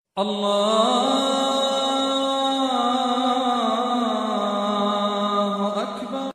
الله أكبر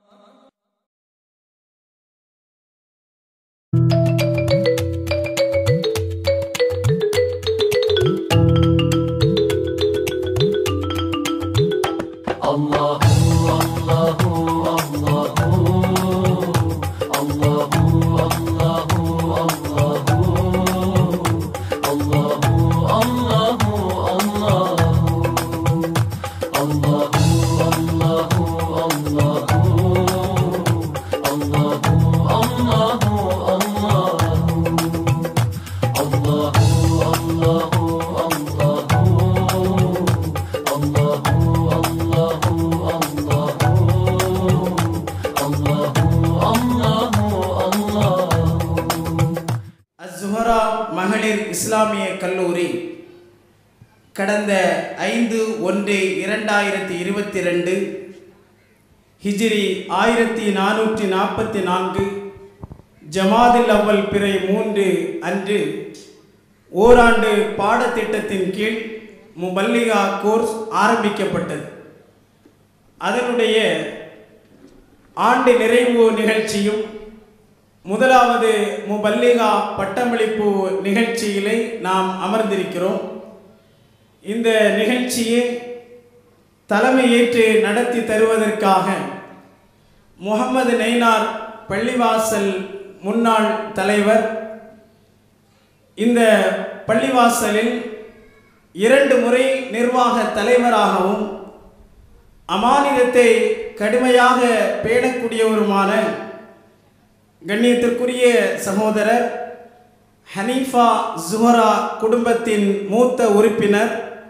அஸ்ஹுரா மகளிர் இஸ்லாமிய கல்லூரி கடந்த ஐந்து ஒன்று இரண்டாயிரத்தி இருபத்தி ரெண்டு ஹிஜ்ரி ஆயிரத்தி நானூற்றி நாற்பத்தி நான்கு ஜமாதில் அவ்வல் பிறை மூன்று அன்று ஓராண்டு பாடத்திட்டத்தின் கீழ் முபல்லிகா கோர்ஸ் ஆரம்பிக்கப்பட்டது அதனுடைய ஆண்டு நிறைவு நிகழ்ச்சியும் முதலாவது முபல்லிகா பட்டமளிப்பு நிகழ்ச்சியிலே நாம் அமர்ந்திருக்கிறோம் இந்த நிகழ்ச்சியை தலைமையேற்று நடத்தி தருவதற்காக முகமது நெய்னார் பள்ளிவாசல் முன்னாள் தலைவர் இந்த பள்ளிவாசலில் இரண்டு முறை நிர்வாக தலைவராகவும் அமானிதத்தை கடுமையாக பேணக்கூடியவருமான கண்ணியத்திற்குரிய சகோதரர் ஹனீஃபா ஜுஹரா குடும்பத்தின் மூத்த உறுப்பினர்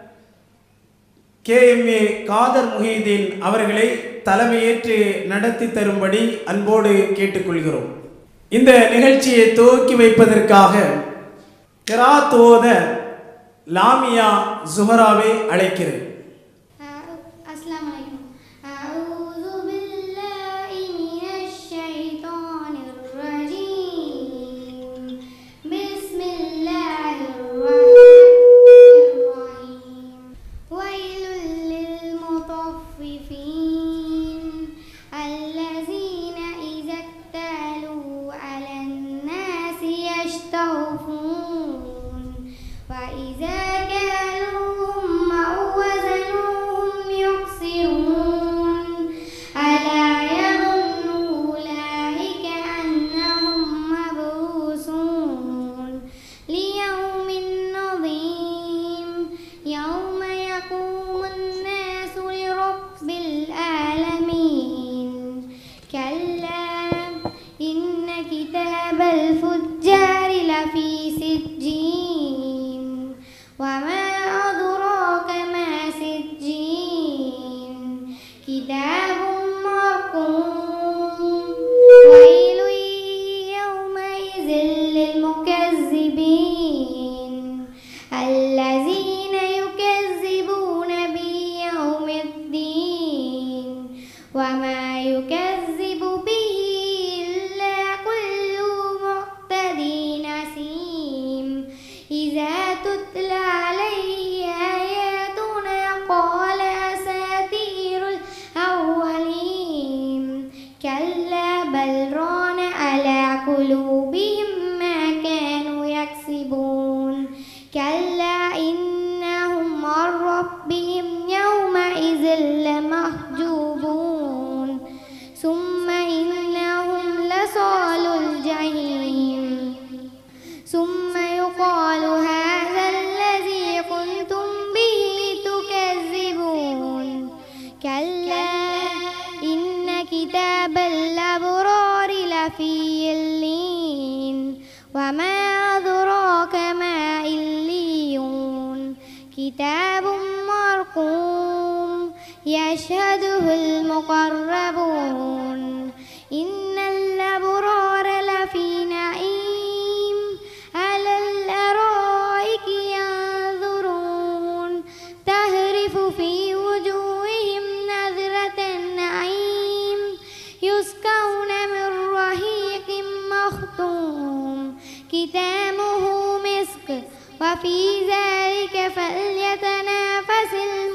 கேஎம்ஏ காதர் முஹீதீன் அவர்களை தலைமையேற்று நடத்தி தரும்படி அன்போடு கேட்டுக்கொள்கிறோம் இந்த நிகழ்ச்சியை துவக்கி வைப்பதற்காக கிராத் ஓத லாமியா ஜுஹராவை அழைக்கிறேன் السلام عليكم أعوذ بالله من الشيطان الرجيم بسم الله الرحمن الرحيم ويل للمطففين الذين إذا اكتالوا على الناس يستوفون وإذا كالوهم أو وزنوهم يخسرون ألا يظن أولئك أنهم مبعوثون ليوم عظيم يوم يقوم الناس لرب العالمين كلا إن كتاب الفجار لفي سجين وما أدراك ما سجين كتاب مرقوم ويل يومئذ للمكذبين الذين يكذبون بيوم الدين وما يكذب به إلا كل معتد نسيم إذا تتلى عليه آياتنا قال أساطير الأولين كلا بل ران على قلوبهم ما كانوا يكسبون كلا إنهم عن ربهم يومئذ لمحجوبون ثم إنهم لصال الجحيم ثم يقال هذا الذي كنتم به تكذبون كلا إن كتاب الأبرار لفي اللين وما أدراك ما إليون كتاب مرقوم يشهده المقربون إن الأبرار لفي نعيم على الأرائك ينظرون تهرف في وجوههم نذرة النعيم يسقون من رهيق مختوم ختامه مسك وفي ذلك فليتنافس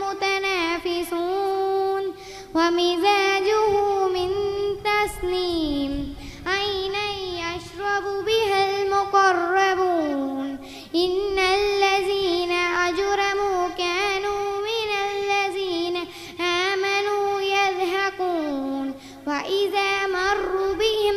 المتنافسون ومزاجه من تسنيم عينا يشرب بها المقربون إن الذين أجرموا كانوا من الذين آمنوا يضحكون وإذا مروا بهم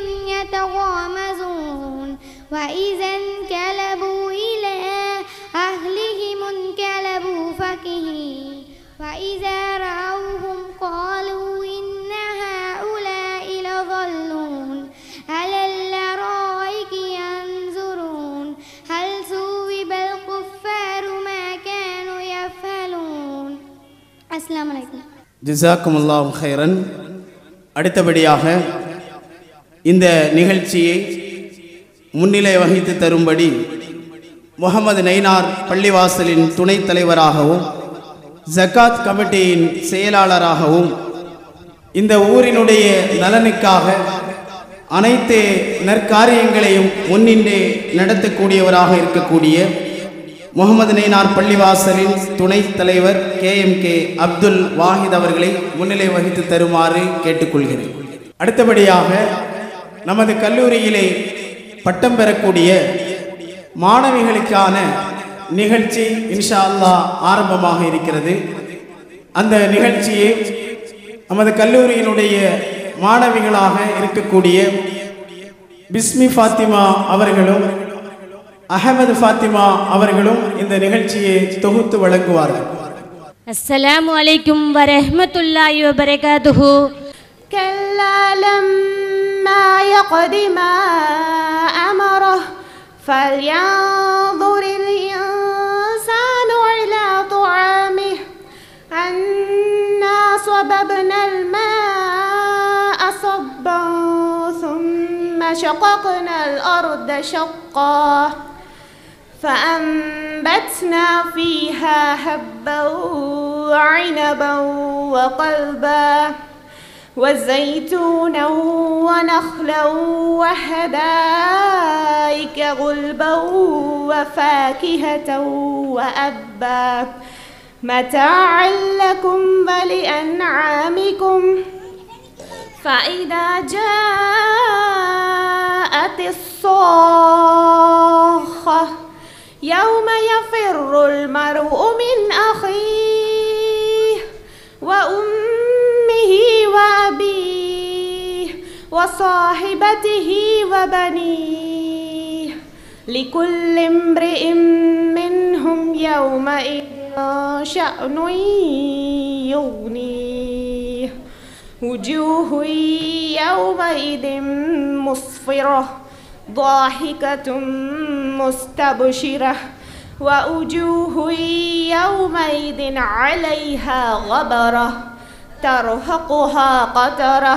يتغامزون وإذا انقلبوا إلى أهلهم انقلبوا فكهين وإذا رأوهم قالوا إن هؤلاء لضالون على الأرائك ينظرون هل ثوب الكفار ما كانوا يفعلون السلام عليكم ஜிசாக்கும் அல்லாஹ் ஹைரன் அடுத்தபடியாக இந்த நிகழ்ச்சியை முன்னிலை வகித்து தரும்படி முகமது நைனார் பள்ளிவாசலின் துணைத் தலைவராகவும் ஜக்காத் கமிட்டியின் செயலாளராகவும் இந்த ஊரினுடைய நலனுக்காக அனைத்து நற்காரியங்களையும் முன்னின்று நடத்தக்கூடியவராக இருக்கக்கூடிய முகமது நைனார் பள்ளிவாசலின் துணைத் தலைவர் K M K Abdul Wahid அவர்களை முன்னிலை வகித்து தருமாறு கேட்டுக்கொள்கிறேன் அடுத்தபடியாக நமது கல்லூரியிலே பட்டம் பெறக்கூடிய மாணவிகளுக்கான நிகழ்ச்சி இன்ஷா அல்லாஹ் ஆரம்பமாக இருக்கிறது அந்த நிகழ்ச்சியை நமது கல்லூரியினுடைய மாணவிகளாக இருக்கக்கூடிய பிஸ்மி ஃபாத்திமா அவர்களும் அகமது ஃபாத்திமா அவர்களும் இந்த நிகழ்ச்சியை தொகுத்து வழங்குவார்கள் السلام عليكم ورحمة الله وبركاته كلا لما يقض ما أمره فلينظر الإنسان إلى طعامه أنا صببنا الماء صبا ثم شققنا الأرض شقا فأنبتنا فيها حبا وعنبا وقلبا وزيتونا ونخلا وحدائك غلبا وفاكهة وأبا متاعا لكم ولأنعامكم فإذا جاءت الصاخة يوم يفر المرء من أخيه وأمه وأبيه وصاحبته وبنيه لكل امرئ منهم يومئذ شأن يغنيه وجوه يومئذ مصفرة ضاحكة مستبشرة ووجوه يومئذ عليها غبرة ترهقها قترة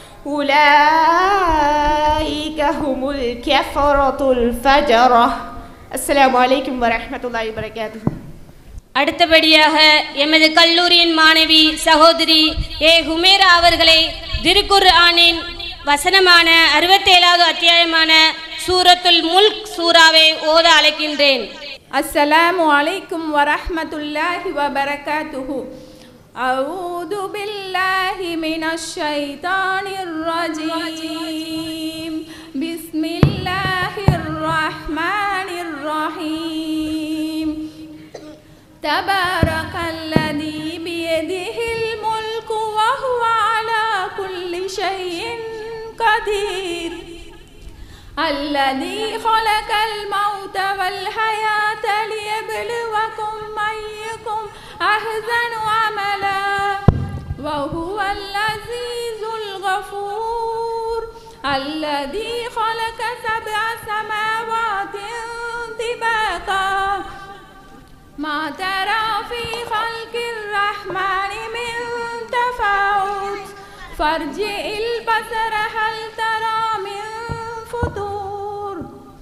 أولئك هم الكفرة الفجرة السلام عليكم ورحمة الله وبركاته அடுத்தபடியாக எமது கல்லூரியின் மாணவி சகோதரி ஏ ஹுமேரா அவர்களை திருக்குர் ஆனின் வசனமான அறுபத்தேழாவது அத்தியாயமான சூரத்துல் முல்க் சூராவை ஓத அழைக்கின்றேன் السلام عليكم ورحمة الله وبركاته أعوذ بالله من الشيطان الرجيم بسم الله الرحمن الرحيم تبارك الذي بيده الملك وهو على كل شيء قدير الذي خلق الموت والحياة ليبلوكم أيكم أحسن عملا وهو العزيز الغفور الذي خلق سبع سماوات طباقا ما ترى في خلق الرحمن من تفاوت فارجع البصر هل ترى من فطور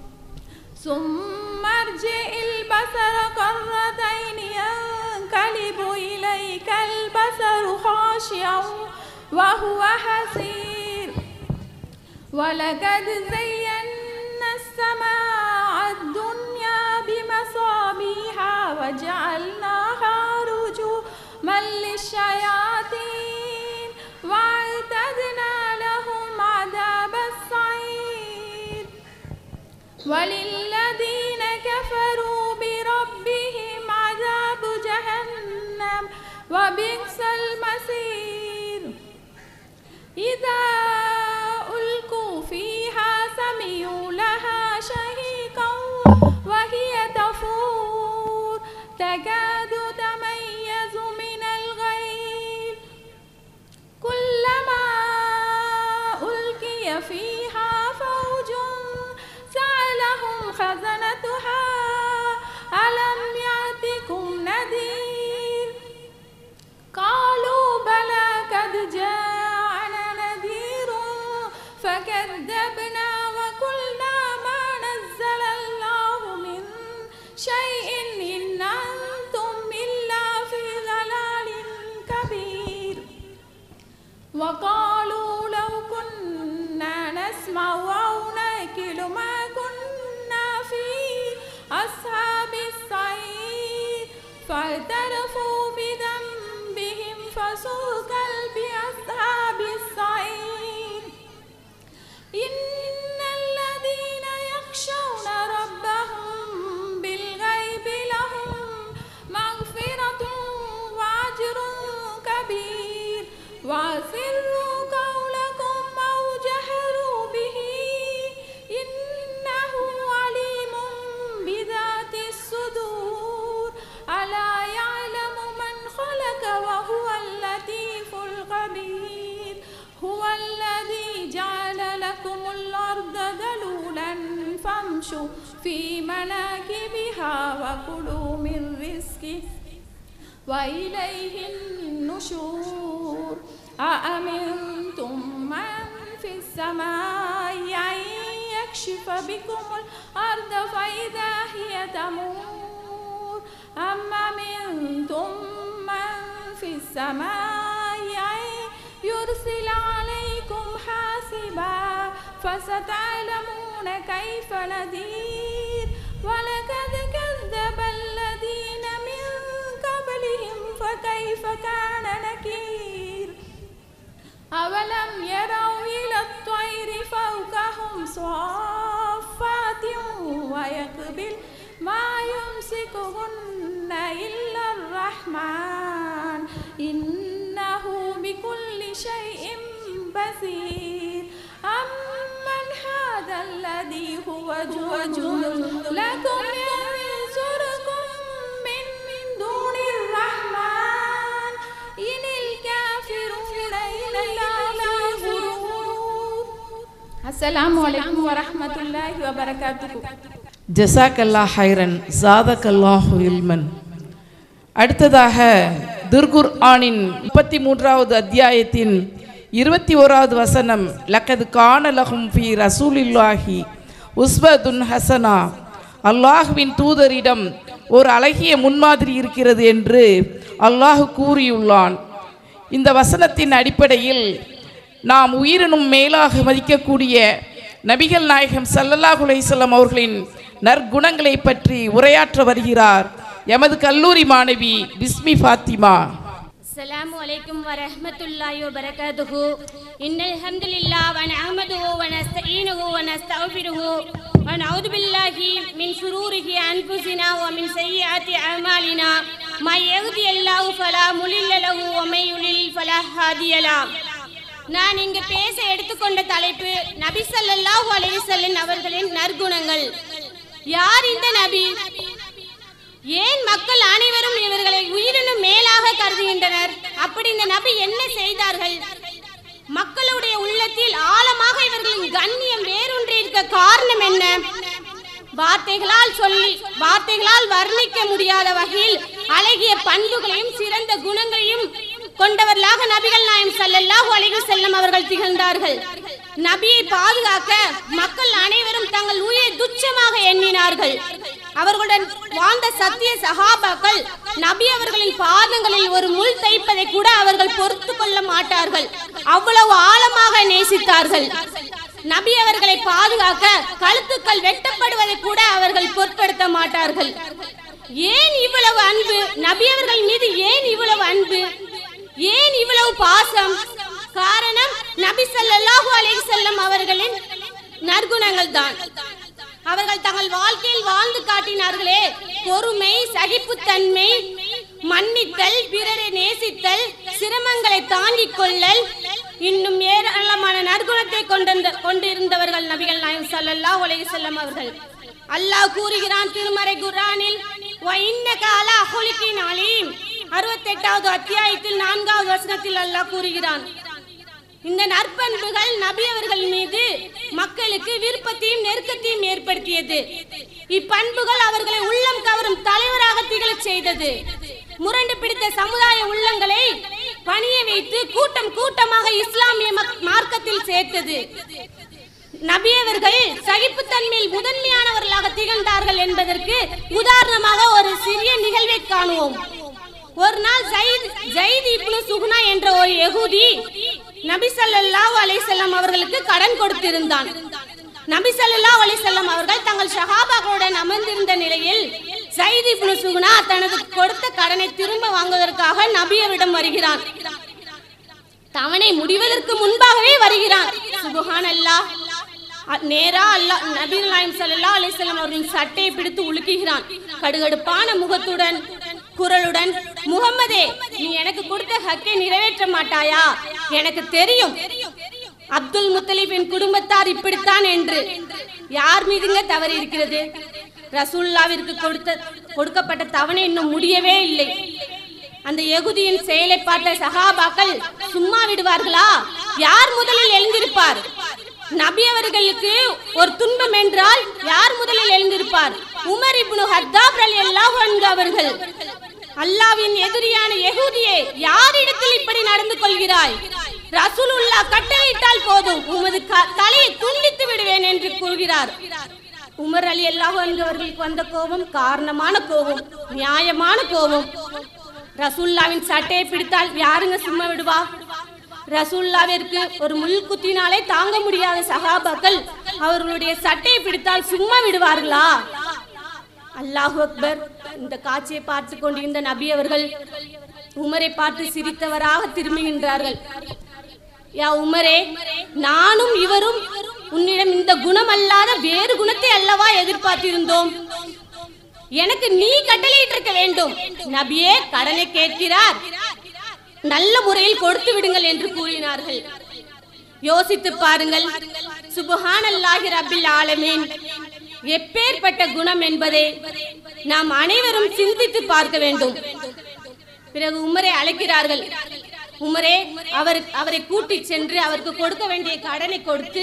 ثم ارجع البصر كرتين ينقلب إليك البصر خاشعا وهو حسير ولقد زينا السماء الدنيا بمصابيح وجعلناها رجوما للشياطين واعتدنا لهم عذاب السعير وللذين كفروا بربهم عذاب جهنم وبئس المصير إذا ألقوا فيها سمعوا لها شهيقا وهي تفور تكاد تميز من الغيظ كلما ألقي فيها فوج سألهم خزنتها ألم يأتكم نذير قالوا بلى قد جاءنا نذير فكذبنا وقلنا ما نزل الله من شيء إن أنتم إلا في ضلال كبير وقالوا لو كنا نسمع أو ناكل ما كنا في أصحاب السعير فاعترفوا بذنبهم فسوقا بأصحاب السعير إن الذين يخشون ربهم بالغيب لهم مغفرة وأجر كبير وأسروا قولكم أو جهروا به إنه عليم بذات الصدور ألا يعلم من خلق وهو اللطيف الخبير هو الذي جعل لكم الأرض ذلولا فامشوا في مناكبها وكلوا من رزقه وإليه النشور أأمنتم من في السماء أن يكشف بكم الأرض فإذا هي تمور أم أمنتم من في السماء أن يرسل عليكم حاسبا فستعلمون كيف نذير ولقد كذب الذين من قبلهم فكيف كان نكير أولم يروا إلى الطير فوقهم صافات ويقبل ما يمسكهن إلا الرحمن إنه بكل شيء بصير أمن هذا الذي هو جند لكم ينصركم من دون الرحمن إن الكافرون إلا في غرور السلام عليكم ورحمة الله وبركاته ஜசாக்கல்லா ஹைரன் ஜாதக்கல்லாஹு இல்மன் அடுத்ததாக துர்குர் ஆனின் முப்பத்தி மூன்றாவது அத்தியாயத்தின் இருபத்தி ஓராவது வசனம் லக்கது காணலகும் ஃபி ரசூலில்லாஹி உஸ்வதுன் ஹசனா அல்லாஹுவின் தூதரிடம் ஒரு அழகிய முன்மாதிரி இருக்கிறது என்று அல்லாஹ் கூறியுள்ளான் இந்த வசனத்தின் அடிப்படையில் நாம் உயிரினும் மேலாக மதிக்கக்கூடிய நபிகள் நாயகம் ஸல்லல்லாஹு அலைஹி வஸல்லம் அவர்களின் நற்குணங்களை பற்றி உரையாற்ற வருகிறார் எமது கல்லூரி மாணவி பிஸ்மி ஃபாத்திமா السلام عليكم ورحمة الله وبركاته إن الحمد لله ونعمده ونستعينه ونستغفره ونعوذ بالله من شروره أنفسنا ومن سيئات أعمالنا من يهدي الله فلا مضل له ومن يضلل فلا هادي له நான் இங்கு பேச எடுத்துக்கொண்ட தலைப்பு நபி ஸல்லல்லாஹு அலைஹி வஸல்லம் அவர்களின் நற்குணங்கள் யார் இந்த நபி ஏன் மக்கள் அனைவரும் இவர்களை உயிரினும் மேலாக கருதுகின்றனர் அப்படி இந்த நபி என்ன செய்தார்கள் மக்களுடைய உள்ளத்தில் ஆழமாக இவர்களின் கண்ணியம் வேரூன்றி இருக்க காரணம் என்ன வார்த்தைகளால் சொல்லி வார்த்தைகளால் வர்ணிக்க முடியாத வகையில் அழகிய பண்புகளையும் சிறந்த குணங்களையும் கொண்டவர்களாக நபிகள் நாயம் ஸல்லல்லாஹு அலைஹி வஸல்லம் அவர்கள் திகழ்ந்தார்கள் நபியை பாதுகாக்க மக்கள் அனைவரும் தங்கள் உயிரை துச்சமாக எண்ணினார்கள் அவர்களுடன் வாழ்ந்த சத்திய சகாபாக்கள் நபி அவர்களின் பாதங்களில் ஒரு முள் தைப்பதை கூட அவர்கள் பொறுத்து கொள்ள மாட்டார்கள் அவ்வளவு ஆழமாக நேசித்தார்கள் நபி அவர்களை பாதுகாக்க கழுத்துக்கள் வெட்டப்படுவதை கூட அவர்கள் பொருட்படுத்த மாட்டார்கள் ஏன் இவ்வளவு அன்பு நபி அவர்கள் மீது ஏன் இவ்வளவு அன்பு ஏன் இவ்வளவு பாசம் காரணம் நபி ஸல்லல்லாஹு அலைஹி வஸல்லம் அவர்களின் நற்குணங்கள் தான் அவர்கள் தங்கள் வாழ்க்கையில் வாழ்ந்து காட்டினார்களே பொறுமை சகிப்புத்தன்மை மன்னித்தல் பிறரை நேசித்தல் சிரமங்களை தாங்கிக் கொள்ளல் இன்னும் ஏராளமான நற்குணத்தை கொண்டிருந்த கொண்டிருந்தவர்கள் நபிகள் நாயகம் ஸல்லல்லாஹு அலைஹி வஸல்லம் அவர்கள் அல்லாஹ் கூறுகிறான் திருமறை குர்ஆனில் வ இன்னக அலா ஹுலிகின் அலீம் 68வது அத்தியாயத்தில் நான்காவது வசனத்தில் அல்லாஹ் கூறுகிறான் இந்த நற்பண்புகள் நபி அவர்கள் மீது மக்களுக்கு விருப்பத்தையும் நெருக்கத்தையும் ஏற்படுத்தியது இப்பண்புகள் அவர்களை உள்ளம் கவரும் தலைவராக திகழச் செய்தது முரண்டு பிடித்த சமுதாய உள்ளங்களை பணிய வைத்து கூட்டம் கூட்டமாக இஸ்லாமிய மக்- மார்க்கத்தில் சேர்த்தது நபி அவர்கள் சகிப்புத்தன்மையில் முதன்மையானவர்களாக திகழ்ந்தார்கள் என்பதற்கு உதாரணமாக ஒரு சிறிய நிகழ்வை காணுவோம் ஒரு நாள் ஜெயித் ஜெயித் இப்னு சுகுனா என்ற ஒரு யகூதி நபி ஸல்லல்லாஹு அலைஹி வஸல்லம் அவர்களுக்கு கடன் கொடுத்திருந்தான் நபி ஸல்லல்லாஹு அலைஹி வஸல்லம் அவர்கள் தங்கள் ஷஹாபாக்களுடன் அமர்ந்திருந்த நிலையில் ஜெயித் இப்னு சுகுனா தனது கொடுத்த கடனை திரும்ப வாங்குவதற்காக நபியவிடம் வருகிறான் தவணை முடிவதற்கு முன்பாகவே வருகிறான் சுபஹான் அல்லாஹ் நேரா அல்லாஹ் நபீர் நாயம் ஸல்லல்லாஹு அலைஹி வஸல்லம் அவர்களின் சட்டையை பிடித்து உலுக்குகிறான் கடுகடுப்பான முகத்துடன் குரலுடன் முகம்மதே நீ எனக்கு கொடுத்த ஹக்கை நிறைவேற்ற மாட்டாயா எனக்கு தெரியும் அப்துல் முத்தலிபின் குடும்பத்தார் இப்படித்தான் என்று யார் மீதுங்க தவறு இருக்கிறது ரசூல்லாவிற்கு கொடுத்த கொடுக்கப்பட்ட தவணை இன்னும் முடியவே இல்லை அந்த யகுதியின் செயலை பார்த்த சஹாபாக்கள் சும்மா விடுவார்களா யார் முதலில் எழுந்திருப்பார் நபி அவர்களுக்கு ஒரு துன்பம் என்றால் யார் முதலில் எழுந்திருப்பார் உமர் இப்னு ஹத்தாப் ரலியல்லாஹு அன்ஹு அவர்கள் அல்லாவின் எதிரியான யகூதியே யாரிடத்தில் இப்படி நடந்து கொள்கிறாய் ரசூலுல்லா கட்டளையிட்டால் போதும் உமது க- தலையை துண்டித்து விடுவேன் என்று கூறுகிறார் உமர் அலி அல்லாஹு அன்ஹு அவர்களுக்கு வந்த கோபம் காரணமான கோபம் நியாயமான கோபம் ரசூல்லாவின் சட்டையை பிடித்தால் யாருங்க சும்மா விடுவா ரசூல்லாவிற்கு ஒரு முள் குத்தினாலே தாங்க முடியாத சகாபாக்கள் அவர்களுடைய சட்டையை பிடித்தால் சும்மா விடுவார்களா அல்லாஹு அக்பர் இந்த காட்சியை பார்த்து கொண்டிருந்த நபி அவர்கள் உமரை பார்த்து சிரித்தவராக திரும்புகின்றார்கள் யா உமரே நானும் இவரும் உன்னிடம் இந்த குணம் அல்லாத வேறு குணத்தை அல்லவா எதிர்பார்த்திருந்தோம் எனக்கு நீ கட்டளையிட்டிருக்க வேண்டும் நபியே கடனை கேட்கிறார் நல்ல முறையில் கொடுத்து விடுங்கள் என்று கூறினார்கள் யோசித்து பாருங்கள் சுபஹானல்லாஹி ரப்பில் ஆலமீன் எப்பேற்பட்ட குணம் என்பதை நாம் அனைவரும் சிந்தித்து பார்க்க வேண்டும் பிறகு உமரை அழைக்கிறார்கள் உமரே அவர் அவரை கூட்டிச் சென்று அவருக்கு கொடுக்க வேண்டிய கடனை கொடுத்து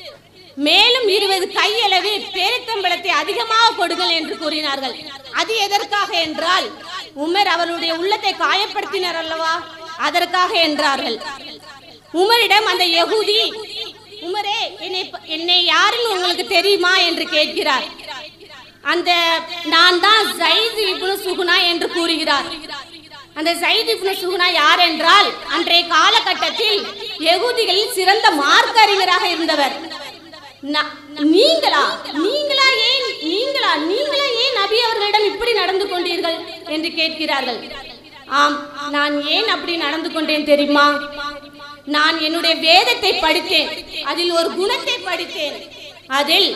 மேலும் இருபது கையளவு பேரித்தம்பளத்தை அதிகமாக கொடுங்கள் என்று கூறினார்கள் அது எதற்காக என்றால் உமர் அவருடைய உள்ளத்தை காயப்படுத்தினார் அல்லவா அதற்காக என்றார்கள் உமரிடம் அந்த யகூதி உமரே என்னை என்னை யாருன்னு உங்களுக்கு தெரியுமா என்று கேட்கிறார் அந்த நான் தான் ஜைத் இப்னு சுகுனா என்று கூறுகிறார் அந்த ஜைத் இப்னு சுகுனா யார் என்றால் அன்றைய காலகட்டத்தில் யகூதிகளில் சிறந்த மார்க்க அறிஞராக இருந்தவர் ந- நீங்களா நீங்களா ஏன் நீங்களா நீங்களா ஏன் நபி அவர்களிடம் இப்படி நடந்து கொண்டீர்கள் என்று கேட்கிறார்கள் ஆம் நான் ஏன் அப்படி நடந்து கொண்டேன் தெரியுமா நான் என்னுடைய வேதத்தை படித்தேன் அதில் ஒரு குணத்தை படித்தேன் அதில்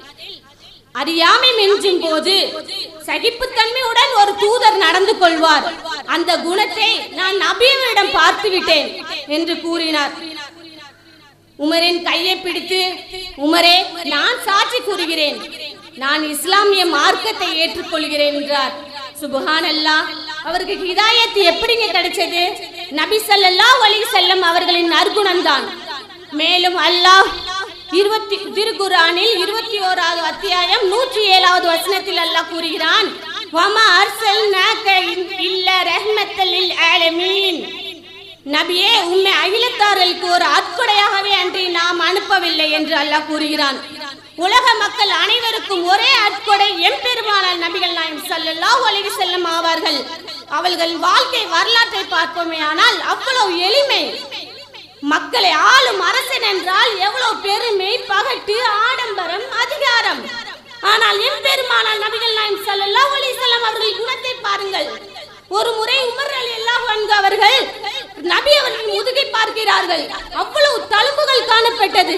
அறியாமை மிஞ்சும் போது சகிப்புத்தன்மையுடன் ஒரு தூதர் நடந்து கொள்வார் அந்த குணத்தை நான் நபியவரிடம் பார்த்து விட்டேன் என்று கூறினார் உமரின் கையை பிடித்து உமரே நான் சாட்சி கூறுகிறேன் நான் இஸ்லாமிய மார்க்கத்தை ஏற்றுக்கொள்கிறேன் என்றார் சுபஹான் அல்லாஹ் அவருக்கு ஹிதாயத் எப்படிங்க கிடைச்சது நபி ஸல்லல்லாஹு அலைஹி வஸல்லம் அவர்களின் நற்குணம் தான் மேலும் அல்லாஹ் இருபத்தி திருக்குரானில் இருபத்தி ஓராவது அத்தியாயம் நூற்றி ஏழாவது வசனத்தில் அல்லாஹ் கூறுகிறான் வமா அர்சல்நாக இல்ல ரஹ்மத்தல் லில் ஆலமீன் நபியே உம்மை அகிலத்தார்களுக்கு ஒரு அற்கொடையாகவே அன்றி நாம் அனுப்பவில்லை என்று அல்லாஹ் கூறுகிறான் உலக மக்கள் அனைவருக்கும் ஒரே அற்கொடை எம்பெருமானார் நபிகள் நாயம் ஸல்லல்லாஹு அலைஹி வஸல்லம் ஆவார்கள் அவர்கள் வாழ்க்கை வரலாற்றை பார்ப்போமே ஆனால் அவ்வளவு எளிமை மக்களை ஆளும் அரசன் என்றால் எவ்வளவு பெருமை பகட்டு ஆடம்பரம் அதிகாரம் ஆனால் எம்பெருமானார் நபிகள் நாயம் ஸல்லல்லாஹு அலைஹி வஸல்லம் அவர்கள் குணம் ஒரு முறை உமர் அலி அல்லாஹ் அவர்கள் நபி அவர்களின் முதுகை பார்க்கிறார்கள் அவ்வளவு தழும்புகள் காணப்பட்டது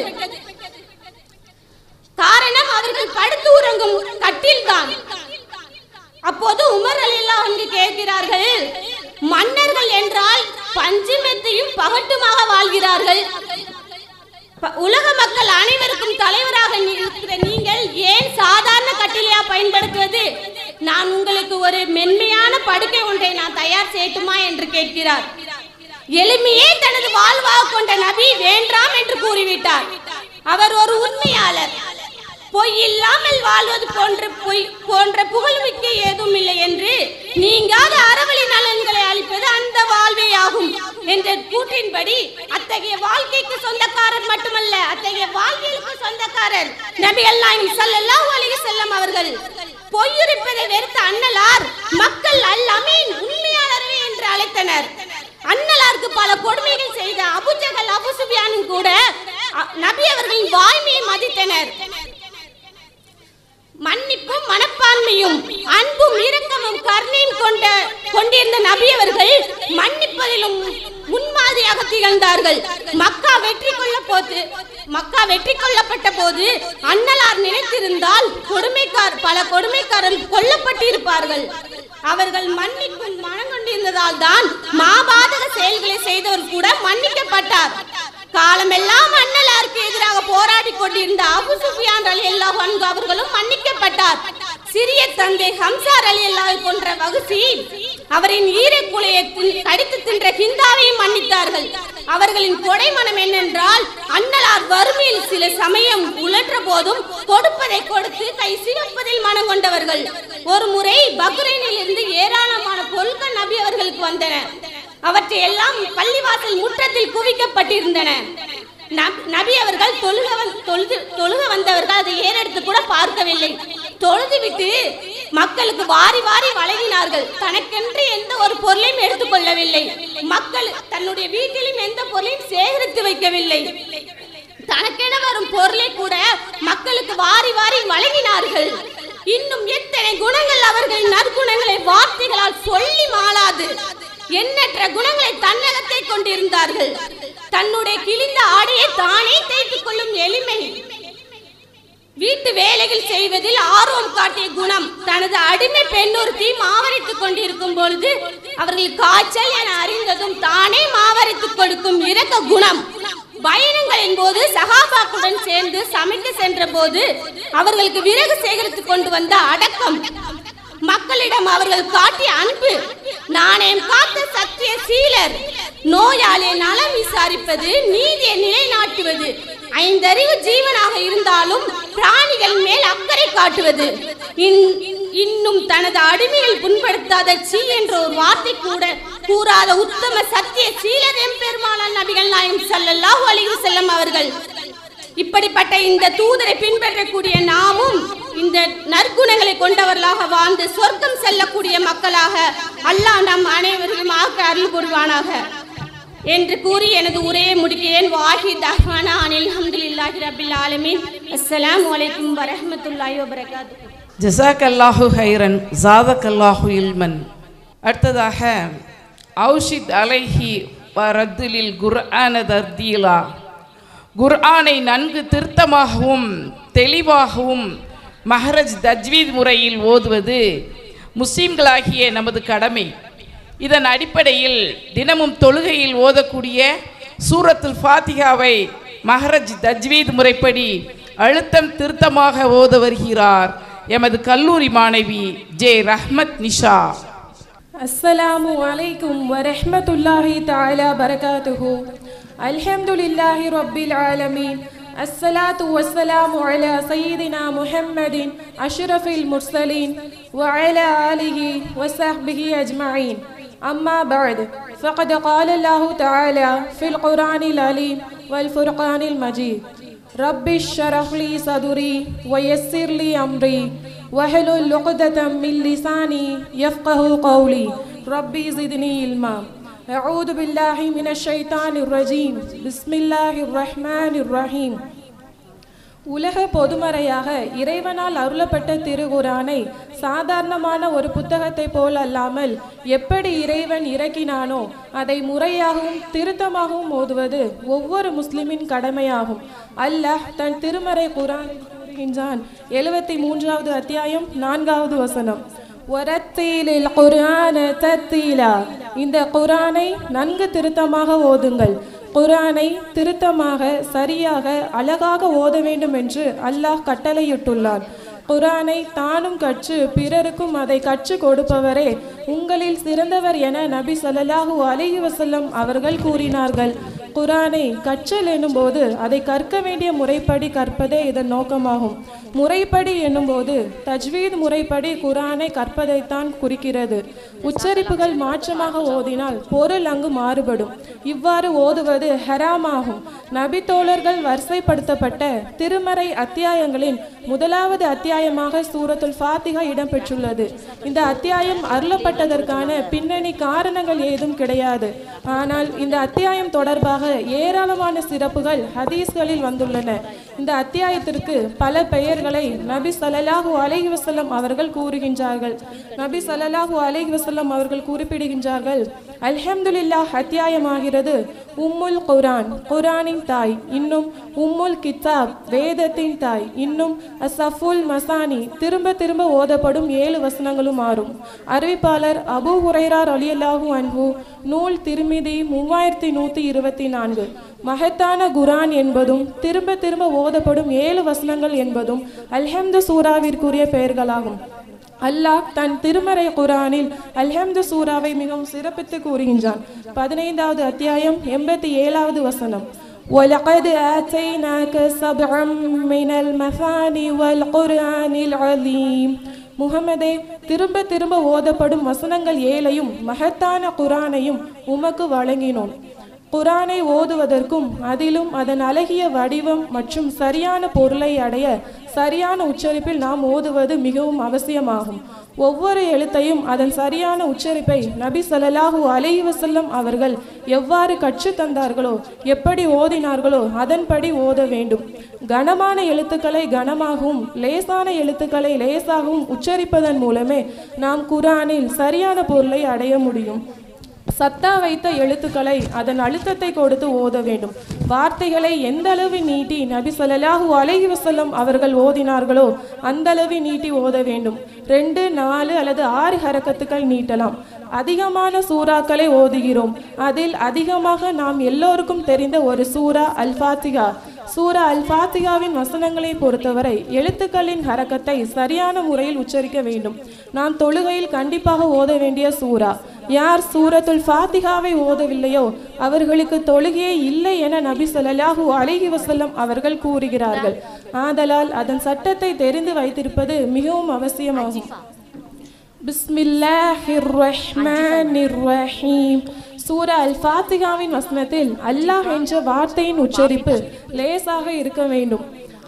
காரணம் அவர்கள் படுத்து உறங்கும் கட்டில் தான் அப்போது உமர் அலி அல்லாஹ் கேட்கிறார்கள் மன்னர்கள் என்றால் பஞ்சுமெத்தையும் பகட்டுமாக வாழ்கிறார்கள் ப- உலக மக்கள் அனைவருக்கும் தலைவராக நீ- இருக்கிற நீங்கள் ஏன் சாதாரண கட்டிலையா பயன்படுத்துவது நான் உங்களுக்கு ஒரு மென்மையான படுக்கை ஒன்றை நான் தயார் செய்யட்டுமா என்று கேட்கிறார் எளிமையே தனது வாழ்வாக கொண்ட நபி வேண்டாம் என்று கூறிவிட்டார் அவர் ஒரு உண்மையாளர் பொய் இல்லாமல் வாழ்வது போன்ற பொய் போன்ற புகழ்மிக்க ஏதும் இல்லை என்று நீங்காத அறவழி நலன்களை அளிப்பது அந்த வாழ்வே ஆகும் என்ற கூற்றின்படி அத்தகைய வாழ்க்கைக்கு சொந்தக்காரர் மட்டுமல்ல அத்தகைய வாழ்க்கைக்கு சொந்தக்காரர் நபி அல்லாஹ் ஸல்லல்லாஹு அலைஹி வஸல்லம் அவர்கள் பொய்யுரைப்பதை வெறுத்த அன்னலார் மக்கள் அல் அமீன் உண்மையாளரே என்று அழைத்தனர் அன்னலாருக்கு பல கொடுமைகள் செய்த அபுஜகல் அபு சுஃபியானும் கூட அ- நபி அவர்களின் வாய்மையை மதித்தனர் மன்னிப்பும் மனப்பான்மையும் அன்பும் இரக்கமும் கருணையும் கொண்ட கொண்டிருந்த நபி அவர்கள் மன்னிப்பதிலும் முன்மாதிரியாக திகழ்ந்தார்கள் மக்கா வெற்றி கொள்ள போது மக்கா வெற்றி கொள்ளப்பட்ட போது அன்னலார் நினைத்திருந்தால் கொடுமைக்கார் பல கொடுமைக்காரர்கள் கொல்லப்பட்டிருப்பார்கள் அவர்கள் மன்னிக்கும் மனம் கொண்டிருந்ததால் தான் மாபாதக செயல்களை செய்தவர் கூட மன்னிக்கப்பட்டார் காலமெல்லாம் அண்ணலாருக்கு எதிராக போராடி கொண்டிருந்த அபு சுஃபியான் அலி அல்லாஹ் அன்ஹு அவர்களும் மன்னிக்கப்பட்டார் சிறிய தந்தை ஹம்சார் அலி அல்லாஹ் போன்ற வகுசி அவரின் ஈரக்குலையை தின்- கடித்து தின்ற ஹிந்தாவையும் மன்னித்தார்கள் அவர்களின் கொடை மனம் என்னென்றால் அண்ணலார் வறுமையில் சில சமயம் உழன்ற போதும் கொடுப்பதை கொடுத்து கை சிவப்பதில் மனம் கொண்டவர்கள் ஒரு முறை பக்ரைனில் இருந்து ஏராளமான பொருட்கள் நபி அவர்களுக்கு வந்தன அவற்றை எல்லாம் பள்ளிவாசல் முற்றத்தில் குவிக்கப்பட்டிருந்தன நப்- நபி அவர்கள் தொழுக வந்- தொழுது தொழுக வந்தவர்கள் அதை ஏறெடுத்து கூட பார்க்கவில்லை தொழுது விட்டு மக்களுக்கு வாரி வாரி வழங்கினார்கள் தனக்கென்று எந்த ஒரு பொருளையும் எடுத்துக்கொள்ளவில்லை மக்கள் தன்னுடைய வீட்டிலும் எந்த பொருளையும் சேகரித்து வைக்கவில்லை தனக்கென வரும் பொருளை கூட மக்களுக்கு வாரி வாரி வழங்கினார்கள் இன்னும் எத்தனை குணங்கள் அவர்களின் நற்குணங்களை வார்த்தைகளால் சொல்லி மாளாது எண்ணற்ற குணங்களை தன்னகத்தை கொண்டிருந்தார்கள் தன்னுடைய கிழிந்த ஆடையை தானே தேய்த்துக் கொள்ளும் எளிமை வீட்டு வேலைகள் செய்வதில் ஆர்வம் காட்டிய குணம் தனது அடிமை பெண்ணொருத்தி மாவரித்துக் கொண்டிருக்கும் பொழுது அவர்கள் காய்ச்சல் என அறிந்ததும் தானே மாவரித்துக் கொடுக்கும் இரக்க குணம் பயணங்களின் போது சகாபாக்குடன் சேர்ந்து சமைக்க சென்ற போது அவர்களுக்கு விறகு சேகரித்துக் கொண்டு வந்த அடக்கம் மக்களிடம் அவர்கள் காட்டிய அன்பு நாணயம் காத்த சத்திய சீலர் நோயாளியை நலம் விசாரிப்பது நீதியை நிலைநாட்டுவது ஐந்தறிவு ஜீவனாக இருந்தாலும் பிராணிகள் மேல் அக்கறை காட்டுவது இன்- இன்னும் தனது அடிமையில் புண்படுத்தாத சீ என்ற ஒரு வார்த்தை கூட கூறாத உத்தம சத்திய சீலர் எம்பெருமானார் நபிகள் நாயம் ஸல்லல்லாஹு அலைஹி வஸல்லம் அவர்கள் இப்படிப்பட்ட இந்த தூதரை பின்பற்றக்கூடிய நாமும் இந்த நற்குணங்களை கொண்டவர்களாக வாழ்ந்து சொர்க்கம் செல்லக்கூடிய மக்களாக அல்லாஹ் நம் அனைவரையும் ஆக்க அருள் புரிவானாக என்று கூறி எனது உரையை முடிக்கிறேன் வாஹி தஹ்வானா அனில் அல்ஹம்துலில்லாஹி ரபில் ஆலமீன் அஸ்ஸலாமு அலைக்கும் வரஹ்மத்துல்லாஹி வபரகாத்துஹு ஜசாக் அல்லாஹு ஹைரன் ஜாதக் அல்லாஹு இல்மன் அடுத்ததாக ஔஷித் அலைஹி வரத்துலில் குர்ஆன தர்தீலா குர்ஆனை நன்கு திருத்தமாகவும் தெளிவாகவும் மஹரஜ் தஜ்வீத் முறையில் ஓதுவது முஸ்லிம்களாகிய நமது கடமை இதன் அடிப்படையில் தினமும் தொழுகையில் ஓதக்கூடிய சூரத்துல் ஃபாத்திகாவை மஹரஜ் தஜ்வீத் முறைப்படி அழுத்தம் திருத்தமாக ஓத வருகிறார் எமது கல்லூரி மாணவி ஜே ரஹ்மத் நிஷா السلام عليكم ورحمة الله تعالى وبركاته الحمد لله رب العالمين الصلاة والسلام على سيدنا محمد أشرف المرسلين وعلى آله وصحبه أجمعين أما بعد فقد قال الله تعالى في القرآن العليم والفرقان المجيد رب اشرح لي صدري ويسر لي أمري واحلل عقدة من لساني يفقه قولي ربي زدني علما أعوذ بالله من الشيطان الرجيم بسم الله الرحمن الرحيم உலக பொதுமறையாக இறைவனால் அருளப்பட்ட திருகுரானை சாதாரணமான ஒரு புத்தகத்தை போல் அல்லாமல் எப்படி இறைவன் இறக்கினானோ அதை முறையாகவும் திருத்தமாகவும் ஓதுவது ஒவ்வொரு முஸ்லிமின் கடமையாகும் அல்லாஹ் தன் திருமறை குரானில் கூறுகின்றான் எழுபத்தி மூன்றாவது அத்தியாயம் நான்காவது வசனம் ஒரத்தீலில் குர்ஆன தத்தீலா இந்த குரானை நன்கு திருத்தமாக ஓதுங்கள் குரானை திருத்தமாக சரியாக அழகாக ஓத வேண்டும் என்று அல்லாஹ் கட்டளையிட்டுள்ளார் குரானை தானும் கற்று பிறருக்கும் அதை கற்றுக் கொடுப்பவரே உங்களில் சிறந்தவர் என நபி ஸல்லல்லாஹு அலைஹி வஸல்லம் அவர்கள் கூறினார்கள் குரானை கற்றல் எனும்போது அதை கற்க வேண்டிய முறைப்படி கற்பதே இதன் நோக்கமாகும் முறைப்படி எனும்போது தஜ்வீத் முறைப்படி குரானை கற்பதைத்தான் குறிக்கிறது உச்சரிப்புகள் மாற்றமாக ஓதினால் பொருள் அங்கு மாறுபடும் இவ்வாறு ஓதுவது ஹராமாகும் நபி தோழர்கள் வரிசைப்படுத்தப்பட்ட திருமறை அத்தியாயங்களின் முதலாவது அத்தியாயமாக சூரத்துல் ஃபாத்திகா இடம்பெற்றுள்ளது இந்த அத்தியாயம் அருளப்பட்டதற்கான பின்னணி காரணங்கள் ஏதும் கிடையாது ஆனால் இந்த அத்தியாயம் தொடர்பாக ஏராளமான சிறப்புகள் ஹதீஸ்களில் வந்துள்ளன இந்த அத்தியாயத்திற்கு பல பெயர்களை நபி ஸல்லல்லாஹு அலைஹி வஸல்லம் அவர்கள் கூறுகின்றார்கள் நபி ஸல்லல்லாஹு அலைஹி வஸல்லம் அவர்கள் குறிப்பிடுகின்றார்கள் அல்ஹம்துலில்லாஹ் அத்தியாயமாகிறது உம்முல் குரான் குரானின் தாய் இன்னும் உம்முல் கித்தாப் வேதத்தின் தாய் இன்னும் அசஃபுல் மசானி திரும்ப திரும்ப ஓதப்படும் ஏழு வசனங்களும் மாறும் அறிவிப்பாளர் அபூ ஹுரைரார் அலியல்லாஹு அன்ஹு நூல் திருமிதி மூவாயிரத்தி நூற்றி இருபத்தி நான்கு மகத்தான குரான் என்பதும் திரும்ப திரும்ப ஓதப்படும் ஏழு வசனங்கள் என்பதும் அல்ஹம்து சூராவிற்குரிய பெயர்களாகும் அல்லாஹ் தன் திருமறை குரானில் அல்ஹம்து சூராவை மிகவும் சிறப்பித்து கூறுகின்றான் பதினைந்தாவது அத்தியாயம் எண்பத்தி ஏழாவது வசனம் وَلَقَدْ آتَيْنَاكَ سَبْعًا مِنَ الْمَثَانِي وَالْقُرْآنِ الْعَظِيمِ முகமதே திரும்ப திரும்ப ஓதப்படும் வசனங்கள் ஏழையும் மகத்தான குரானையும் உமக்கு வழங்கினோம் குரானை ஓதுவதற்கும் அதிலும் அதன் அழகிய வடிவம் மற்றும் சரியான பொருளை அடைய சரியான உச்சரிப்பில் நாம் ஓதுவது மிகவும் அவசியமாகும் ஒவ்வொரு எழுத்தையும் அதன் சரியான உச்சரிப்பை நபி ஸல்லல்லாஹு அலைஹி வஸல்லம் அவர்கள் எவ்வாறு கற்றுத் தந்தார்களோ எப்படி ஓதினார்களோ அதன்படி ஓத வேண்டும் கனமான எழுத்துக்களை கனமாகவும் லேசான எழுத்துக்களை லேசாகவும் உச்சரிப்பதன் மூலமே நாம் குரானில் சரியான பொருளை அடைய முடியும் சத்தா வைத்த எழுத்துக்களை அதன் அழுத்தத்தை கொடுத்து ஓத வேண்டும் வார்த்தைகளை எந்த அளவு நீட்டி நபி ஸல்லல்லாஹு அலைஹி வஸல்லம் அவர்கள் ஓதினார்களோ அந்த அளவு நீட்டி ஓத வேண்டும் ரெண்டு நாலு அல்லது ஆறு ஹரக்கத்துக்கள் நீட்டலாம் அதிகமான சூறாக்களை ஓதுகிறோம் அதில் அதிகமாக நாம் எல்லோருக்கும் தெரிந்த ஒரு சூரா அல் ஃபாத்திகா சூரா அல் ஃபாத்திகாவின் வசனங்களை பொறுத்தவரை எழுத்துக்களின் ஹரக்கத்தை சரியான முறையில் உச்சரிக்க வேண்டும் நாம் தொழுகையில் கண்டிப்பாக ஓத வேண்டிய சூரா யார் சூரத்துல் ஃபாத்திகாவை ஓதவில்லையோ அவர்களுக்கு தொழுகையே இல்லை என நபி ஸல்லல்லாஹு அலைஹி வஸல்லம் அவர்கள் கூறுகிறார்கள் ஆதலால் அதன் சட்டத்தை தெரிந்து வைத்திருப்பது மிகவும் அவசியமாகும் பிஸ்மில்லாஹிர் ரஹ்மானிர் ரஹீம் சூரா அல் ஃபாத்திகாவின் வசனத்தில் அல்லாஹ் என்ற வார்த்தையின் உச்சரிப்பு லேசாக இருக்க வேண்டும்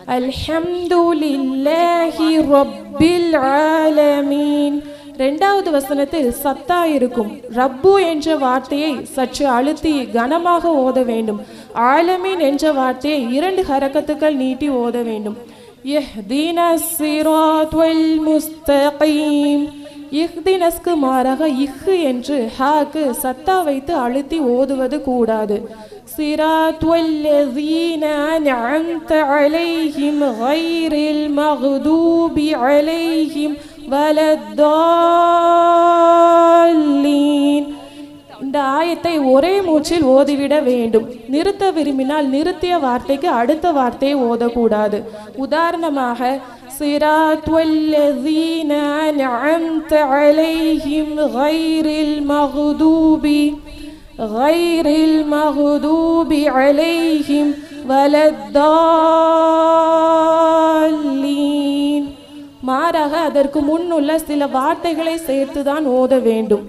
அல்ஹம்துலில்லாஹி ரப்பில் ஆலமீன் ரெண்டாவது வசனத்தில் சத்தா இருக்கும் ரப்பு என்ற வார்த்தையை சற்று அழுத்தி கனமாக ஓத வேண்டும் ஆலமீன் என்ற வார்த்தையை இரண்டு ஹரக்கத்துக்கள் நீட்டி ஓத வேண்டும் இஹ்தின சிராத்வல் முஸ்தகீம் இஹ்தினஸ்க்கு மாறாக இஹ் என்று ஹாக்கு சத்தா வைத்து அழுத்தி ஓதுவது கூடாது சிராத்வல்லதீன அன்அம்த அலைஹிம் கைரில் மக்தூபி அலைஹிம் வலத்தாலீன் இந்த ஆயத்தை ஒரே மூச்சில் ஓதிவிட வேண்டும் நிறுத்த விரும்பினால் நிறுத்திய வார்த்தைக்கு அடுத்த வார்த்தையை ஓதக்கூடாது உதாரணமாக صراط الذين أنعمت عليهم غير المغضوب غير المغضوب عليهم ولا الضالين மாறாக அதற்கு முன் உள்ள சில வார்த்தைகளை சேர்த்துதான் ஓத வேண்டும்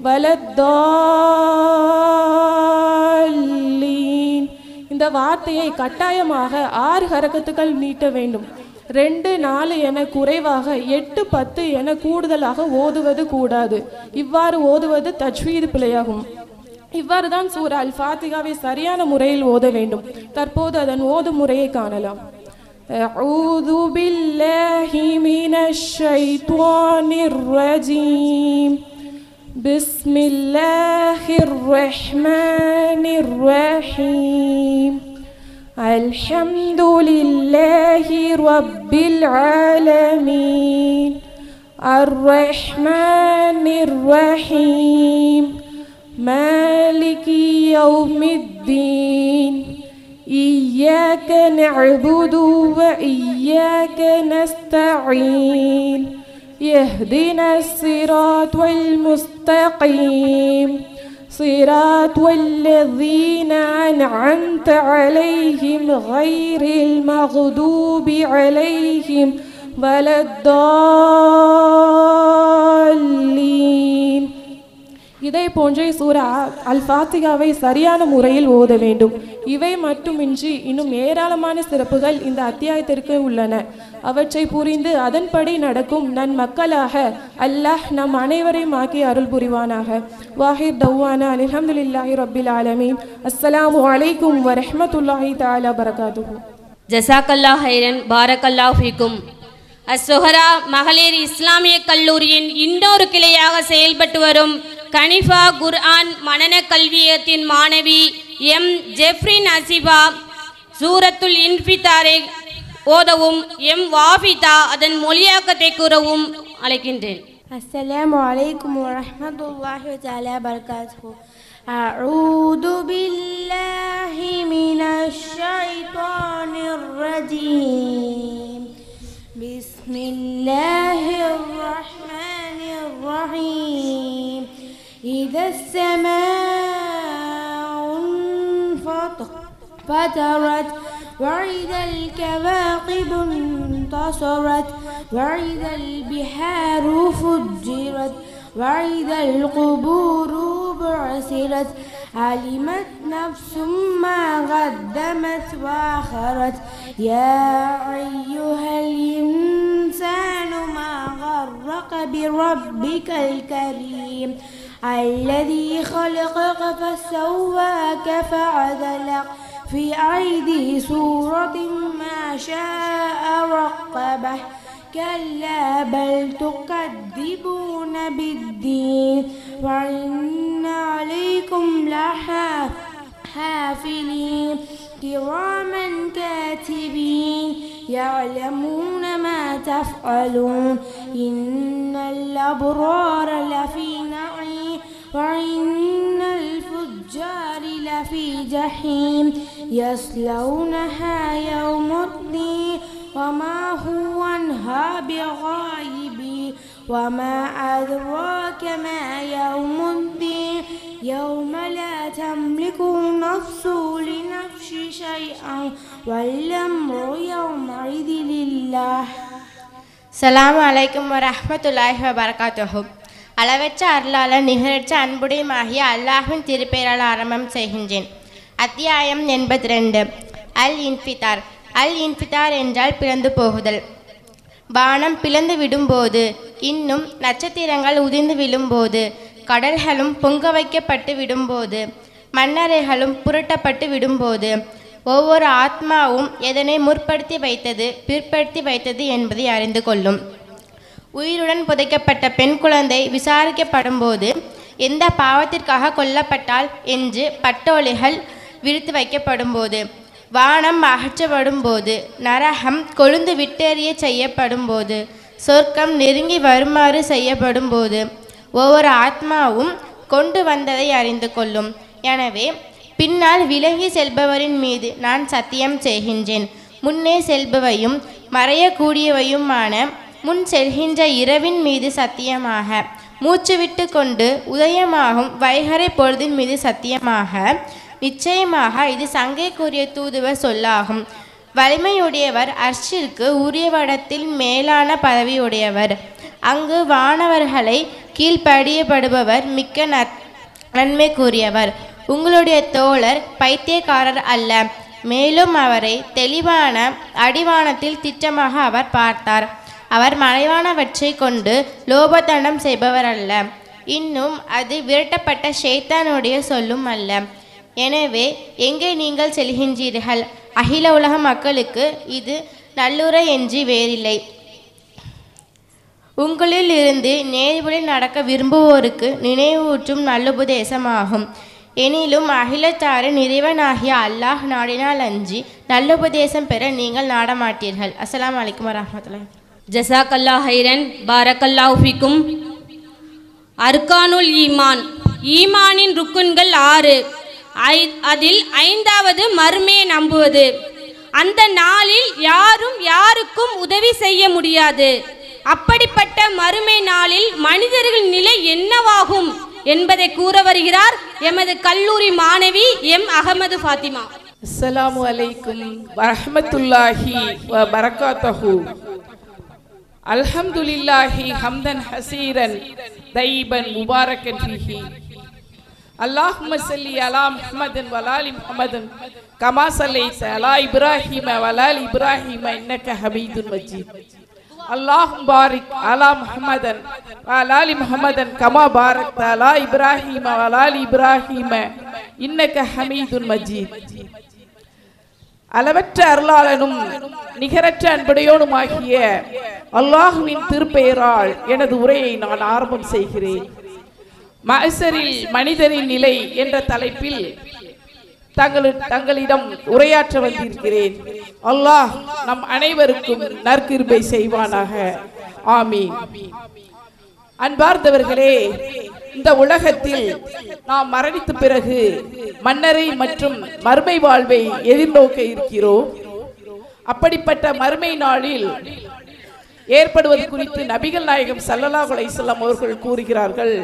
வலத்தாலீன் இந்த வார்த்தையை கட்டாயமாக ஆறு ஹரக்கத்துக்கள் நீட்ட வேண்டும் ரெண்டு நாலு என குறைவாக எட்டு பத்து என கூடுதலாக ஓதுவது கூடாது இவ்வாறு ஓதுவது தஜ்வீது பிழையாகும் இவ்வாறு தான் சூரா அல் ஃபாத்திகாவை சரியான முறையில் ஓத வேண்டும் தற்போது அதன் ஓதும் முறையை காணலாம் أعوذ بالله من الشيطان الرجيم بسم الله الرحمن الرحيم الحمد لله رب العالمين الرحمن الرحيم مالك يوم الدين إياك نعبد وإياك نستعين يهدنا الصراط المستقيم صراط الذين أنعمت عليهم غير المغضوب عليهم ولا الضالين இதை போன்றே சூரா அல் ஃபாத்திகாவை சரியான முறையில் ஓத வேண்டும் இவை மட்டுமின்றி இன்னும் ஏராளமான சிறப்புகள் இந்த அத்தியாயத்திற்கு உள்ளன அவற்றை புரிந்து அதன்படி நடக்கும் நன் மக்களாக அல்லாஹ் நம் அனைவரையும் ஆக்கி அருள் புரிவானாக வாஹிர் தவ்வானா அல்ஹம்துலில்லாஹி ரப்பில் ஆலமீன் அஸ்ஸலாமு அலைக்கும் வரஹ்மத்துல்லாஹி தஆலா பரகாத்துஹு ஜசாக்கல்லா ஹைரன் பாரக்கல்லா ஃபீக்கும் அஸ்ஸொஹரா மகளிர் இஸ்லாமிய கல்லூரியின் இன்னொரு கிளையாக செயல்பட்டு வரும் கனிஃபா குர்ஆன் மனன கல்வியத்தின் மாணவி எம் ஜெஃப்ரின் அசிபா சூரத்துல் இன்ஃபிதாரை ஓதவும் எம் வாஃபிதா அதன் மொழியாக்கத்தை கூறவும் அழைக்கின்றேன் السلام عليكم ورحمة الله تعالى وبركاته أعوذ بالله من الشيطان الرجيم بسم الله الرحمن الرحيم إذا السماء انفطرت فترت وإذا الكواكب انتصرت وإذا البحار فجرت وإذا القبور بعثرت علمت نفس ما قدمت وآخرت يا أيها الإنسان ما غرك بربك الكريم الذي خلقك فسواك فعدلك في أيدي سورة ما شاء رقبه كلا بل تكذبون بالدين وإن عليكم لحافلين كراما كاتبين يعلمون ما تفعلون إن الأبرار لفي نعيم وإن الفجار لفي جحيم يصلونها يوم الدين وما هو عنها بغائب وما أدراك ما يوم الدين يوم لا تملك نفس لنفس شيئا والأمر يومئذ لله சலாம் அலைக்கும் வரஹ்மத்துல்லாஹி வபரகாத்துஹு அளவற்ற அருளாளர் நிகரற்ற அன்புடையுமாகிய அல்லாஹ்வின் திருப்பெயரால் ஆரம்பம் செய்கின்றேன் அத்தியாயம் எண்பத்தி ரெண்டு அல் இன்ஃபிதார் அல் இன்ஃபிதார் என்றால் பிளந்து போகுதல் வானம் பிளந்து விடும்போது இன்னும் நட்சத்திரங்கள் உதிர்ந்து விழும்போது கடல்களும் பொங்க வைக்கப்பட்டு விடும்போது மண்ணறைகளும் புரட்டப்பட்டு விடும்போது ஒவ்வொரு ஆத்மாவும் எதனை முற்படுத்தி வைத்தது பிற்படுத்தி வைத்தது என்பதை அறிந்து கொள்ளும் உயிருடன் புதைக்கப்பட்ட பெண் குழந்தை விசாரிக்கப்படும்போது எந்த பாவத்திற்காக கொல்லப்பட்டாள் என்று பட்டோலிகள் விரித்து வைக்கப்படும்போது வானம் அகற்றப்படும் போது நரகம் கொழுந்து விட்டெறிய செய்யப்படும் போது சொர்க்கம் நெருங்கி வருமாறு செய்யப்படும் போது ஒவ்வொரு ஆத்மாவும் கொண்டு வந்ததை அறிந்து கொள்ளும் எனவே பின்னால் விலகி செல்பவரின் மீது நான் சத்தியம் செய்கின்றேன் முன்னே செல்பவையும் மறையக்கூடியவையுமான முன் செல்கின்ற இரவின் மீது சத்தியமாக மூச்சு விட்டு கொண்டு உதயமாகும் வைகறை பொழுதின் மீது சத்தியமாக நிச்சயமாக இது சங்கைக்குரிய தூதுவர் சொல்லாகும் வலிமையுடையவர் அர்ஷிற்கு உரியவடத்தில் மேலான பதவியுடையவர் அங்கு வானவர்களை கீழ்ப்படியப்படுபவர் மிக்க நற் நன்மைக்குரியவர் உங்களுடைய தோழர் பைத்தியக்காரர் அல்ல மேலும் அவரை தெளிவான அடிவானத்தில் திட்டமாக அவர் பார்த்தார் அவர் மறைவானவற்றை கொண்டு லோபத்தனம் செய்பவர் அல்ல இன்னும் அது விரட்டப்பட்ட ஷேத்தானுடைய சொல்லும் அல்ல எனவே எங்கே நீங்கள் செல்கின்றீர்கள் அகில உலக மக்களுக்கு இது நல்லுரை என்று வேறில்லை உங்களில் இருந்து நேர்வழி நடக்க விரும்புவோருக்கு நினைவூற்றும் நல்லுபதேசமாகும் எனினும் அகிலத்தாரின் இறைவனாகிய அல்லாஹ் நாடினால் அஞ்சி நல்லுபதேசம் பெற நீங்கள் நாடமாட்டீர்கள் அஸ்ஸலாமு அலைக்கும் வரஹ்மத்துல்லாஹி ஜசாக்கல்லா ஹைரன் பாரக்கல்லாஹு ஃபிக்கும் அர்கானுல் ஈமான் ஈமானின் ருக்குன்கள் ஆறு ஐ- அதில் ஐந்தாவது மறுமையை நம்புவது அந்த நாளில் யாரும் யாருக்கும் உதவி செய்ய முடியாது அப்படிப்பட்ட மறுமை நாளில் மனிதர்கள் நிலை என்னவாகும் என்பதை கூற வருகிறார் எமது கல்லூரி மாணவி எம் அகமது ஃபாத்திமா அஸ்ஸலாமு அலைக்கும் வரஹ்மத்துல்லாஹி வ பரக்காத்தஹு அல்ஹம்துலில்லாஹி ஹம்தன் ஹசீரன் தைபன் முபாரக்கன் ஃபீஹி அல்லாஹும்ம ஸல்லி அலா முஹம்மதின் வலாலி முஹம்மதின் கமா ஸல்லைத அலா இப்ராஹீம வலாலி இப்ராஹீம இன்னக ஹமீதுன் மஜீத் அல்லாஹும் பாரிக் அலா முஹம்மதன் வலாலி முஹம்மதன் கமா பாரக்த அலா இப்ராஹீம வலாலி இப்ராஹீம இன்னக ஹமீதுன் மஜீத் அளவற்ற அருளாளனும் நிகரற்ற அன்புடையோனுமாகிய அல்லாஹுவின் திருப்பெயரால் எனது உரையை நான் ஆரம்பம் செய்கிறேன் மகசரில் மனிதரின் நிலை என்ற தலைப்பில் தங்களு தங்களிடம் உரையாற்ற வந்திருக்கிறேன் அல்லாஹ் நம் அனைவருக்கும் நற்கிருபை செய்வானாக ஆமீன் அன்பார்ந்தவர்களே இந்த உலகத்தில் நாம் மரணித்த பிறகு மன்னரை மற்றும் மறுமை வாழ்வை எதிர்நோக்க இருக்கிறோம் அப்படிப்பட்ட மறுமை நாளில் ஏற்படுவது குறித்து நபிகள் நாயகம் ஸல்லல்லாஹு அலைஹி வஸல்லம் அவர்கள் கூறுகிறார்கள்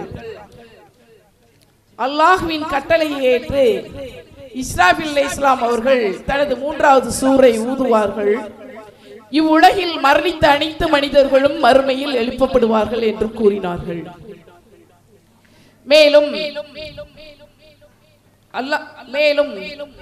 அல்லாஹ்வின் கட்டளையை ஏற்று இஸ்ராபில் இஸ்லாம் அவர்கள் தனது மூன்றாவது சூரை ஊதுவார்கள் இவ்வுலகில் மரணித்த அனைத்து மனிதர்களும் மறுமையில் எழுப்பப்படுவார்கள் என்று கூறினார்கள் மேலும் அல்லாஹ் மேலும்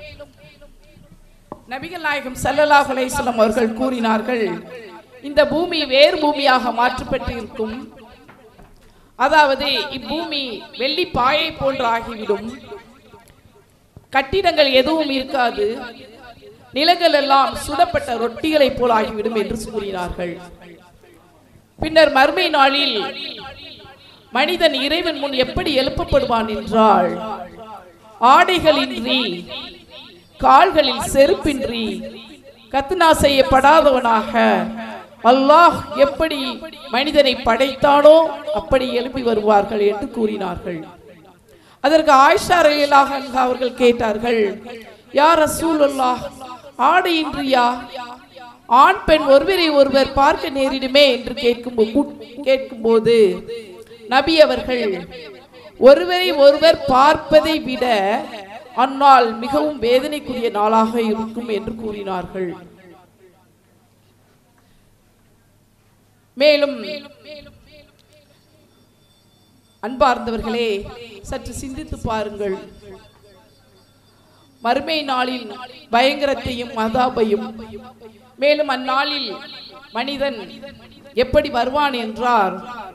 நபிகள் நாயகம் ஸல்லல்லாஹு அலைஹி வஸல்லம் அவர்கள் கூறினார்கள் இந்த பூமி வேறு பூமியாக மாற்றப்பட்டிருக்கும் அதாவது இப்பூமி வெள்ளி பாயை போன்று ஆகிவிடும் கட்டிடங்கள் எதுவும் இருக்காது நிலங்கள் எல்லாம் சுடப்பட்ட ரொட்டிகளைப் போல் ஆகிவிடும் என்று கூறினார்கள் பின்னர் மறுமை நாளில் மனிதன் இறைவன் முன் எப்படி எழுப்பப்படுவான் என்றால் ஆடைகளின்றி கால்களில் செருப்பின்றி கத்னா செய்யப்படாதவனாக அல்லாஹ் எப்படி மனிதனை படைத்தானோ அப்படி எழுப்பி வருவார்கள் என்று கூறினார்கள் அதற்கு ஆயிஷா ரலியல்லாஹு அன்ஹா அவர்கள் கேட்டார்கள் யார் ரசூலுல்லாஹ் ஆடையின்றியா ஆண் பெண் ஒருவரை ஒருவர் பார்க்க நேரிடுமே என்று கேட்கும் கேட்கும்போது நபி அவர்கள் ஒருவரை ஒருவர் பார்ப்பதை விட அந்நாள் மிகவும் வேதனைக்குரிய நாளாக இருக்கும் என்று கூறினார்கள் மேலும் அன்பார்ந்தவர்களே சற்று சிந்தித்து பாருங்கள் மறுமை நாளில் பயங்கரத்தையும் மதாபையும் மேலும் அந்நாளில் மனிதன் எப்படி வருவான் என்றார்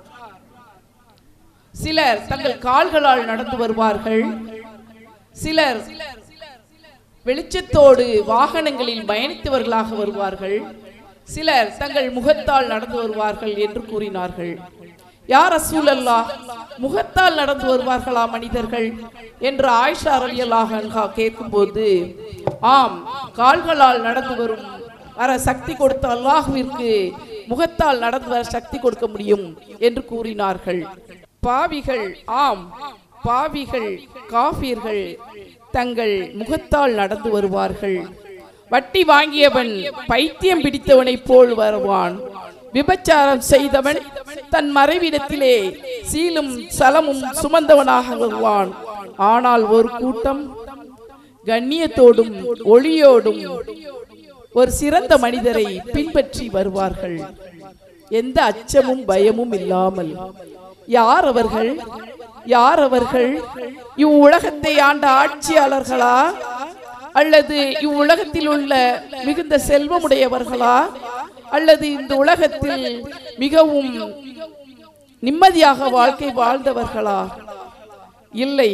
சிலர் தங்கள் கால்களால் நடந்து வருவார்கள் சிலர் வெளிச்சத்தோடு வாகனங்களில் பயணித்தவர்களாக வருவார்கள் சிலர் தங்கள் முகத்தால் நடந்து வருவார்கள் என்று கூறினார்கள் யார் அசூலல்லா முகத்தால் நடந்து வருவார்களா மனிதர்கள் என்று ஆயிஷா ரலியல்லாஹு அன்ஹா கேட்கும்போது ஆம் கால்களால் நடந்து வரும் வர சக்தி கொடுத்த அல்லாஹுவிற்கு முகத்தால் நடந்து வர சக்தி கொடுக்க முடியும் என்று கூறினார்கள் பாவிகள் ஆம் பாவிகள் காஃபியர்கள் தங்கள் முகத்தால் நடந்து வருவார்கள் வட்டி வாங்கியவன் பைத்தியம் பிடித்தவனைப் போல் வருவான் விபச்சாரம் செய்தவன் தன் மறைவிடத்திலே சீலும் சலமும் சுமந்தவனாக வருவான் ஆனால் ஒரு கூட்டம் கண்ணியத்தோடும் ஒளியோடும் ஒரு சிறந்த மனிதரை பின்பற்றி வருவார்கள் எந்த அச்சமும் பயமும் இல்லாமல் யார் அவர்கள் யார் அவர்கள் இவ்வுலகத்தை ஆண்ட ஆட்சியாளர்களா அல்லது இவ்வுலகத்தில் உள்ள மிகுந்த செல்வமுடையவர்களா அல்லது இந்த உலகத்தில் மிகவும் நிம்மதியாக வாழ்க்கை வாழ்ந்தவர்களா இல்லை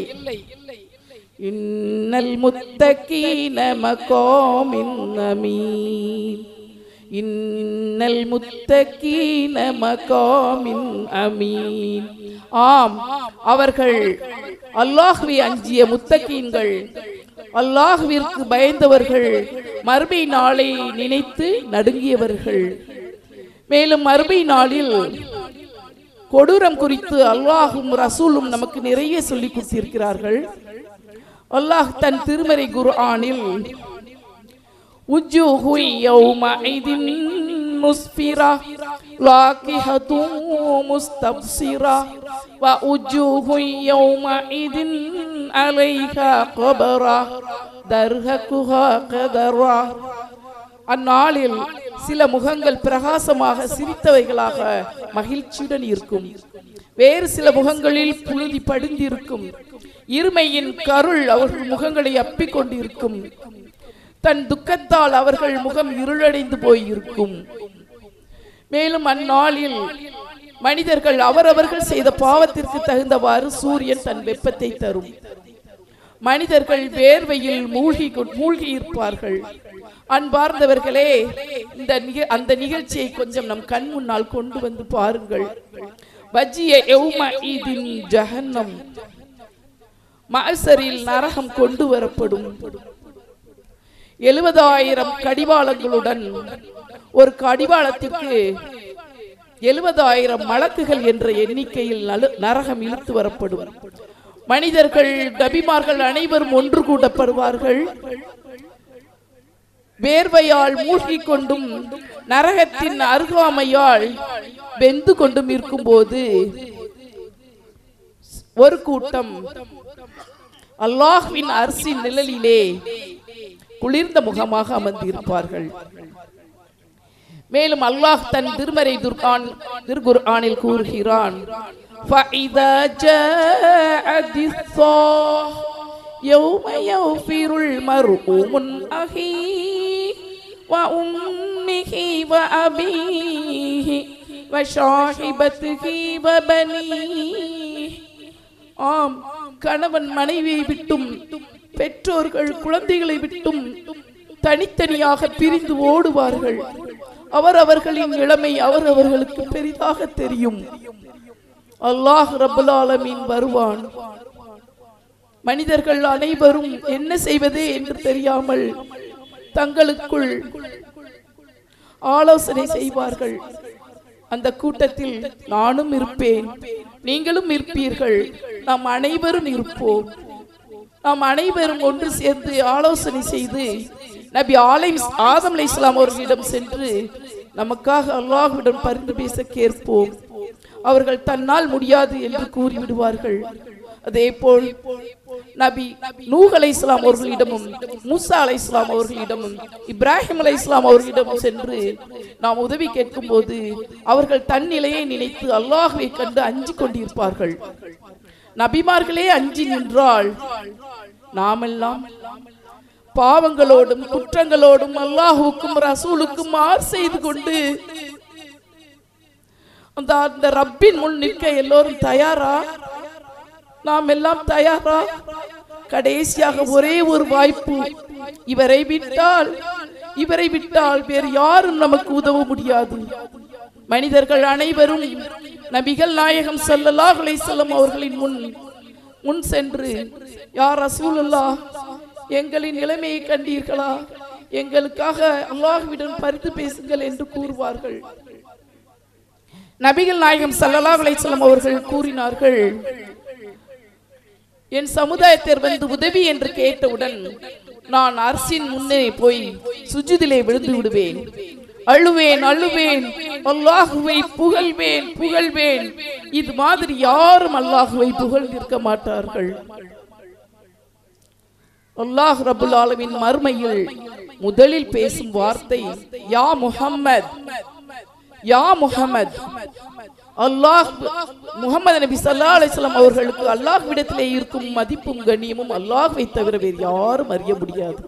இன்னல் முத்தகீன மகோமின் அமீன் இன்னல் முத்தகீன மகாமின் அமீன் ஆம் அவர்கள் அல்லாஹ்வை அஞ்சிய முத்தகீன்கள் அல்லாஹ்விற்கு பயந்தவர்கள் மறுமை நாளை நினைத்து நடுங்கியவர்கள் மேலும் மறுமை நாளில் கொடூரம் குறித்து அல்லாஹும் ரசூலும் நமக்கு நிறைய சொல்லி கொடுத்திருக்கிறார்கள் அல்லாஹ் தன் திருமறை குர்ஆனில் உஜூஹு யௌமஇதின் முஸ்பிரா லாகிஹது முஸ்தப்சிரா வ உஜூஹு யௌமஇதின் அலைஹா கபரா தர்ஹகுஹா கதரா அந்நாளில் சில முகங்கள் பிரகாசமாக சிரித்தவைகளாக மகிழ்ச்சியுடன் இருக்கும் வேறு சில முகங்களில் புழுதி படிந்திருக்கும் இருமையின் கருள் அவர்கள் முகங்களை அப்பிக் கொண்டிருக்கும் தன் துக்கத்தால் அவர்கள் முகம் இருளடைந்து போயிருக்கும் மேலும் அந்நாளில் மனிதர்கள் அவரவர்கள் செய்த பாவத்திற்கு தகுந்தவாறு சூரியன் தன் வெப்பத்தை தரும் மனிதர்கள் வேர்வையில் மூழ்கி கொ- மூழ்கி இருப்பார்கள் அன்பார்ந்தவர்களே இந்த நிக- அந்த நிகழ்ச்சியை கொஞ்சம் நம் கண் முன்னால் கொண்டு வந்து பாருங்கள் வஜ்ஜிய யௌம ஈதின் ஜஹன்னம் மஅசரில் நரகம் கொண்டு வரப்படும் எழுபதாயிரம் கடிவாளங்களுடன் ஒரு கடிவாளத்திற்கு எழுபதாயிரம் மலக்குகள் என்ற எண்ணிக்கையில் நலு- நரகம் இழுத்து வரப்படும் மனிதர்கள் நபிமார்கள் அனைவரும் ஒன்று கூட்டப்படுவார்கள் வேர்வையால் மூழ்கிக் கொண்டும் நரகத்தின் அருகாமையால் வெந்து கொண்டும் இருக்கும்போது ஒரு கூட்டம் அல்லாஹ்வின் அரசின் நிழலிலே குளிர்ந்த முகமாக அமர்ந்திருப்பார்கள் மேலும் அல்லாஹ் தன் திருமறை துர்கான் திருகுர்ஆனில் கூறுகிறான் فَإِذَا جَاءَتِ الصَّاخَّةُ يَوْمَ يَفِرُّ الْمَرْءُ مِنْ أَخِيهِ وَأُمِّهِ وَأَبِيهِ وَصَاحِبَتِهِ وَبَنِيهِ ஆம் கணவன் மனைவியை விட்டும் பெற்றோர்கள் குழந்தைகளை விட்டும் தனித்தனியாக பிரிந்து ஓடுவார்கள் அவர் அவர்களின் நிலைமை அவர் அவர்களுக்கு பெரிதாக தெரியும் அல்லாஹ் ரப்பல் ஆலமீன் வருவான் மனிதர்கள் அனைவரும் என்ன செய்வது என்று தெரியாமல் தங்களுக்குள் ஆலோசனை செய்வார்கள் அந்த கூட்டத்தில் நானும் இருப்பேன் நீங்களும் இருப்பீர்கள் நாம் அனைவரும் இருப்போம் நாம் அனைவரும் ஒன்று சேர்ந்து ஆலோசனை செய்து நபி ஆலை ஆதம் அலை இஸ்லாம் அவர்களிடம் சென்று நமக்காக அல்லாஹ்விடம் பரிந்து பேச கேட்போம் அவர்கள் தன்னால் முடியாது என்று கூறிவிடுவார்கள் அதே போல் நபி நூஹ் அலை இஸ்லாம் அவர்களிடமும் மூசா அலை இஸ்லாம் அவர்களிடமும் இப்ராஹிம் அலை இஸ்லாம் அவர்களிடமும் சென்று நாம் உதவி கேட்கும் போது அவர்கள் தன் நிலையை நினைத்து அல்லாஹ்வை கண்டு அஞ்சிக் கொண்டிருப்பார்கள் நபிமார்களே அஞ்சி நின்றால் நாமெல்லாம் பாவங்களோடும் குற்றங்களோடும் அல்லாஹுக்கும் ரசூலுக்கும் மாறு செய்து கொண்டு அந்த அந்த ரப்பின் முன் நிற்க எல்லோரும் தயாரா நாம் எல்லாம் தயாரா கடைசியாக ஒரே ஒரு வாய்ப்பு இவரை விட்டால் இவரை விட்டால் வேறு யாரும் நமக்கு உதவ முடியாது மனிதர்கள் அனைவரும் நபிகள் நாயகம் ஸல்லல்லாஹு அலைஹி வஸல்லம் அவர்களின் முன் முன் சென்று யார் ரசூலுல்லாஹ் எங்களின் நிலைமையை கண்டீர்களா எங்களுக்காக அல்லாஹ்விடம் பரிந்து பேசுங்கள் என்று கூறுவார்கள் நபிகள் நாயகம் ஸல்லல்லாஹு அலைஹி வஸல்லம் அவர்கள் கூறினார்கள் என் சமுதாயத்திற்கு வந்து உதவி என்று கேட்டவுடன் நான் அரசின் முன்னே போய் சுஜுதிலே விழுந்து விடுவேன் அழுவேன் அழுவேன் அல்லாஹுவை புகழ்வேன் புகழ்வேன் இது மாதிரி யாரும் அல்லாஹுவை புகழ்ந்திருக்க மாட்டார்கள் அல்லாஹ் ரபுல் ஆலமின் மறுமையில் முதலில் பேசும் வார்த்தை யா முஹம்மத் யா முஹம்மத் அல்லாஹ் முகமது நபி ஸல்லல்லாஹு அலைஹி வஸல்லம் அவர்களுக்கு அல்லாஹ்விடத்திலே இருக்கும் மதிப்பும் கண்ணியமும் அல்லாஹ்வை தவிர வேறு யாரும் அறிய முடியாது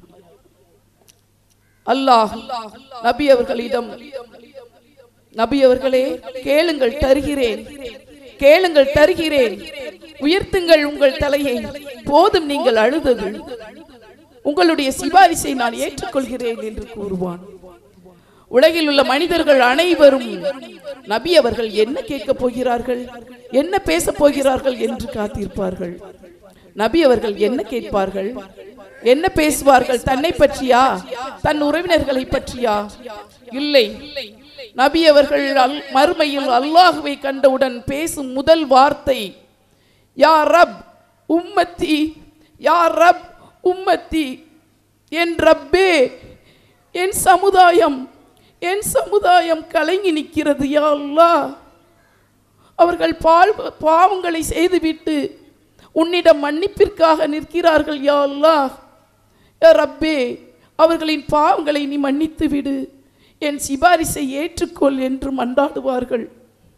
அல்லாஹ் நபி அவர்களிடம் நபி அவர்களே கேளுங்கள் தருகிறேன் கேளுங்கள் தருகிறேன் உயர்த்துங்கள் உங்கள் தலையை போதும் நீங்கள் அழுதது உங்களுடைய சிபாரிசை நான் ஏற்றுக்கொள்கிறேன் என்று கூறுவான் உலகில் உள்ள மனிதர்கள் அனைவரும் நபி அவர்கள் என்ன கேட்கப் போகிறார்கள் என்ன பேசப் போகிறார்கள் என்று காத்திருப்பார்கள் நபி அவர்கள் என்ன கேட்பார்கள் என்ன பேசுவார்கள் தன்னை பற்றியா தன் உறவினர்களை பற்றியா இல்லை நபி அவர்கள் அல்- மறுமையில் அல்லாஹுவை கண்டவுடன் பேசும் முதல் வார்த்தை யா ரப் உம்மத்தி யா ரப் உம்மத்தி என் ரப்பே என் சமுதாயம் என் சமுதாயம் கலங்கி நிற்கிறது யா அல்லாஹ் அவர்கள் பால் பாவங்களை செய்துவிட்டு உன்னிடம் மன்னிப்பிற்காக நிற்கிறார்கள் யா அல்லாஹ் யா ரப்பே அவர்களின் பாவங்களை நீ மன்னித்து விடு என் சிபாரிசை ஏற்றுக்கொள் என்று மன்றாடுவார்கள்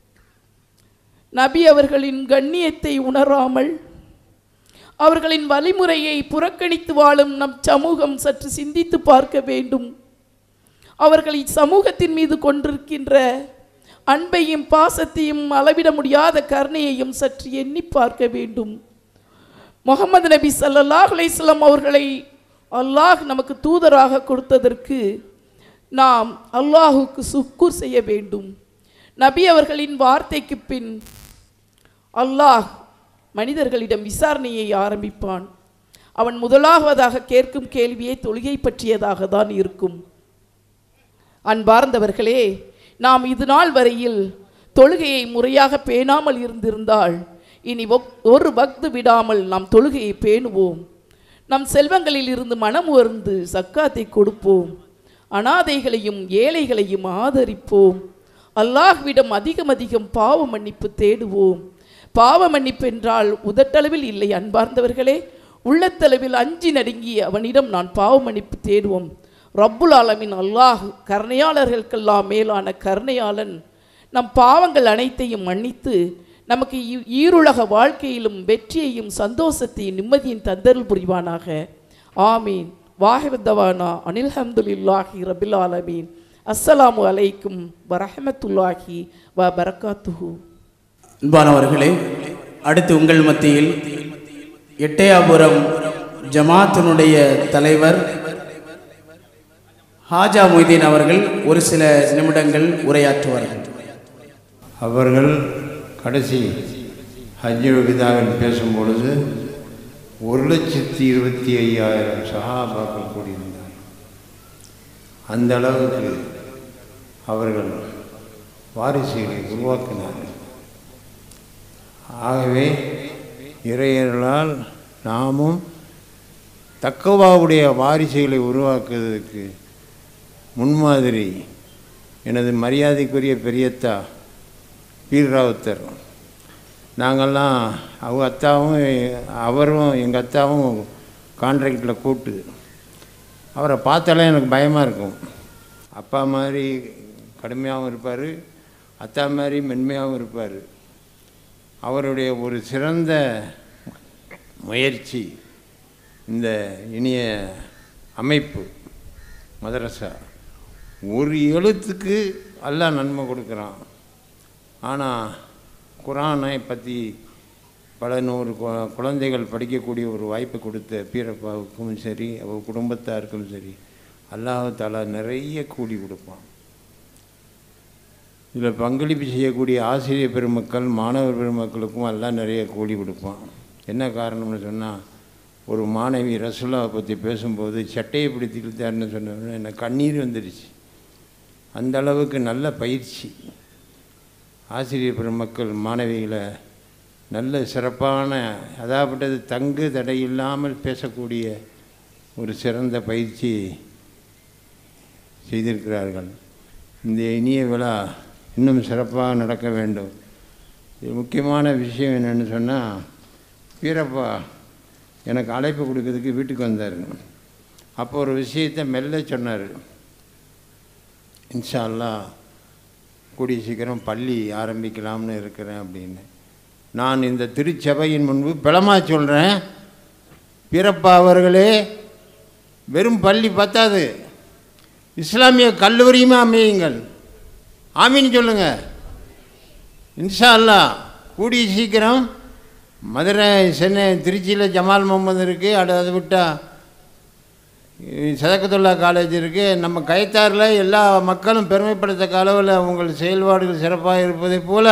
நபி அவர்களின் கண்ணியத்தை உணராமல் அவர்களின் வழிமுறையை புறக்கணித்து வாழும் நம் சமூகம் சற்று சிந்தித்து பார்க்க வேண்டும் அவர்கள் இச்சமூகத்தின் மீது கொண்டிருக்கின்ற அன்பையும் பாசத்தையும் அளவிட முடியாத கருணையையும் சற்று எண்ணி பார்க்க வேண்டும் முகமது நபி ஸல்லல்லாஹு அலைஹி வஸல்லம் அவர்களை அல்லாஹ் நமக்கு தூதராக கொடுத்ததற்கு நாம் அல்லாஹுக்கு சுக்கூர் செய்ய வேண்டும் நபி அவர்களின் வார்த்தைக்கு பின் அல்லாஹ் மனிதர்களிடம் விசாரணையை ஆரம்பிப்பான் அவன் முதலாவதாக கேட்கும் கேள்வியே தொழுகை பற்றியதாக தான் இருக்கும் அன்பார்ந்தவர்களே நாம் இது நாள் வரையில் தொழுகையை முறையாக பேணாமல் இருந்திருந்தால் இனி ஒக்- ஒரு வக்து விடாமல் நாம் தொழுகையை பேணுவோம் நம் செல்வங்களில் இருந்து மனம் உயர்ந்து சக்காத்தை கொடுப்போம் அனாதைகளையும் ஏழைகளையும் ஆதரிப்போம் அல்லாஹ்விடம் அதிகம் அதிகம் பாவ மன்னிப்பு தேடுவோம் பாவ மன்னிப்பு என்றால் உதட்டளவில் இல்லை அன்பார்ந்தவர்களே உள்ளத்தளவில் அஞ்சி நடுங்கி அவனிடம் நான் பாவ மன்னிப்பு தேடுவோம் ரப்புல் ஆலமின் அல்லாஹ் கருணையாளர்களுக்கெல்லாம் மேலான கருணையாளன் நம் பாவங்கள் அனைத்தையும் மன்னித்து நமக்கு ஈ- ஈருலக வாழ்க்கையிலும் வெற்றியையும் சந்தோஷத்தையும் நிம்மதியும் தந்தருள் புரிவானாக ஆமீன் வாஹிவத்தவானா அனில் ஹம்துலில்லாஹி ரபில் ஆலமீன் அஸ்ஸலாமு அலைக்கும் வரஹமத்துல்லாஹி வ பரக்காத்துஹு அன்பானவர்களே அடுத்து உங்கள் மத்தியில் எட்டயாபுரம் ஜமாத்தினுடைய தலைவர் ஹாஜா மொய்தீன் அவர்கள் ஒரு சில நிமிடங்கள் உரையாற்றுவார்கள் அவர்கள் கடைசி ஹஜ்ஜு விதாவில் பேசும்பொழுது ஒரு லட்சத்தி இருபத்தி ஐயாயிரம் சஹாபாக்கள் கூடியிருந்தார் அந்த அளவுக்கு அவர்கள் வாரிசுகளை உருவாக்கினார்கள் ஆகவே இறையர்களால் நாமும் தக்கவாவுடைய வாரிசுகளை உருவாக்குவதற்கு முன்மாதிரி எனது மரியாதைக்குரிய பெரியத்தா பீர்ராவுத்தர் நாங்கள்லாம் அவங்க அத்தாவும் அவரும் எங்கள் அத்தாவும் கான்ட்ராக்டில் கூட்டு அவரை பார்த்தாலே எனக்கு பயமாக இருக்கும் அப்பா மாதிரி கடுமையாகவும் இருப்பார் அத்தா மாதிரி மென்மையாகவும் இருப்பார் அவருடைய ஒரு சிறந்த முயற்சி இந்த இனிய அமைப்பு மதரசா ஒரு எழுத்துக்கு அல்லாஹ் நன்மை கொடுக்குறான் ஆனால் குரானை பற்றி பல நூறு கு- குழந்தைகள் படிக்கக்கூடிய ஒரு வாய்ப்பு கொடுத்த பீரப்பாவுக்கும் சரி அவர் குடும்பத்தாருக்கும் சரி அல்லாஹ் தாலா நிறைய கூலி கொடுப்பான் இதில் பங்களிப்பு செய்யக்கூடிய ஆசிரியர் பெருமக்கள் மாணவர் பெருமக்களுக்கும் எல்லாம் நிறைய கூலி கொடுப்பான் என்ன காரணம்னு சொன்னால் ஒரு மாணவி ரசுல்லாவை பற்றி பேசும்போது சட்டையை பிடித்து இழுத்தாருன்னு சொன்ன எனக்கு கண்ணீர் வந்துடுச்சு அந்த அளவுக்கு நல்ல பயிற்சி ஆசிரியர் பெருமக்கள் மாணவிகளை நல்ல சிறப்பான அதாப்பட்டது தங்கு தடை இல்லாமல் பேசக்கூடிய ஒரு சிறந்த பயிற்சி செய்திருக்கிறார்கள் இந்த இனிய விழா இன்னும் சிறப்பாக நடக்க வேண்டும் இது முக்கியமான விஷயம் என்னென்னு சொன்னால் வீரப்பா எனக்கு அழைப்பு கொடுக்கறதுக்கு வீட்டுக்கு வந்தார் அப்போ ஒரு விஷயத்தை மெல்ல சொன்னார் இன்ஷா அல்லாஹ் கூடிய சீக்கிரம் பள்ளி ஆரம்பிக்கலாம்னு இருக்கிறேன் அப்படின்னு நான் இந்த திருச்சபையின் முன்பு பலமா சொல்கிறேன் பிறப்பா அவர்களே வெறும் பள்ளி பத்தாது இஸ்லாமிய கல்லூரியுமே அமையுங்கள் ஆமீன்னு சொல்லுங்கள் இன்ஷா அல்லாஹ் கூடிய சீக்கிரம் மதுரை சென்னை திருச்சியில் ஜமால் முகமது இருக்குது அடு அதை விட்டால் சதக்கத்துல்லா காலேஜ் இருக்குது நம்ம கைத்தாரில் எல்லா மக்களும் பெருமைப்படுத்தக்க அளவில் உங்கள் செயல்பாடுகள் சிறப்பாக இருப்பதைப் போல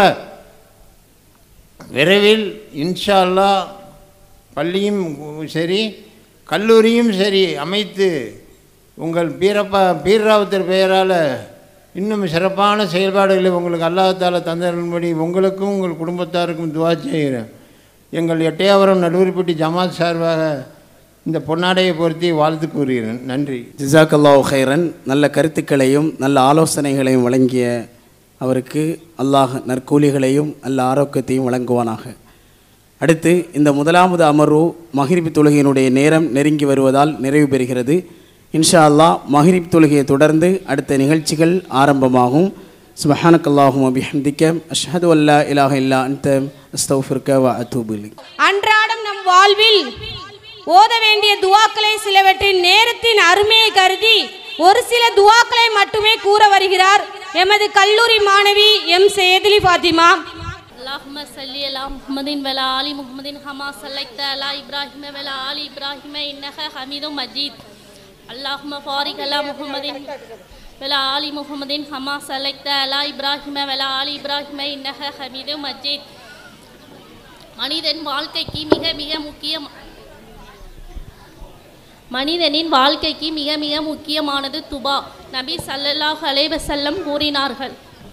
விரைவில் இன்ஷா அல்லாஹ் பள்ளியும் சரி கல்லூரியும் சரி அமைத்து உங்கள் பீரப்பா பீர்ராவத்தர் பெயரால் இன்னும் சிறப்பான செயல்பாடுகளை உங்களுக்கு அல்லாஹால தந்தரும்படி உங்களுக்கும் உங்கள் குடும்பத்தாருக்கும் துவா செய்கிறேன் எங்கள் எட்டையாவரம் நடுவரிப்பட்டி ஜமாத் சார்பாக இந்த பொன்னாடையை பொருத்தி வாழ்த்து கூறுகிறேன் நன்றி ஜிசாக்கல்லாஹ் ஹைரன் நல்ல கருத்துக்களையும் நல்ல ஆலோசனைகளையும் வழங்கிய அவருக்கு அல்லாஹ் நற்கூலிகளையும் நல்ல ஆரோக்கியத்தையும் வழங்குவானாக அடுத்து இந்த முதலாவது அமர்வு மஹரிப் தொழுகையினுடைய நேரம் நெருங்கி வருவதால் நிறைவு பெறுகிறது இன்ஷா அல்லாஹ் மஹரிப் தொழுகையை தொடர்ந்து அடுத்த நிகழ்ச்சிகள் ஆரம்பமாகும் சுபஹானக்கல்லாஹும் அபிஹம்திக்க அஷ்ஹது அல்லா இலாஹ இல்லா அன்த அஸ்தௌஃபிர்க வ அத்தூபு இலைக். அன்றாடம் நம் வாழ்வில் ஓத வேண்டிய துவாக்களை சிலவற்றின் நேரத்தின் அருமையை கருதி ஒரு சில துவாக்களை மட்டுமே கூற வருகிறார் எமது கல்லூரி மாணவி எம் சையதுலி ஃபாத்திமா اللهم صل على محمد وعلى آل محمد كما صليت على إبراهيم وعلى آل إبراهيم إنك حميد مجيد اللهم بارك على محمد وعلى آل محمد كما صليت على إبراهيم وعلى آل إبراهيم إنك حميد مجيد மனிதன் வாழ்க்கைக்கு மிக மிக முக்கியம் மனிதனின் வாழ்க்கைக்கு மிக மிக முக்கியமானது துபா நபி ஸல்லல்லாஹு அலைஹி வஸல்லம் கூறினார்கள்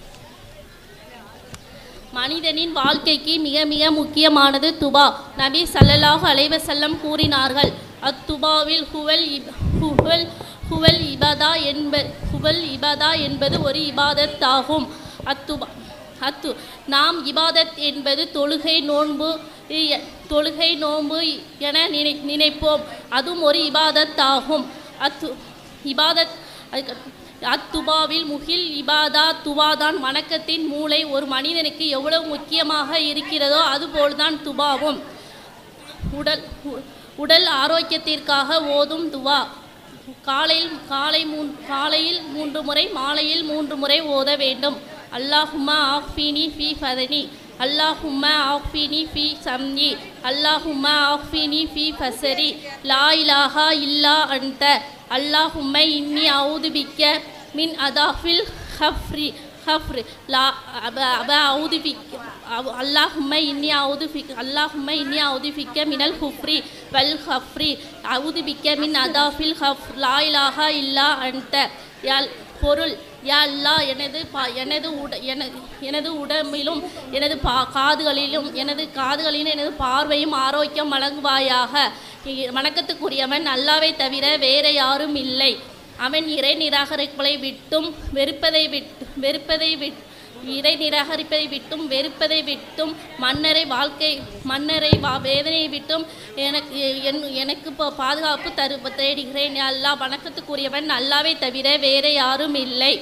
மனிதனின் வாழ்க்கைக்கு மிக மிக முக்கியமானது துபா நபி ஸல்லல்லாஹு அலைஹி வஸல்லம் கூறினார்கள் அத்துபாவில் ஹுவல் இப்- ஹுவல் ஹுவல் இபதா என்ப ஹுவல் இபதா என்பது ஒரு இபாதத் ஆகும் அத்துபா அத்து நாம் இபாதத் என்பது தொழுகை நோன்பு இ- தொழுகை நோன்பு என நினை நினைப்போம் அதுவும் ஒரு இபாதத் ஆகும் அத்து இபாதத் அதுக்கு அத்துபாவில் முகில் இபாதா துவாதான் வணக்கத்தின் மூளை ஒரு மனிதனுக்கு எவ்வளவு முக்கியமாக இருக்கிறதோ அதுபோல்தான் துபாவும் உடல் உ- உடல் ஆரோக்கியத்திற்காக ஓதும் துவா காலையில் காலை மூன் காலையில் மூன்று முறை மாலையில் மூன்று முறை ஓத வேண்டும் அல்லாஹும்மா ஆஃபினி ஃபி ஃபதனி அல்லாஹும்மா ஆஃபினி ஃபி சம்னி அல்லாஹும்மா ஆஃபினி ஃபி ஃபசரி லா இலாஹா இல்லா அன்த அல்லாஹும்ம இன்னி அவுது பிக்க மின் அதாஃபில் ஹஃப்ரி ஹஃப்ர் லா அப அப அவுது பிக்க அவ்- அல்லாஹும்ம இன்னி அவுது பிக் அல்லாஹும்ம இன்னி அவுது பிக்க மினல் ஹுஃப்ரி வல் ஹஃப்ரி அவுது பிக்க மின் அதாஃபில் ஹஃப் லா இலாஹா இல்லா அன்த யால் பொருள் யா அல்லா எனது பா எனது உட எனது எனது உடம்பிலும் எனது பா காதுகளிலும் எனது காதுகளிலும் எனது பார்வையும் ஆரோக்கியம் வழங்குவாயாக இ- வணக்கத்துக்குரியவன் அல்லாவை தவிர வேற யாரும் இல்லை அவன் இறை நிராகரிப்புகளை விட்டும் வெறுப்பதை விட்டு வெறுப்பதை விட் இறை நிராகரிப்பதை விட்டும் வெறுப்பதை விட்டும் மன்னரை வாழ்க்கை மன்னரை வா வேதனையை விட்டும் எனக்கு என் எனக்கு இப்போ பாதுகாப்பு தரு தேடுகிறேன் அல்லா வணக்கத்துக்குரியவன் அல்லாவை தவிர வேற யாரும் இல்லை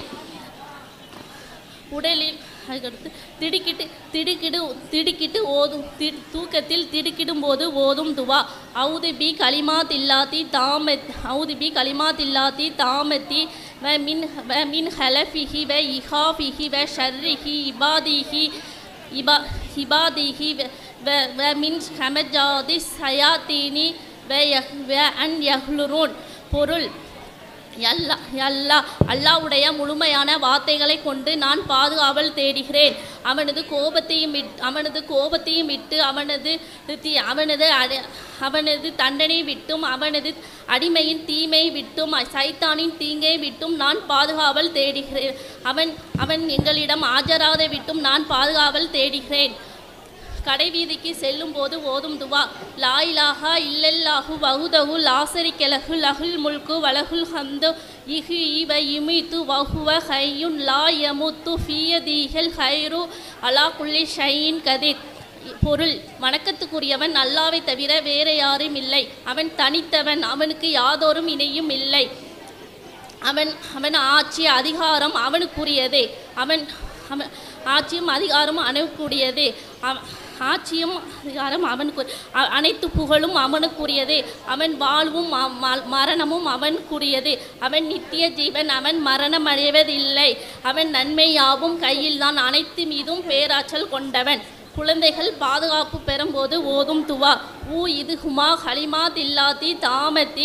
உடலில் அதுக்கடுத்து திடுக்கிட்டு திடுக்கிடு திடுக்கிட்டு ஓதும் தி தூக்கத்தில் திடுக்கிடும் போது ஓதும் துவா அவுது பி கலிமா தில்லாத்தி தாமத் அவுது பி கலிமா தில்லாத்தி தாமத்தி வ மின் வ மின் ஹலஃபிஹி வ இஹாஃபிஹி வ ஷர்ரிஹி இபாதிஹி இபா இபாதிஹி வ வ வ மின் ஹமஜாதி சயாத்தீனி வ யஹ் வ அன் யஹ்லுரூன் பொருள் அல்லா அல்லா அல்லாவுடைய முழுமையான வார்த்தைகளை கொண்டு நான் பாதுகாவல் தேடுகிறேன் அவனது கோபத்தையும் விட் அவனது கோபத்தையும் விட்டு அவனது தி அவனது அட அவனது தண்டனை விட்டும் அவனது அடிமையின் தீமை விட்டும் சைத்தானின் தீங்கை விட்டும் நான் பாதுகாவல் தேடுகிறேன் அவன் அவன் எங்களிடம் ஆஜராதை விட்டும் நான் பாதுகாவல் தேடுகிறேன் கடை வீதிக்கு செல்லும் போது ஓதும் துவா லா இலாஹா இல்லல்லாஹு வஹுதஹு லாசரி கெலஹு லஹுல் முல்கு வலஹுல் ஹம்து இஹு இவ இமித்து வஹுவ ஹையுன் லா யமுத்து ஃபியதீஹல் ஹைரு அலா குல்லி ஷையின் கதிர் பொருள் வணக்கத்துக்குரியவன் அல்லாவை தவிர வேற யாரும் இல்லை அவன் தனித்தவன் அவனுக்கு யாதொரும் இணையும் இல்லை அவன் அவன் ஆட்சி அதிகாரம் அவனுக்குரியதே அவன் அவன் ஆட்சியும் அதிகாரமும் அவனுக்குரியதே அவ- ஆட்சியும் அதிகாரம் அவனுக்கு அ- அனைத்து புகழும் அவனுக்குரியதே அவன் வாழ்வும் ம- ம- மரணமும் அவனுக்குரியதே அவன் நித்திய ஜீவன் அவன் மரணம் அடைவதில்லை அவன் நன்மை யாவும் கையில்தான் அனைத்து மீதும் பேராற்றல் கொண்டவன் குழந்தைகள் பாதுகாப்பு பெறும்போது ஓதும் துவா ஊ இது ஹுமா ஹலிமா தில்லாத்தி தாமத்தி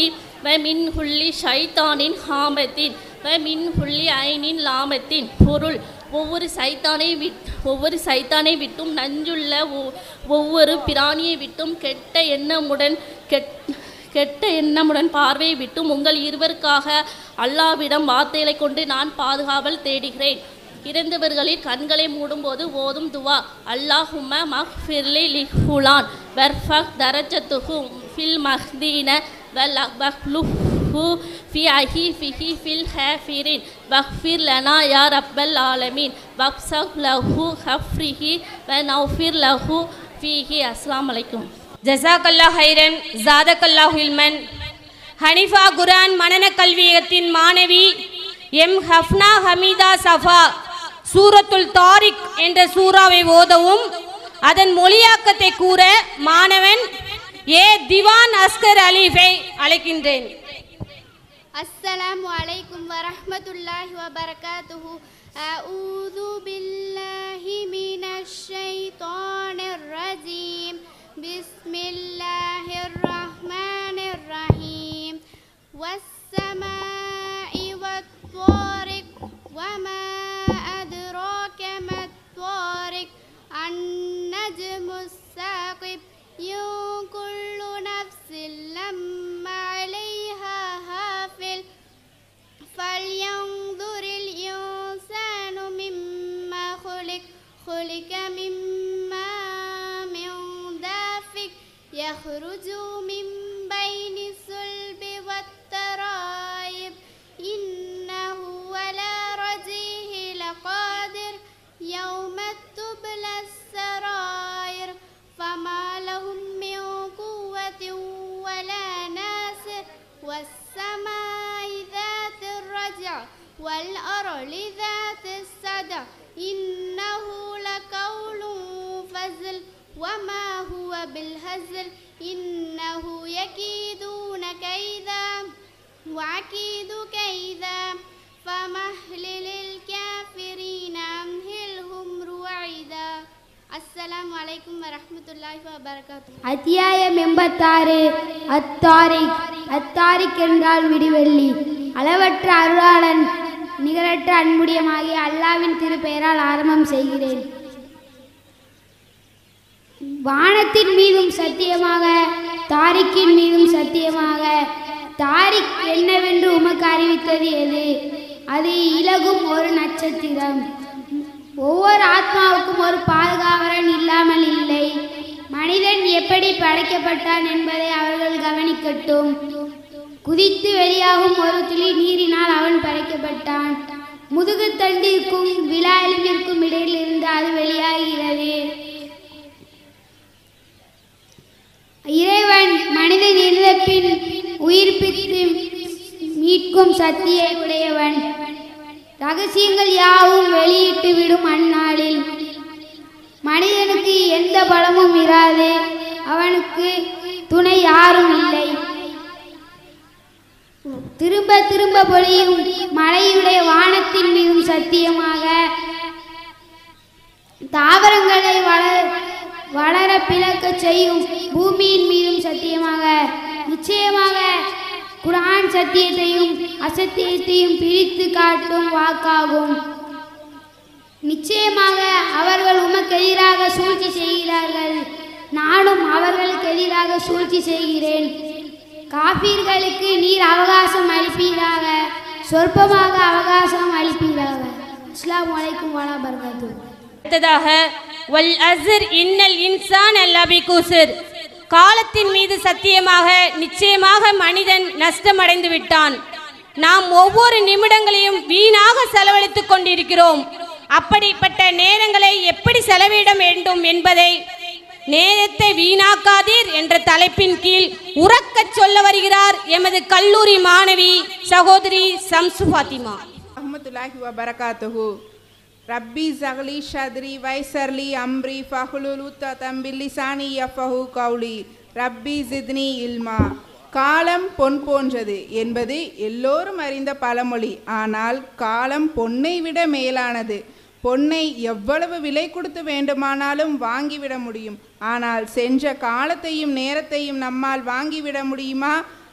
ومن كل شيطان هامة ومن كل عين لامة பொருள் ஒவ்வொரு சைத்தானை விட் ஒவ்வொரு சைத்தானை விட்டும் நஞ்சுள்ள ஒ- ஒவ்வொரு பிராணியை விட்டும் கெட்ட எண்ணமுடன் கெட் கெட்ட எண்ணமுடன் பார்வையை விட்டும் உங்கள் இருவருக்காக அல்லாவிடம் வார்த்தைகளை கொண்டு நான் பாதுகாவல் தேடுகிறேன் இறந்தவர்களின் கண்களை மூடும்போது ஓதும் துவா அல்லாஹும்ம மஃபிர்லி லிஹுலான் வர்ஃபக் தரஜத்துஹு ஃபில் மஹ்தீன வல் வஹ்லுஹு ஃபி அஹீஃபிஹி ஃபில் ஹாஃபிரின் வஹ்ஃபிர் லனா யா ரப்பல் ஆலமீன் வப்சக் லஹு ஹஃப்ரிஹி வ நௌஃபிர் லஹு ஃபீஹி அஸ்ஸலாமு அலைக்கும் ஜசாக்கல்லா ஹைரன் ஜாதக்கல்லா ஹில்மன் ஹனிஃபா குரான் மனன கல்வியகத்தின் மாணவி எம் ஹஃப்னா ஹமீதா சஃபா சூரத்துல் தாரிக் என்ற சூறாவை ஓதவும் அதன் மொழியாக்கத்தை கூற மாணவன் ஏ திவான் அஸ்கர் அலீஃபை அழைக்கின்றேன் السلام عليكم ورحمة الله وبركاته أعوذ بالله من الشيطان الرجيم بسم الله الرحمن الرحيم والسماء والطارق وما أدراك ما الطارق النجم الثاقب إن كل نفس لما عليها حافظ فلينظر الإنسان مما خلق خلق مما من دافق يخرج من بين الصلب والترائب إنه على رجيه لقادر يوم تبلى السرائر فما لهم من قوة ولا ناصر والسماء ذات الرجع والأرض ذات الصدع إنه لقول فزل وما هو بالهزل إنه يكيدون كيدا وأكيد كيدا فمهل الكافرين أمهلهم روعدا السلام عليكم ورحمة الله وبركاته அத்தியாயம் எண்பத்தாறு அத்தாரிக் அத்தாரிக் என்றால் விடிவெள்ளி அளவற்ற அருளாளன் நிகரற்ற அன்புடையமாகிய அல்லாவின் திருப்பெயரால் ஆரம்பம் செய்கிறேன் வானத்தின் மீதும் சத்தியமாக தாரிக்கின் மீதும் சத்தியமாக தாரிக் என்னவென்று உமக்கு அறிவித்தது எது அது இலகும் ஒரு நட்சத்திரம் ஒவ்வொரு ஆத்மாவுக்கும் ஒரு பாதுகாவலன் இல்லாமல் இல்லை மனிதன் எப்படி படைக்கப்பட்டான் என்பதை அவர்கள் கவனிக்கட்டும் குதித்து வெளியாகும் ஒரு துளி நீரினால் அவன் படைக்கப்பட்டான் முதுகுத்தண்டிற்கும் விழா எலும்பிற்கும் இடையில் இருந்து அது வெளியாகிறது இறைவன் மனிதன் இறந்தபின் உயிர்ப்பித்து மீட்கும் சக்தியை உடையவன் ரகசியங்கள் யாவும் வெளியிட்டு விடும் அந்நாளில் மனிதனுக்கு எந்த பலமும் இராது அவனுக்கு துணை யாரும் இல்லை திரும்ப திரும்ப பொழியும் மழையுடைய வானத்தின் மீதும் சத்தியமாக தாவரங்களை வளர வளர பிளக்க செய்யும் பூமியின் மீதும் சத்தியமாக நிச்சயமாக குரான் சத்தியத்தையும் அசத்தியத்தையும் பிரித்து காட்டும் வாக்காகும் நிச்சயமாக அவர்கள் உமக்கு எதிராக சூழ்ச்சி செய்கிறார்கள் நானும் அவர்களுக்கு எதிராக சூழ்ச்சி செய்கிறேன் காபீர்களுக்கு நீர் அவகாசம் அளிப்பீராக சொற்பமாக அவகாசம் அளிப்பீராக அஸ்ஸலாமு அலைக்கும் வரா பர்காத்து அடுத்ததாக வல் அஸ்ர் இன்னல் இன்சான் அல்லபி குஸ்ர் காலத்தின் மீது சத்தியமாக நிச்சயமாக மனிதன் நஷ்டமடைந்து விட்டான் நாம் ஒவ்வொரு நிமிடங்களையும் வீணாக செலவழித்துக் கொண்டிருக்கிறோம் அப்படிப்பட்ட நேரங்களை எப்படி செலவிட வேண்டும் என்பதை நேரத்தை வீணாக்காதீர் என்ற தலைப்பின் கீழ் உறக்கச் சொல்ல வருகிறார் எமது கல்லூரி மாணவி சகோதரி சம்சு ஃபாத்திமா ரஹ்மத்துல்லாஹி வபரகாத்துஹு ரப்பி ஜகலி ஷத்ரி வைசர்லி அம்ரி ஃபஹுலுலு தம்பில்லி சானி யஃபஹு கௌலி ரப்பி ஜித்னி இல்மா காலம் பொன் போன்றது என்பது எல்லோரும் அறிந்த பழமொழி ஆனால் காலம் பொன்னை விட மேலானது பொன்னை எவ்வளவு விலை கொடுத்து வேண்டுமானாலும் வாங்கிவிட முடியும் ஆனால் சென்ற காலத்தையும் நேரத்தையும் நம்மால் வாங்கிவிட முடியுமா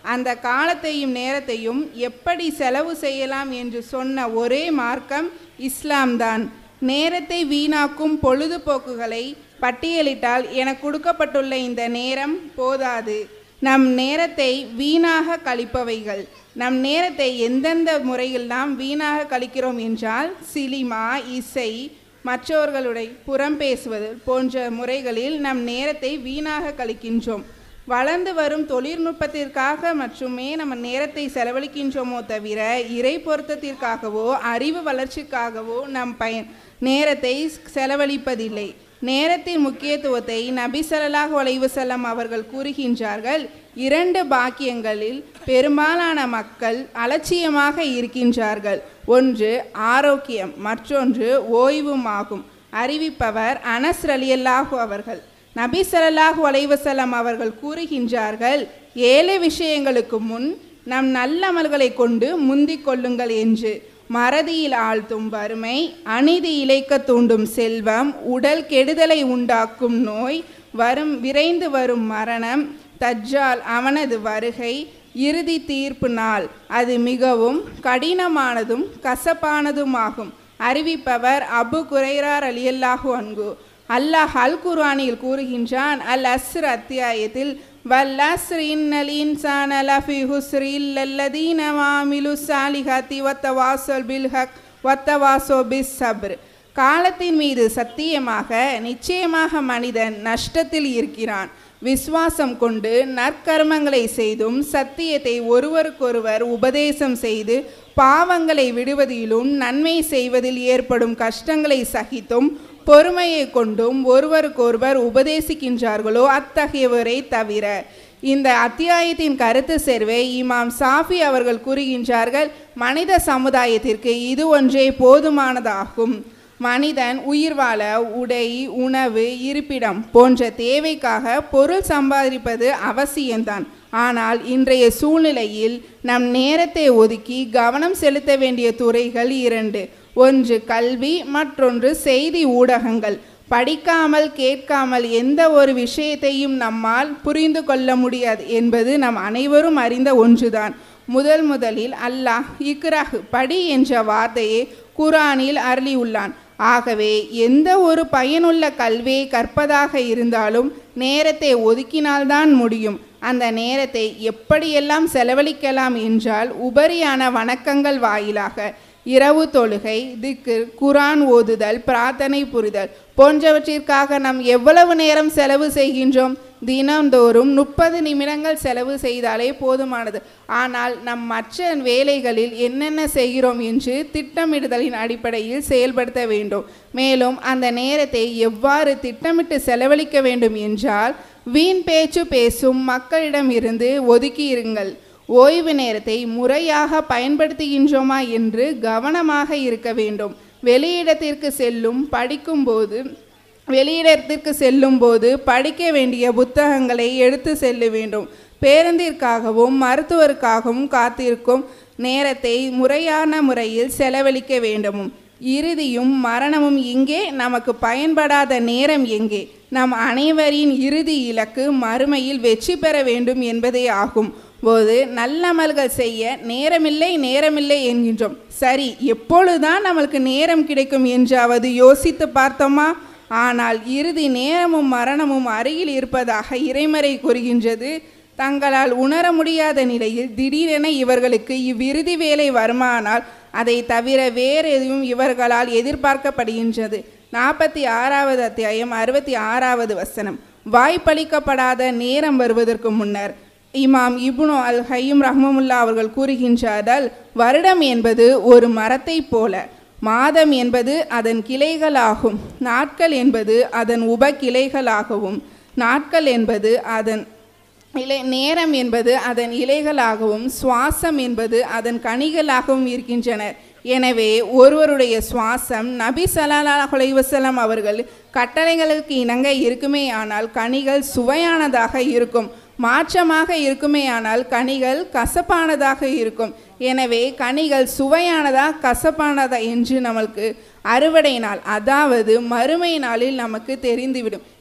அந்த காலத்தையும் நேரத்தையும் எப்படி செலவு செய்யலாம் என்று சொன்ன ஒரே மார்க்கம் இஸ்லாம்தான் நேரத்தை வீணாக்கும் பொழுதுபோக்குகளை பட்டியலிட்டால் எனக்கு கொடுக்கப்பட்டுள்ள இந்த நேரம் போதாது நம் நேரத்தை வீணாக கழிப்பவைகள் நம் நேரத்தை எந்தெந்த முறையில் நாம் வீணாக கழிக்கிறோம் என்றால் சினிமா இசை மற்றவர்களுடைய புறம் பேசுவது போன்ற முறைகளில் நம் நேரத்தை வீணாக கழிக்கின்றோம் வளர்ந்து வரும் தொழில்நுட்பத்திற்காக மட்டுமே நம்ம நேரத்தை செலவழிக்கின்றோமோ தவிர இறை பொருத்தத்திற்காகவோ அறிவு வளர்ச்சிக்காகவோ நம் பயன் நேரத்தை செலவழிப்பதில்லை நேரத்தின் முக்கியத்துவத்தை நபி ஸல்லல்லாஹு அலைஹி வஸல்லம் அவர்கள் கூறுகின்றார்கள் இரண்டு பாக்கியங்களில் பெரும்பாலான மக்கள் அலட்சியமாக இருக்கின்றார்கள் ஒன்று ஆரோக்கியம் மற்றொன்று ஓய்வும் ஆகும் அறிவிப்பவர் அனஸ் ரலியல்லாஹு அவர்கள் நபி ஸல்லல்லாஹு அலைஹி வஸல்லம் அவர்கள் கூறுகின்றார்கள் ஏழு விஷயங்களுக்கு முன் நம் நல்லமல்களை கொண்டு முந்திக் கொள்ளுங்கள் என்று மறதியில் ஆழ்த்தும் வறுமை அநீதி இழைக்க தூண்டும் செல்வம் உடல் கெடுதலை உண்டாக்கும் நோய் வரும் விரைந்து வரும் மரணம் தஜ்ஜால் அவனது வருகை இறுதி தீர்ப்பு நாள் அது மிகவும் கடினமானதும் கசப்பானதுமாகும் அறிவிப்பவர் அபு குரைரார் அலியல்லாஹு அன்கு அல்லாஹ் அல் குர்ஆனில் கூறுகின்றான் அல் அஸ்ர் அத்தியாயத்தில் வல்லஸ்ர் இன்னல் இன்சான லஃபி ஹுஸ்ர் இல்லல்லதீன வாமிலு சாலிஹாத்தி வத்தவாசல் பில் ஹக் வத்தவாசோ பிஸ் சப்ர் காலத்தின் மீது சத்தியமாக நிச்சயமாக மனிதன் நஷ்டத்தில் இருக்கிறான் விசுவாசம் கொண்டு நற்கர்மங்களை செய்தும் சத்தியத்தை ஒருவருக்கொருவர் உபதேசம் செய்து பாவங்களை விடுவதிலும் நன்மை செய்வதில் ஏற்படும் கஷ்டங்களை சகித்தும் பொறுமையை கொண்டும் ஒருவருக்கொருவர் உபதேசிக்கின்றார்களோ அத்தகையவரை தவிர இந்த அத்தியாயத்தின் கருத்து சேர்வை இமாம் சாஃபி அவர்கள் கூறுகின்றார்கள் மனித சமுதாயத்திற்கு இது ஒன்றே போதுமானதாகும் மனிதன் உயிர் வாழ உடை உணவு இருப்பிடம் போன்ற தேவைக்காக பொருள் சம்பாதிப்பது அவசியம்தான் ஆனால் இன்றைய சூழ்நிலையில் நம் நேரத்தை ஒதுக்கி கவனம் செலுத்த வேண்டிய துறைகள் இரண்டு ஒன்று கல்வி மற்றொன்று செய்தி ஊடகங்கள் படிக்காமல் கேட்காமல் எந்த ஒரு விஷயத்தையும் நம்மால் புரிந்து கொள்ள முடியாது என்பது நம் அனைவரும் அறிந்த ஒன்றுதான் முதல் முதலில் அல்லாஹ் இக்ரஹ் படி என்ற வார்த்தையை குரானில் அருளியுள்ளான் ஆகவே எந்த ஒரு பயனுள்ள கல்வியை கற்பதாக இருந்தாலும் நேரத்தை ஒதுக்கினால்தான் முடியும் அந்த நேரத்தை எப்படியெல்லாம் செலவழிக்கலாம் என்றால் உபரியான வணக்கங்கள் வாயிலாக இரவு தொழுகை திக்கு குரான் ஓதுதல் பிரார்த்தனை புரிதல் போன்றவற்றிற்காக நாம் எவ்வளவு நேரம் செலவு செய்கின்றோம் தினந்தோறும் முப்பது நிமிடங்கள் செலவு செய்தாலே போதுமானது ஆனால் நம் மற்ற வேலைகளில் என்னென்ன செய்கிறோம் என்று திட்டமிடுதலின் அடிப்படையில் செயல்படுத்த வேண்டும் மேலும் அந்த நேரத்தை எவ்வாறு திட்டமிட்டு செலவழிக்க வேண்டும் என்றால் வீண் பேச்சு பேசும் மக்களிடமிருந்து ஒதுக்கி இருங்கள் ஓய்வு நேரத்தை முறையாக பயன்படுத்துகின்றோமா என்று கவனமாக இருக்க வேண்டும் வெளியிடத்திற்கு செல்லும் படிக்கும்போது வெளியிடத்திற்கு செல்லும்போது படிக்க வேண்டிய புத்தகங்களை எடுத்து செல்ல வேண்டும் பேருந்திற்காகவும் மருத்துவருக்காகவும் காத்திருக்கும் நேரத்தை முறையான முறையில் செலவழிக்க வேண்டும் இறுதியும் மரணமும் எங்கே நமக்கு பயன்படாத நேரம் எங்கே நம் அனைவரின் இறுதி இலக்கு மறுமையில் வெற்றி பெற வேண்டும் என்பதே ஆகும் போது நல்லமல்கள் செய்ய நேரமில்லை நேரமில்லை என்கின்றோம் சரி எப்பொழுதுதான் நம்மளுக்கு நேரம் கிடைக்கும் என்றாவது யோசித்து பார்த்தோமா ஆனால் இறுதி நேரமும் மரணமும் அருகில் இருப்பதாக இறைமறை கூறுகின்றது தங்களால் உணர முடியாத நிலையில் திடீரென இவர்களுக்கு இவ்விறுதி வேலை வருமானால் அதை தவிர வேறு எதுவும் இவர்களால் எதிர்பார்க்கப்படுகின்றது நாற்பத்தி ஆறாவது அத்தியாயம் அறுபத்தி ஆறாவது வசனம் வாய்ப்பளிக்கப்படாத நேரம் வருவதற்கு முன்னர் இமாம் இப்னு அல் ஹையும் ரஹ்மமுல்லா அவர்கள் கூறுகின்றார்கள் வருடம் என்பது ஒரு மரத்தைப் போல மாதம் என்பது அதன் கிளைகளாகும் நாட்கள் என்பது அதன் உப கிளைகளாகவும் நாட்கள் என்பது அதன் இலை நேரம் என்பது அதன் இலைகளாகவும் சுவாசம் என்பது அதன் கனிகளாகவும் இருக்கின்றன எனவே ஒருவருடைய சுவாசம் நபி ஸல்லல்லாஹு அலைஹி வஸல்லம் அவர்கள் கட்டளைகளுக்கு இணங்க இருக்குமே ஆனால் கனிகள் சுவையானதாக இருக்கும் மாற்றமாக இருக்குமே ஆனால் கனிகள் கசப்பானதாக இருக்கும் எனவே கனிகள் சுவையானதா கசப்பானதா என்று நமக்கு அறுவடை நாள் அதாவது மறுமை நாளில் நமக்கு தெரிந்துவிடும்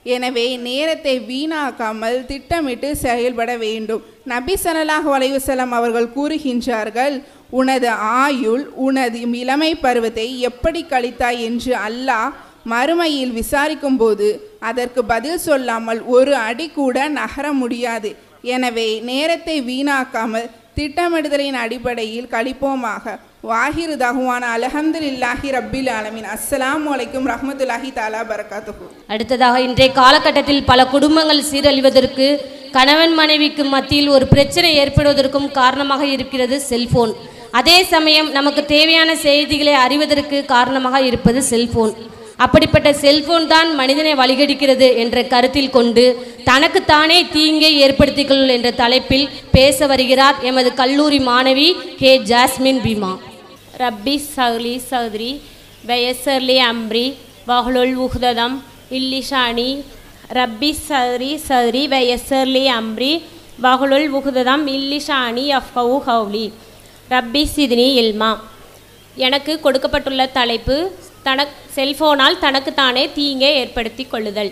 எனவே நேரத்தை வீணாக்காமல் திட்டமிட்டு செயல்பட வேண்டும் நபி ஸல்லல்லாஹு அலைஹி வஸல்லம் அவர்கள் கூறுகின்றார்கள் உனது ஆயுள் உனது இளமை பருவத்தை எப்படி கழித்தாய் என்று அல்லாஹ் மறுமையில் விசாரிக்கும்போது அதற்கு பதில் சொல்லாமல் ஒரு அடி கூட நகர முடியாது எனவே நேரத்தை வீணாக்காமல் திட்டமிடுதலின் அடிப்படையில் கழிப்போமாக வாஹிரு தகுவான அலஹம்துலில்லாஹி ரப்பில் ஆலமீன் அஸ்ஸலாமு அலைக்கும் ரஹ்மத்துல்லாஹி தாலா பரகாத்துஹு அடுத்ததாக இன்றைய காலகட்டத்தில் பல குடும்பங்கள் சீரழிவதற்கு கணவன் மனைவிக்கு மத்தியில் ஒரு பிரச்சனை ஏற்படுவதற்கும் காரணமாக இருக்கிறது செல்போன் அதே சமயம் நமக்கு தேவையான செய்திகளை அறிவதற்கு காரணமாக இருப்பது செல்போன் அப்படிப்பட்ட செல்போன் தான் மனிதனை வழிகெடுக்கிறது என்ற கருத்தில் கொண்டு தனக்குத்தானே தீங்கை ஏற்படுத்திக் கொள் என்ற தலைப்பில் பேச வருகிறார் எமது கல்லூரி மாணவி கே ஜாஸ்மின் பீமா ரப்பி சஹ்லி சௌத்ரி வயசர்லி அம்ரி வஹ்லுல் உஹ்ததம் இல்லிஷானி ரப்பி சஹ்ரி சௌத்ரி வயசர்லி அம்ரி வஹ்லுல் உஹ்ததம் இல்லிஷானி அஃப்கவு ஹவுலி ரப்பி சிதினி இல்மா எனக்கு கொடுக்கப்பட்டுள்ள தலைப்பு தனக் செல்போனால் தனக்குத்தானே தீங்கை ஏற்படுத்தி கொள்ளுதல்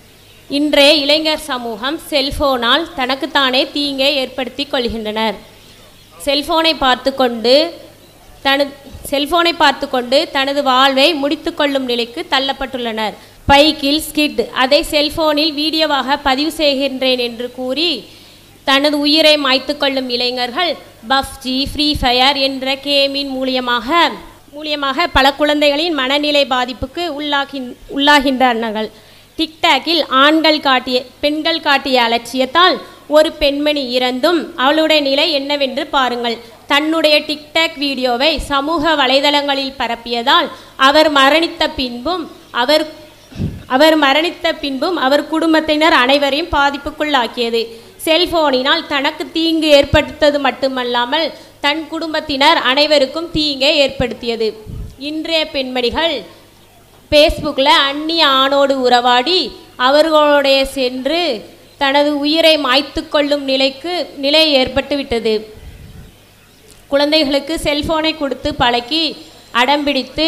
இன்றைய இளைஞர் சமூகம் செல்போனால் தனக்குத்தானே தீங்கை ஏற்படுத்தி கொள்கின்றனர் செல்போனை பார்த்து கொண்டு தனது செல்போனை பார்த்து கொண்டு தனது வாழ்வை முடித்து கொள்ளும் நிலைக்கு தள்ளப்பட்டுள்ளனர் பைக்கில் ஸ்கிட் அதை செல்போனில் வீடியோவாக பதிவு செய்கின்றேன் என்று கூறி தனது உயிரை மாய்த்து கொள்ளும் இளைஞர்கள் பப்ஜி ஃப்ரீ ஃபயர் என்ற கேமின் மூலியமாக மூலியமாக பல குழந்தைகளின் மனநிலை பாதிப்புக்கு உள்ளாகின் உள்ளாகின்றனர் டிக்டாக்கில் ஆண்கள் காட்டிய பெண்கள் காட்டிய அலட்சியத்தால் ஒரு பெண்மணி இறந்தும் அவளுடைய நிலை என்னவென்று பாருங்கள் தன்னுடைய டிக்டாக் வீடியோவை சமூக வலைதளங்களில் பரப்பியதால் அவர் மரணித்த பின்பும் அவர் அவர் மரணித்த பின்பும் அவர் குடும்பத்தினர் அனைவரையும் பாதிப்புக்குள்ளாக்கியது செல்போனினால் தனக்கு தீங்கு ஏற்படுத்தது மட்டுமல்லாமல் தன் குடும்பத்தினர் அனைவருக்கும் தீங்கை ஏற்படுத்தியது இன்றைய பெண்மணிகள் ஃபேஸ்புக்கில் அந்நிய ஆணோடு உறவாடி அவர்களுடைய சென்று தனது உயிரை மாய்த்து கொள்ளும் நிலைக்கு நிலை ஏற்பட்டுவிட்டது குழந்தைகளுக்கு செல்போனை கொடுத்து பழக்கி அடம்பிடித்து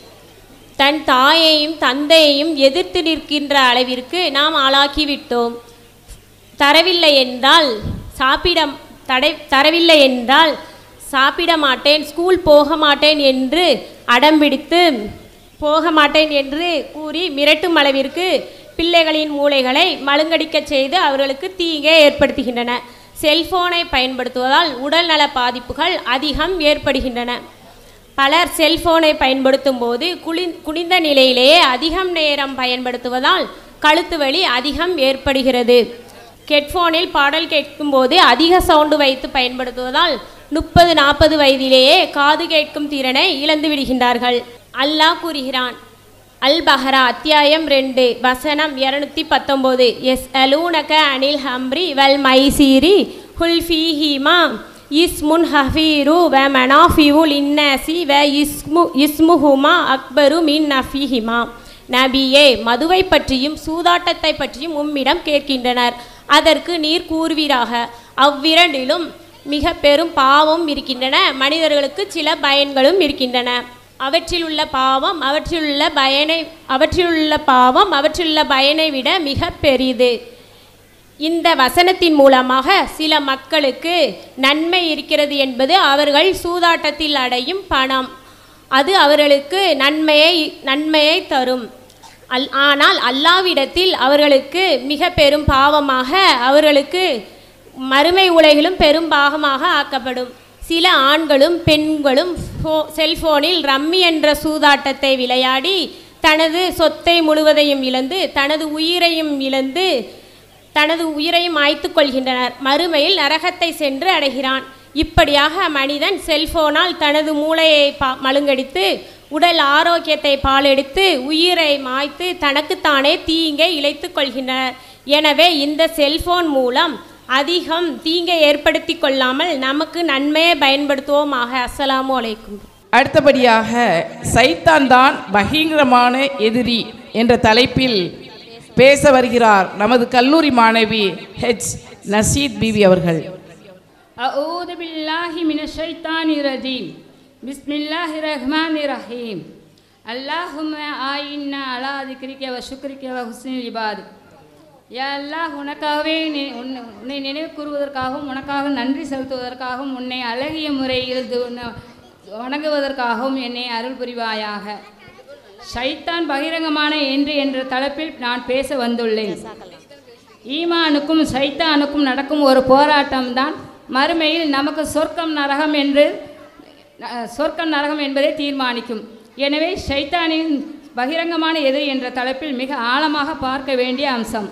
தன் தாயையும் தந்தையையும் எதிர்த்து நிற்கின்ற அளவிற்கு நாம் ஆளாக்கிவிட்டோம் தரவில்லை என்றால் சாப்பிட தடை தரவில்லை என்றால் சாப்பிட மாட்டேன் ஸ்கூல் போக மாட்டேன் என்று அடம்பிடித்து போக மாட்டேன் என்று கூறி மிரட்டும் அளவிற்கு பிள்ளைகளின் மூளைகளை மழுங்கடிக்கச் செய்து அவர்களுக்கு தீங்கை ஏற்படுத்துகின்றன செல்போனை பயன்படுத்துவதால் உடல்நல பாதிப்புகள் அதிகம் ஏற்படுகின்றன பலர் செல்போனை பயன்படுத்தும் போது குளி குனிந்த நிலையிலேயே அதிகம் நேரம் பயன்படுத்துவதால் கழுத்து வலி அதிகம் ஏற்படுகிறது ஹெட்ஃபோனில் பாடல் கேட்கும்போது அதிக சவுண்டு வைத்து பயன்படுத்துவதால் முப்பது நாற்பது வயதிலேயே காது கேட்கும் திறனை இழந்து விடுகின்றார்கள் அல்லாஹ் கூறுகிறான் அல் பஹரா அத்தியாயம் ரெண்டு வசனம் இரநூத்தி பத்தொம்போது எஸ் அலூனக அனில் ஹம்ரி வல் மைசீரி ஹுல் ஃபீஹிமா இஸ்முன் ஹஃபீரு வ மனாஃபிவுல் இன்னாசி வ இஸ்மு இஸ்முஹுமா அக்பரு மின் நஃபிஹிமா நபியே மதுவை பற்றியும் சூதாட்டத்தை பற்றியும் உம்மிடம் கேட்கின்றனர் அதற்கு நீர் கூறுவீராக அவ்விரண்டிலும் மிக பெரும் பாவம் இருக்கின்றன மனிதர்களுக்கு சில பயன்களும் இருக்கின்றன அவற்றிலுள்ள பாவம் அவற்றிலுள்ள பயனை அவற்றிலுள்ள பாவம் அவற்றிலுள்ள பயனை விட மிக பெரிது இந்த வசனத்தின் மூலமாக சில மக்களுக்கு நன்மை இருக்கிறது என்பது அவர்கள் சூதாட்டத்தில் அடையும் பணம் அது அவர்களுக்கு நன்மையை நன்மையை தரும் அல் ஆனால் அல்லாவிடத்தில் அவர்களுக்கு மிக பெரும் பாவமாக அவர்களுக்கு மறுமை உலகிலும் பெரும் பாகமாக ஆக்கப்படும் சில ஆண்களும் பெண்களும் ஃபோ- செல்போனில் ரம்மி என்ற சூதாட்டத்தை விளையாடி தனது சொத்தை முழுவதையும் இழந்து தனது உயிரையும் இழந்து தனது உயிரையும் மாய்த்து கொள்கின்றனர் மறுமையில் நரகத்தை சென்று அடைகிறான் இப்படியாக மனிதன் செல்போனால் தனது மூளையை பா மழுங்கடித்து உடல் ஆரோக்கியத்தை பாலெடுத்து உயிரை மாய்த்து தனக்குத்தானே தீங்கை இழைத்து கொள்கின்றனர் எனவே இந்த செல்போன் மூலம் அதிகம் தீங்கை ஏற்படுத்தி கொள்ளாமல் நமக்கு நன்மையை பயன்படுத்துவோமாக அஸ்ஸலாமு அலைக்கும் அடுத்தபடியாக சைத்தான் தான் பகிரங்கமான எதிரி என்ற தலைப்பில் பேச வருகிறார் நமது கல்லூரி மாணவி ஹெச் நசீத் பிவி அவர்கள் أعوذ بالله من الشيطان الرجيم بسم الله الرحمن الرحيم اللهم آئنا على ذكرك وشكرك وحسن العباد யா அல்லாஹ் உனக்காகவே நீ- உன்னை உன்னை நினைவு கூறுவதற்காகவும் உனக்காக நன்றி செலுத்துவதற்காகவும் உன்னை அழகிய முறையில் து- உன்னை வணங்குவதற்காகவும் என்னை அருள் புரிவாயாக ஷைத்தான் பகிரங்கமான என்று என்ற தலைப்பில் நான் பேச வந்துள்ளேன் ஈமானுக்கும் சைத்தானுக்கும் நடக்கும் ஒரு போராட்டம்தான் மறுமையில் நமக்கு சொர்க்கம் நரகம் என்று அஹ், சொர்க்கம் நரகம் என்பதை தீர்மானிக்கும் எனவே ஷைத்தானின் பகிரங்கமான எதிரி என்ற தலைப்பில் மிக ஆழமாக பார்க்க வேண்டிய அம்சம்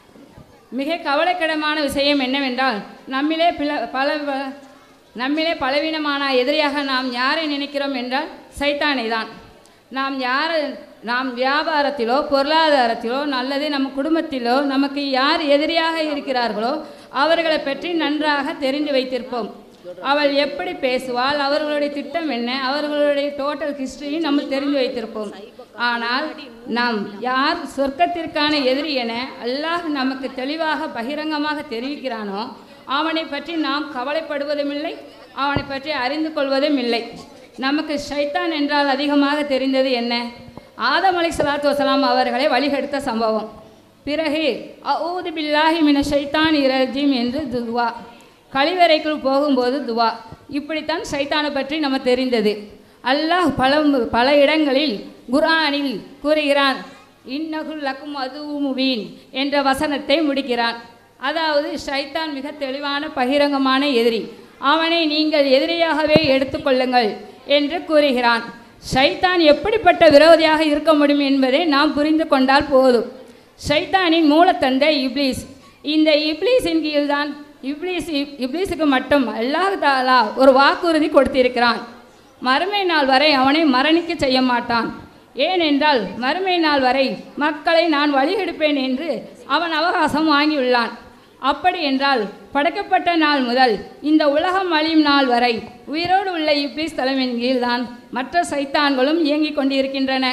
மிக கவலைக்கிடமான விஷயம் என்னவென்றால் நம்மிலே பில பல ப- நம்மிலே பலவீனமான எதிரியாக நாம் யாரை நினைக்கிறோம் என்றால் சைத்தானை தான் நாம் யார் நாம் வியாபாரத்திலோ பொருளாதாரத்திலோ அல்லது நம்ம குடும்பத்திலோ நமக்கு யார் எதிரியாக இருக்கிறார்களோ அவர்களை பற்றி நன்றாக தெரிந்து வைத்திருப்போம் அவள் எப்படி பேசுவாள் அவர்களுடைய திட்டம் என்ன அவர்களுடைய டோட்டல் ஹிஸ்டரியும் நம்ம தெரிந்து வைத்திருப்போம் ஆனால் நாம் யார் சொர்க்கத்திற்கான எதிரி என அல்லாஹ் நமக்கு தெளிவாக பகிரங்கமாக தெரிவிக்கிறானோ அவனை பற்றி நாம் கவலைப்படுவதும் இல்லை அவனை பற்றி அறிந்து கொள்வதும் இல்லை நமக்கு ஷைத்தான் என்றால் அதிகமாக தெரிந்தது என்ன ஆதம் அலை சலாத்து வசலாம் அவர்களை வழிகெடுத்த சம்பவம் பிறகு அஊது பில்லாஹி மின ஷைத்தான் இரஜிம் என்று துவா கழிவறைக்குள் போகும்போது துவா இப்படித்தான் சைத்தானை பற்றி நம்ம தெரிந்தது அல்லாஹ் பல பல இடங்களில் குர்ஆனில் கூறுகிறான் இன்னகுல் லக்கும் அதுவும் முபீன் என்ற வசனத்தை முடிக்கிறான் அதாவது ஷைத்தான் மிக தெளிவான பகிரங்கமான எதிரி அவனை நீங்கள் எதிரியாகவே எடுத்துக்கொள்ளுங்கள் என்று கூறுகிறான் ஷைத்தான் எப்படிப்பட்ட விரோதியாக இருக்க முடியும் என்பதை நாம் புரிந்து கொண்டால் போதும் ஷைத்தானின் மூலத்தந்தை இப்லீஸ் இந்த இப்லீஸின் கீழ்தான் இப்லீஸ் இப்- இப்லீஸுக்கு மட்டும் அல்லாஹ் தாலா ஒரு வாக்குறுதி கொடுத்திருக்கிறான் மறுமை நாள் வரை அவனை மரணிக்க செய்ய மாட்டான் ஏனென்றால் மறுமை நாள் வரை மக்களை நான் வழிகெடுப்பேன் என்று அவன் அவகாசம் வாங்கியுள்ளான் அப்படி என்றால் படைக்கப்பட்ட நாள் முதல் இந்த உலகம் அழியும் நாள் வரை உயிரோடு உள்ள இப்லீஸ் தலைமையின் கீழ்தான் மற்ற சைத்தான்களும் இயங்கிக் கொண்டிருக்கின்றன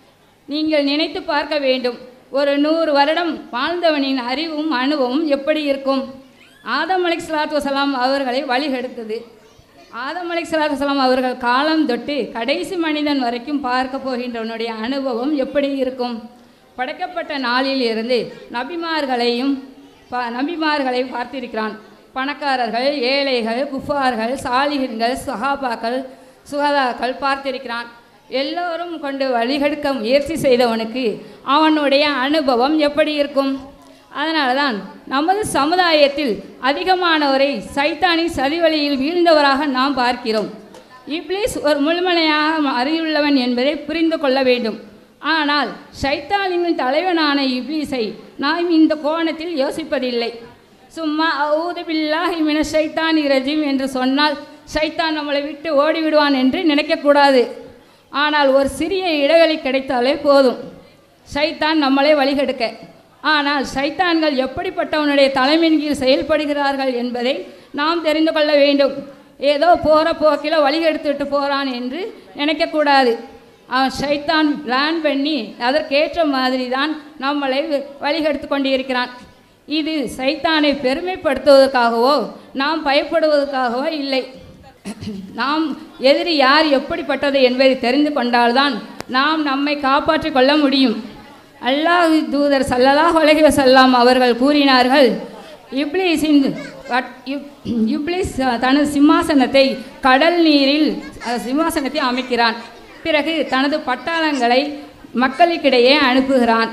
நீங்கள் நினைத்து பார்க்க வேண்டும் ஒரு நூறு வருடம் வாழ்ந்தவனின் அறிவும் அனுபவமும் எப்படி இருக்கும் ஆதம் அலைஹி ஸலாத்து வஸலாம் அவர்களை வழிகெடுத்தது ஆதம் அலைஹி ஸலாத்து வஸலாம் அவர்கள் காலம் தொட்டு கடைசி மனிதன் வரைக்கும் பார்க்க போகின்றவனுடைய அனுபவம் எப்படி இருக்கும் படைக்கப்பட்ட நாளில் இருந்து நபிமார்களையும் ப நபிமார்களை பார்த்திருக்கிறான் பணக்காரர்கள் ஏழைகள் குஃபார்கள் சாலிகன்கள் சஹாபாக்கள் சுகதாக்கள் பார்த்திருக்கிறான் எல்லோரும் கொண்டு வழிகெடுக்க முயற்சி செய்தவனுக்கு அவனுடைய அனுபவம் எப்படி இருக்கும் அதனால தான் நமது சமுதாயத்தில் அதிகமானவரை சைத்தானின் சதிவழியில் வீழ்ந்தவராக நாம் பார்க்கிறோம் இப்லீஸ் ஒரு முழுமையாக அறிவுள்ளவன் என்பதை புரிந்து கொள்ள வேண்டும் ஆனால் சைத்தானின் தலைவனான இப்லீஸை நாம் இந்த கோணத்தில் யோசிப்பதில்லை சும்மா அவுது பில்லாஹி மின ஷைத்தான் ரஜீம் என்று சொன்னால் ஷைத்தான் நம்மளை விட்டு ஓடிவிடுவான் என்று நினைக்கக்கூடாது ஆனால் ஒரு சிறிய இடைவெளி கிடைத்தாலே போதும் ஷைத்தான் நம்மளை வழிகெடுக்க ஆனால் சைத்தான்கள் எப்படிப்பட்டவனுடைய தலைமையின் கீழ் செயல்படுகிறார்கள் என்பதை நாம் தெரிந்து கொள்ள வேண்டும் ஏதோ போகிற போக்கில் வழிகெடுத்துட்டு போகிறான் என்று நினைக்கக்கூடாது அவன் சைத்தான் பிளான் பண்ணி அதற்கேற்ற மாதிரி தான் நம்மளை வழிகெடுத்து கொண்டிருக்கிறான் இது சைத்தானை பெருமைப்படுத்துவதற்காகவோ நாம் பயப்படுவதற்காகவோ இல்லை நாம் எதிரி யார் எப்படிப்பட்டது என்பதை தெரிந்து கொண்டால்தான் நாம் நம்மை காப்பாற்றிக் கொள்ள முடியும் அல்லாஹ் தூதர் ஸல்லல்லாஹு அலைஹி வஸல்லம் அவர்கள் கூறினார்கள் இப்லீஸின் வட்- இப்- இப்லீஸ் தனது சிம்மாசனத்தை கடல் நீரில் அஹ், சிம்மாசனத்தை அமைக்கிறான் பிறகு தனது பட்டாளங்களை மக்களுக்கிடையே அனுப்புகிறான்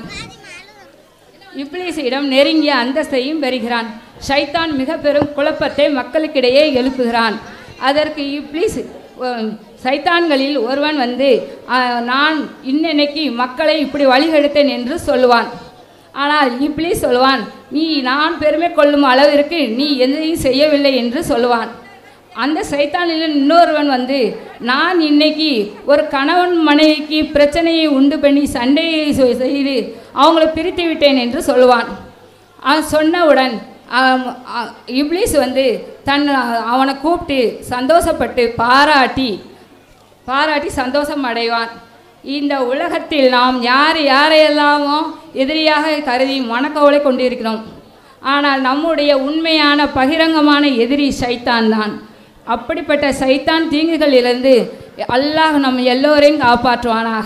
இப்லீஸிடம் நெருங்கிய அந்தஸ்தையும் பெறுகிறான் ஷைத்தான் மிக பெரும் குழப்பத்தை மக்களுக்கிடையே எழுப்புகிறான் அதற்கு இப்லீஸ் அஹ், சைத்தான்களில் ஒருவன் வந்து அஹ், நான் இன்னைக்கு மக்களை இப்படி வழிகெடுத்தேன் என்று சொல்லுவான் ஆனால் இப்லீஸ் சொல்லுவான் நீ நான் பெருமை கொள்ளும் அளவிற்கு நீ எதையும் செய்யவில்லை என்று சொல்லுவான் அந்த சைத்தானில் இன்னொருவன் வந்து நான் இன்னைக்கு ஒரு கணவன் மனைவிக்கு பிரச்சனையை உண்டு பண்ணி சண்டையை செ- செய்து அவங்கள பிரித்து விட்டேன் என்று சொல்லுவான் அவன் சொன்னவுடன் அவன் அ- இப்லீஸ் வந்து தன் அவனை கூப்பிட்டு சந்தோஷப்பட்டு பாராட்டி பாராட்டி சந்தோஷம் அடைவான் இந்த உலகத்தில் நாம் யார் யாரையெல்லாமோ எதிரியாக கருதி மனக்கவலை கொண்டிருக்கிறோம் ஆனால் நம்முடைய உண்மையான பகிரங்கமான எதிரி சைத்தான் தான் அப்படிப்பட்ட சைத்தான் தீங்குகளிலிருந்து அல்லாஹ் நம் எல்லோரையும் காப்பாற்றுவானாக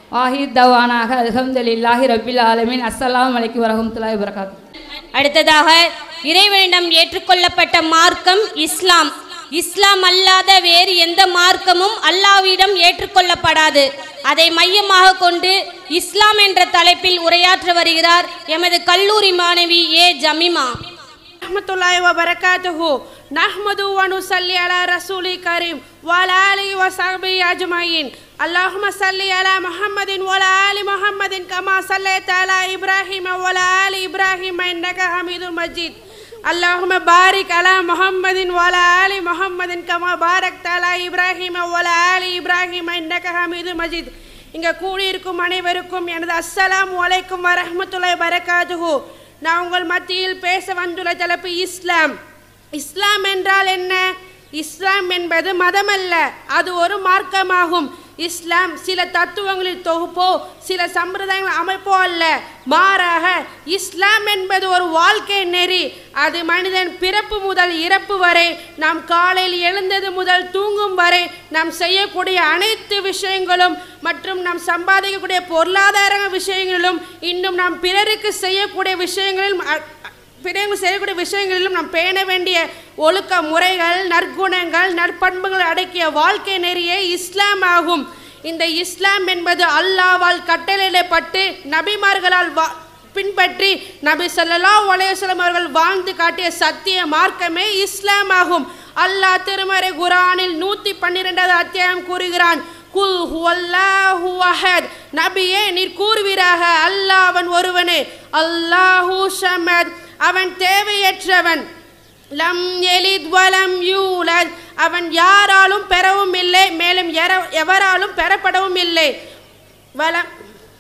வாஹித் தவானாக அல்ஹம்துலில்லாஹி ரபில் ஆலமீன் அஸ்ஸலாமு அலைக்கும் வரஹ்மத்துல்லாஹி வபரகாத்து அடுத்ததாக இறைவனிடம் ஏற்றுக்கொள்ளப்பட்ட மார்க்கம் இஸ்லாம் இஸ்லாம் அல்லாத வேறு எந்த மார்க்கமும் அல்லாவிடம் ஏற்றுக்கொள்ளப்படாது அதை மையமாக கொண்டு இஸ்லாம் என்ற தலைப்பில் உரையாற்ற வருகிறார் எமது கல்லூரி மாணவி ஏ ஜமிமா rahmatullahi wa barakatuhu nahmadu wa nusalli ala rasuli karim wa ala alihi wa sahbihi ajma'in allahumma salli ala muhammadin wa ala ali muhammadin kama sallaita ala ibrahim wa ala ali ibrahim innaka hamidul majid اللهم بارك على محمد وعلى آل محمد كما باركت على إبراهيم وعلى آل إبراهيم إنك حميد مجيد இங்கே கூடியிருக்கும் அனைவருக்கும் எனது அஸ்ஸலாமு அலைக்கும் வரஹ்மத்துல்லாஹி வரகாத்துஹு நான் உங்கள் மத்தியில் பேச வந்துள்ள தலைப்பு இஸ்லாம் இஸ்லாம் என்றால் என்ன இஸ்லாம் என்பது மதமல்ல அது ஒரு மார்க்கமாகும் இஸ்லாம் சில தத்துவங்களின் தொகுப்போ சில சம்பிரதாயங்கள் அமைப்போ அல்ல மாறாக இஸ்லாம் என்பது ஒரு வாழ்க்கை நெறி அது மனிதன் பிறப்பு முதல் இறப்பு வரை நாம் காலையில் எழுந்தது முதல் தூங்கும் வரை நாம் செய்யக்கூடிய அனைத்து விஷயங்களும் மற்றும் நாம் சம்பாதிக்கக்கூடிய பொருளாதார விஷயங்களிலும் இன்னும் நாம் பிறருக்கு செய்யக்கூடிய விஷயங்களிலும் அ- பிறகு செய்யக்கூடிய விஷயங்களிலும் நாம் பேண வேண்டிய ஒழுக்க முறைகள் நற்குணங்கள் நற்பண்புகள் அடக்கிய வாழ்க்கை நெறியே இஸ்லாம் ஆகும் இந்த இஸ்லாம் என்பது அல்லாவால் கட்டளையிடப்பட்டு நபிமார்களால் வா பின்பற்றி நபி ஸல்லல்லாஹு அலைஹி வஸல்லம் அவர்கள் வாழ்ந்து காட்டிய சத்திய மார்க்கமே இஸ்லாம் ஆகும் அல்லாஹ் திருமறை குரானில் நூற்றி பன்னிரெண்டாவது அத்தியாயம் கூறுகிறான் குல் ஹுவல்லாஹு அஹத் நபியே நீர் கூறுவீராக அல்லாஹ் அவன் ஒருவனே அல்லாஹு ஸமத் அவன் தேவையற்றவன் லம் எலித் வலம் யூலத் அவன் யாராலும் பெறவும் இல்லை மேலும் எர- எவராலும் பெறப்படவும் இல்லை வலம்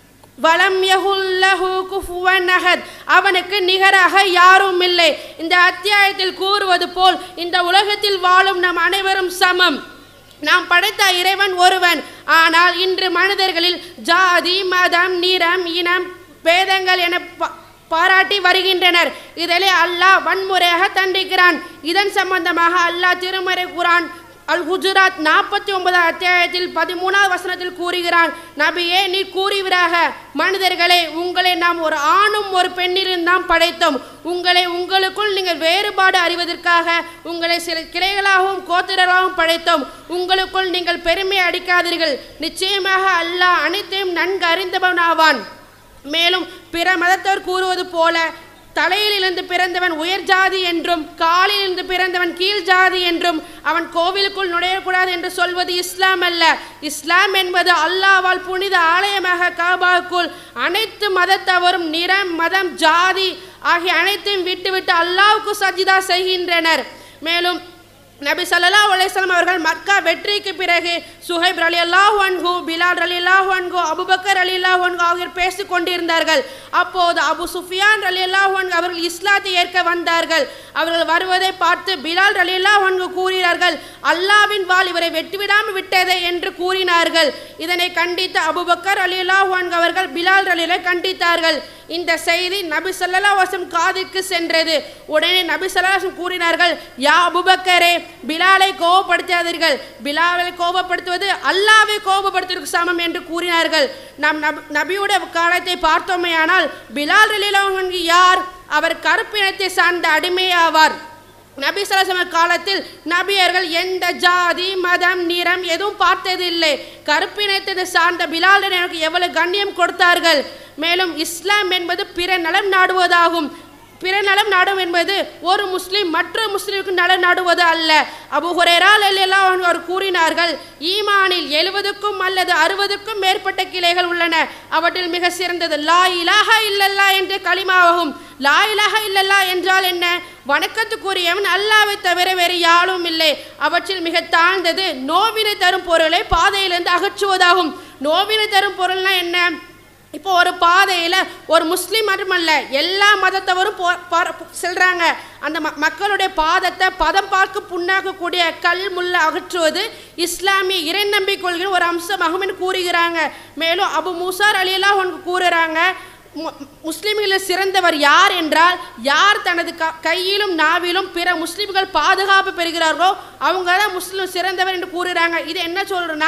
வலம் யஹுல்லஹு குஃபுவன் அஹத் அவனுக்கு நிகராக யாரும் இல்லை இந்த அத்தியாயத்தில் கூறுவது போல் இந்த உலகத்தில் வாழும் நம் அனைவரும் சமம் நாம் படைத்த இறைவன் ஒருவன் ஆனால் இன்று மனிதர்களில் ஜாதி மதம் நிறம் இனம் பேதங்கள் என பா- பாராட்டி வருகின்றனர் இதிலே அல்லாஹ் வன்முறையாக தண்டிக்கிறான் இதன் சம்பந்தமாக அல்லாஹ் திருமறை குரான் அல் குஜராத் நாற்பத்தி ஒன்பதாம் அத்தியாயத்தில் பதிமூணாவது வசனத்தில் கூறுகிறான் நபியே நீ கூறுவீராக மனிதர்களே உங்களை நாம் ஒரு ஆணும் ஒரு பெண்ணிலும் தான் படைத்தோம் உங்களை உங்களுக்குள் நீங்கள் வேறுபாடு அறிவதற்காக உங்களை சில கிளைகளாகவும் கோத்திரர்களாகவும் படைத்தோம் உங்களுக்குள் நீங்கள் பெருமை அடிக்காதீர்கள் நிச்சயமாக அல்லாஹ் அனைத்தையும் நன்கு அறிந்தவன் ஆவான் மேலும் பிற மதத்தோர் கூறுவது போல தலையிலிருந்து பிறந்தவன் உயர் ஜாதி என்றும் காலிலிருந்து பிறந்தவன் கீழ் ஜாதி என்றும் அவன் கோவிலுக்குள் நுழையக்கூடாது என்று சொல்வது இஸ்லாம் அல்ல இஸ்லாம் என்பது அல்லாவால் புனித ஆலயமாக காபாவுக்குள் அனைத்து மதத்தவரும் நிறம் மதம் ஜாதி ஆகிய அனைத்தையும் விட்டுவிட்டு அல்லாவுக்கு சஜிதா செய்கின்றனர் மேலும் நபி ஸல்லல்லாஹு அலைஹி வஸல்லம் அவர்கள் மக்கா வெற்றிக்கு பிறகு சுஹைப் அலி அல்லாஹு அன்ஹு பிலால் அலி அல்லாஹு அன்ஹு அபுபக்கர் அலி அல்லாஹு அன்ஹு ஆகியோர் பேசிக் கொண்டிருந்தார்கள் அப்போது அபு சுஃபியான் அலி அல்லாஹு அன்ஹு அவர்கள் இஸ்லாத்தை ஏற்க வந்தார்கள் அவர்கள் வருவதை பார்த்து பிலால் அலி அல்லாஹு அன்ஹு கூறினார்கள் அல்லாவின் வாள் இவரை வெட்டிவிடாமல் விட்டதே என்று கூறினார்கள் இதனை கண்டித்த அபுபக்கர் அலி அல்லாஹு அன்ஹு அவர்கள் பிலால் அலியை கண்டித்தார்கள் இந்த செய்தி நபி ஸல்லல்லாஹு அலைஹி வஸல்லம் காதிற்கு சென்றது உடனே நபி ஸல்லல்லாஹு அலைஹி வஸல்லம் கூறினார்கள் யா அபுபக்கரே பிலாலை கோபப்படுத்தாதீர்கள் பிலாலை கோபப்படுத்துவது அல்லாவை கோபப்படுத்துவதற்கு சமம் என்று கூறினார்கள் நாம் நபி நபியுடைய காலத்தை பார்த்தோமேயானால் பிலால் ரலியல்லாஹு அன்ஹு யார் அவர் கருப்பினத்தை சார்ந்த அடிமையாவார் நபி சலாசம காலத்தில் நபியர்கள் எந்த ஜாதி மதம் நிறம் எதுவும் பார்த்ததில்லை கருப்பினத்தை சார்ந்த பிலால் எனக்கு எவ்வளவு கண்ணியம் கொடுத்தார்கள் மேலும் இஸ்லாம் என்பது பிற நலம் நாடுவதாகும் பிற நலம் நாடும் என்பது ஒரு முஸ்லிம் மற்ற முஸ்லிமுக்கு நலம் நாடுவது அல்ல அபு ஹுரேரால் எல்லாம் அவர் கூறினார்கள் ஈமானில் எழுவதுக்கும் அல்லது அறுபதுக்கும் மேற்பட்ட கிளைகள் உள்ளன அவற்றில் மிக சிறந்தது லா இலாஹா இல்லல்லா என்ற களிமாவாகும் லா இலாஹா இல்லல்லா என்றால் என்ன வணக்கத்துக்குரியவன் அல்லாவை தவிர வேறு யாரும் இல்லை அவற்றில் மிக தாழ்ந்தது நோவினை தரும் பொருளை பாதையிலிருந்து அகற்றுவதாகும் நோவினை தரும் பொருள்னா என்ன இப்போ ஒரு பாதையில் ஒரு முஸ்லீம் மட்டுமல்ல எல்லா மதத்தவரும் போ பா- செல்றாங்க அந்த ம மக்களுடைய பாதத்தை பதம் பார்க்க புண்ணாக்கக்கூடிய கல் முள்ள அகற்றுவது இஸ்லாமிய இறை நம்பிக்கொள்கிற ஒரு அம்சமாகும் என்று கூறுகிறாங்க மேலும் அபு மூசார் அலியெல்லாம் ஒன்று கூறுறாங்க மு- முஸ்லிம்களில் சிறந்தவர் யார் என்றால் யார் தனது க கையிலும் நாவிலும் பிற முஸ்லிம்கள் பாதுகாப்பு பெறுகிறார்களோ அவங்க தான் முஸ்லிம் சிறந்தவர் என்று கூறுகிறாங்க இது என்ன சொல்றோம்னா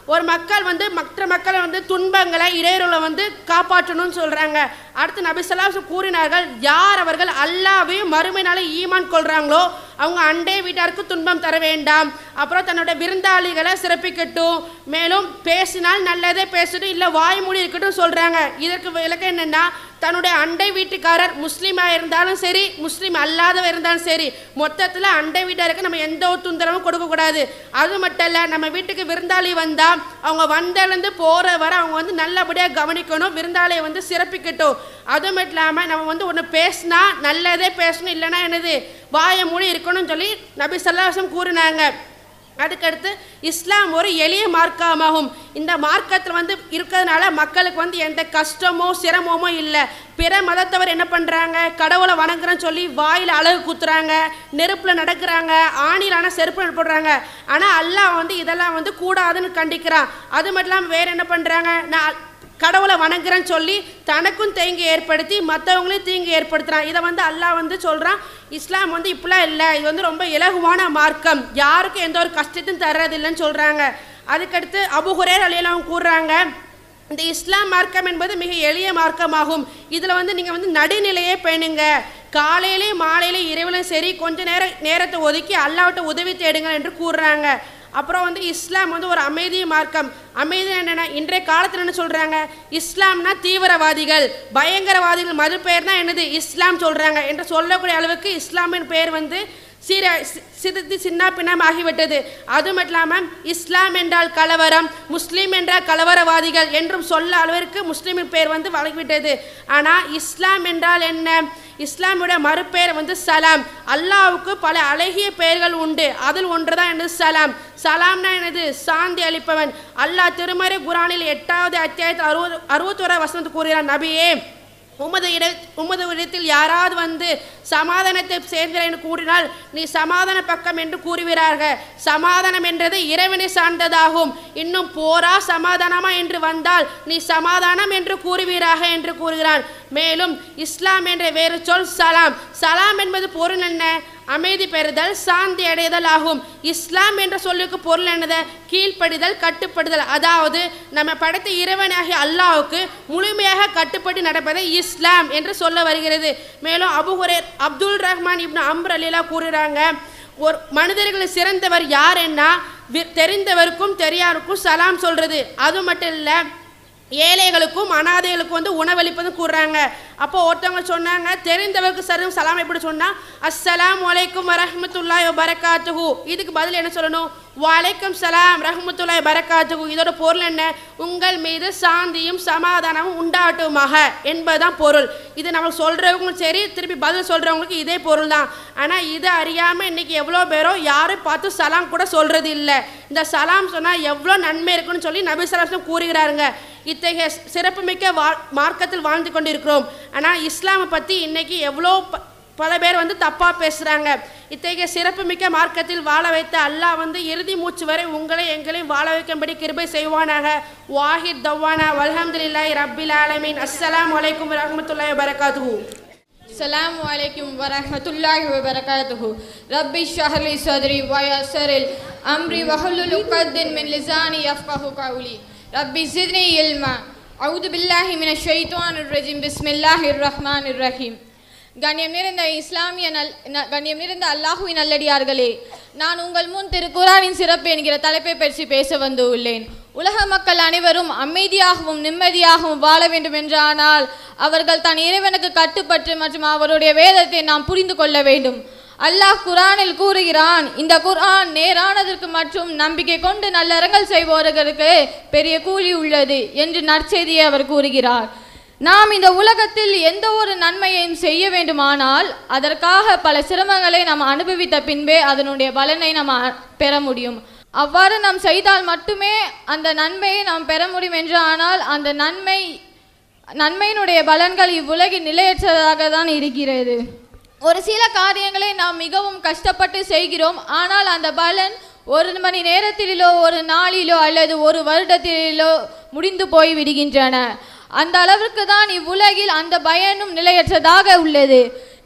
ஒரு மக்கள் வந்து மற்ற மக்களை வந்து துன்பங்களை இடையூறுகளை வந்து காப்பாற்றணும்னு சொல்கிறாங்க அடுத்து நபி ஸல்லல்லாஹு கூறினார்கள் யார் அவர்கள் அல்லாவையும் மறுமை நாளை ஈமான் கொள்கிறாங்களோ அவங்க அண்டை வீட்டாருக்கு துன்பம் தர வேண்டாம் அப்புறம் தன்னோட விருந்தாளிகளை சிறப்பிக்கட்டும் மேலும் பேசினால் நல்லதே பேசட்டும் இல்லை வாய் மூடி இருக்கட்டும் சொல்கிறாங்க இதற்கு விளக்கம் என்னென்னா தன்னுடைய அண்டை வீட்டுக்காரர் முஸ்லீமாக இருந்தாலும் சரி முஸ்லீம் அல்லாதவர் இருந்தாலும் சரி மொத்தத்தில் அண்டை வீட்டாருக்கு நம்ம எந்த ஒரு துந்தரமும் கொடுக்கக்கூடாது அது மட்டும் இல்லை நம்ம வீட்டுக்கு விருந்தாளி வந்தால் அவங்க வந்தலேருந்து போகிற வரை அவங்க வந்து நல்லபடியாக கவனிக்கணும் விருந்தாளியை வந்து சிறப்பிக்கட்டும் அது மட்டும் இல்லாமல் நம்ம வந்து ஒன்று பேசினா நல்லதே பேசணும் இல்லைன்னா என்னது வாயை மூடி இருக்கணும்னு சொல்லி நபி சல்லாசம் கூறினாங்க அதுக்கடுத்து இஸ்லாம் ஒரு எளிய மார்க்கமாகும் இந்த மார்க்கத்தில் வந்து இருக்கிறதுனால மக்களுக்கு வந்து எந்த கஷ்டமோ சிரமமோ இல்லை பிற மதத்தவர் என்ன பண்ணுறாங்க கடவுளை வணங்குறேன்னு சொல்லி வாயில் அழகு குத்துறாங்க நெருப்பில் நடக்கிறாங்க ஆணிலான செருப்பு போடுறாங்க ஆனால் அல்லாஹ் வந்து இதெல்லாம் வந்து கூடாதுன்னு கண்டிக்கிறான் அது மட்டும் இல்லாமல் வேறு என்ன பண்ணுறாங்க நான் கடவுளை வணங்குறேன்னு சொல்லி தனக்கும் தீங்கு ஏற்படுத்தி மற்றவங்களையும் தீங்கு ஏற்படுத்துகிறான் இதை வந்து அல்லாஹ் வந்து சொல்கிறான் இஸ்லாம் வந்து இப்படிலாம் இல்லை இது வந்து ரொம்ப இலகுவான மார்க்கம் யாருக்கும் எந்த ஒரு கஷ்டத்தையும் தர்றதில்லைன்னு சொல்கிறாங்க அதுக்கடுத்து அபுஹுரேர் அலையெல்லாம் கூறுறாங்க இந்த இஸ்லாம் மார்க்கம் என்பது மிக எளிய மார்க்கமாகும் இதில் வந்து நீங்கள் வந்து நடுநிலையே பேணுங்க காலையிலே மாலையிலே இரவிலும் சரி கொஞ்ச நேரம் நேரத்தை ஒதுக்கி அல்லாவிட்ட உதவி தேடுங்கள் என்று கூறுறாங்க அப்புறம் வந்து இஸ்லாம் வந்து ஒரு அமைதி மார்க்கம் அமைதி என்னென்னா இன்றைய காலத்தில் என்ன சொல்கிறாங்க இஸ்லாம்னா தீவிரவாதிகள் பயங்கரவாதிகள் மது பெயர் தான் என்னது இஸ்லாம் சொல்கிறாங்க என்று சொல்லக்கூடிய அளவுக்கு இஸ்லாமின் பெயர் வந்து சீர சி- சிறிது சின்ன பின்னம் ஆகிவிட்டது அது மட்டும் இல்லாமல் இஸ்லாம் என்றால் கலவரம் முஸ்லீம் என்றால் கலவரவாதிகள் என்றும் சொல்ல அளவிற்கு முஸ்லீமின் பெயர் வந்து வழங்கிவிட்டது ஆனால் இஸ்லாம் என்றால் என்ன இஸ்லாமுடைய மறுபெயர் வந்து சலாம் அல்லாஹ்வுக்கு பல அழகிய பெயர்கள் உண்டு அதில் ஒன்று தான் என்னது சலாம் சலாம்னா என்னது சாந்தி அளிப்பவன் அல்லாஹ் திருமறை குரானில் எட்டாவது அத்தியாயத்தில் அறுபது அறுபத்தோரா வசனத்து கூறுகிறான் நபியே உமது இட உமது இடத்தில் யாராவது வந்து சமாதானத்தை சேர்ந்தேன் என்று கூறினால் நீ சமாதான பக்கம் என்று கூறுகிறார்கள் சமாதானம் என்றது இறைவனை சார்ந்ததாகும் இன்னும் போரா சமாதானமா என்று வந்தால் நீ சமாதானம் என்று கூறுவீராக என்று கூறுகிறான் மேலும் இஸ்லாம் என்ற வேறு சொல் சலாம் சலாம் என்பது பொருள் என்ன அமைதி பெறுதல் சாந்தி அடைதல் ஆகும் இஸ்லாம் என்ற சொல்லுக்கு பொருள் என்னது கீழ்ப்படிதல் கட்டுப்படுதல் அதாவது நம்ம படைத்த இறைவனாகிய அல்லாஹ்வுக்கு முழுமையாக கட்டுப்பட்டு நடப்பதை இஸ்லாம் என்று சொல்ல வருகிறது மேலும் அபுஹுரேர் அப்துல் ரஹ்மான் இப்னு அம்ர் அலிலா கூறுறாங்க ஒரு மனிதர்களில் சிறந்தவர் யார் என்ன வி- தெரிந்தவருக்கும் தெரியாருக்கும் சலாம் சொல்றது அது மட்டும் இல்லை ஏழைகளுக்கும் அனாதைகளுக்கும் வந்து உணவளிப்பதும் கூறுறாங்க அப்போ ஒருத்தவங்க சொன்னாங்க தெரிந்தவருக்கு சரும் சலாம் எப்படி சொன்னா அஸ்ஸலாம் வலைக்கும் வரஹ்மத்துல்லாஹி வபரகாத்துஹு இதுக்கு பதில் என்ன சொல்லணும் வலைக்கும் சலாம் ரஹ்மத்துல்லாஹி பரக்காத்துஹு இதோட பொருள் என்ன உங்கள் மீது சாந்தியும் சமாதானமும் உண்டாகட்டுமாக என்பதுதான் பொருள் இது நம்ம சொல்றவங்களும் சரி திருப்பி பதில் சொல்றவங்களுக்கு இதே பொருள் தான் ஆனா இது அறியாம இன்னைக்கு எவ்வளோ பேரோ யாரும் பார்த்து சலாம் கூட சொல்றது இல்லை இந்த சலாம் சொன்னா எவ்வளோ நன்மை இருக்குன்னு சொல்லி நபி சலாசம் கூறுகிறாருங்க இத்தகைய சிறப்புமிக்க வா மார்க்கத்தில் வாழ்ந்து கொண்டிருக்கிறோம் ஆனால் இஸ்லாமை பற்றி இன்னைக்கு எவ்வளோ ப- பல பேர் வந்து தப்பாக பேசுகிறாங்க இத்தகைய சிறப்புமிக்க மார்க்கத்தில் வாழ வைத்த அல்லாஹ் வந்து இறுதி மூச்சு வரை உங்களை எங்களையும் வாழ வைக்கும்படி கிருபை செய்வானாக வாஹித் தவானா வல்ஹம்துலில்லாஹி ரப்பில் ஆலமீன் அஸ்ஸலாமு அலைக்கும் வரஹ்மத்துல்லாஹி வபரகாத்துஹு السلام عليكم ورحمة الله وبركاته ربي اشرح لي صدري ويسر لي أمري واحلل عقدة من لساني يفقه قولي ربي زدني علما أعوذ بالله من الشيطان الرجيم بسم الله الرحمن الرحيم கண்ணியம் நிறைந்த இஸ்லாமிய நல் ந- கண்ணியம் நிறைந்த அல்லாஹுவின் நல்லடியார்களே நான் உங்கள் முன் திருக்குரானின் சிறப்பு என்கிற தலைப்பை பற்றி பேச வந்து உள்ளேன் உலக மக்கள் அனைவரும் அமைதியாகவும் நிம்மதியாகவும் வாழ வேண்டும் என்றானால் அவர்கள் தன் இறைவனுக்கு கட்டுப்பட்டு மற்றும் அவருடைய வேதத்தை நாம் புரிந்து கொள்ள வேண்டும் அல்லாஹ் குரானில் கூறுகிறான் இந்த குர்ஆன் நேரானதற்கு மற்றும் நம்பிக்கை கொண்டு நல்லறங்கள் செய்பவர்களுக்கு பெரிய கூலி உள்ளது என்று நற்செய்தியை அவர் கூறுகிறார் நாம் இந்த உலகத்தில் எந்த ஒரு நன்மையையும் செய்ய வேண்டுமானால் அதற்காக பல சிரமங்களை நாம் அனுபவித்த பின்பே அதனுடைய பலனை நாம் அ- பெற முடியும் அவ்வாறு நாம் செய்தால் மட்டுமே அந்த நன்மையை நாம் பெற முடியும் என்று ஆனால் அந்த நன்மை நன்மையினுடைய பலன்கள் இவ்வுலகில் நிலையற்றதாக தான் இருக்கிறது ஒரு சில காரியங்களை நாம் மிகவும் கஷ்டப்பட்டு செய்கிறோம் ஆனால் அந்த பலன் ஒரு மணி நேரத்திலோ ஒரு நாளிலோ அல்லது ஒரு வருடத்திலோ முடிந்து போய் விடுகின்றன அந்த அளவிற்கு தான் இவ்வுலகில் அந்த பயனும் நிலையற்றதாக உள்ளது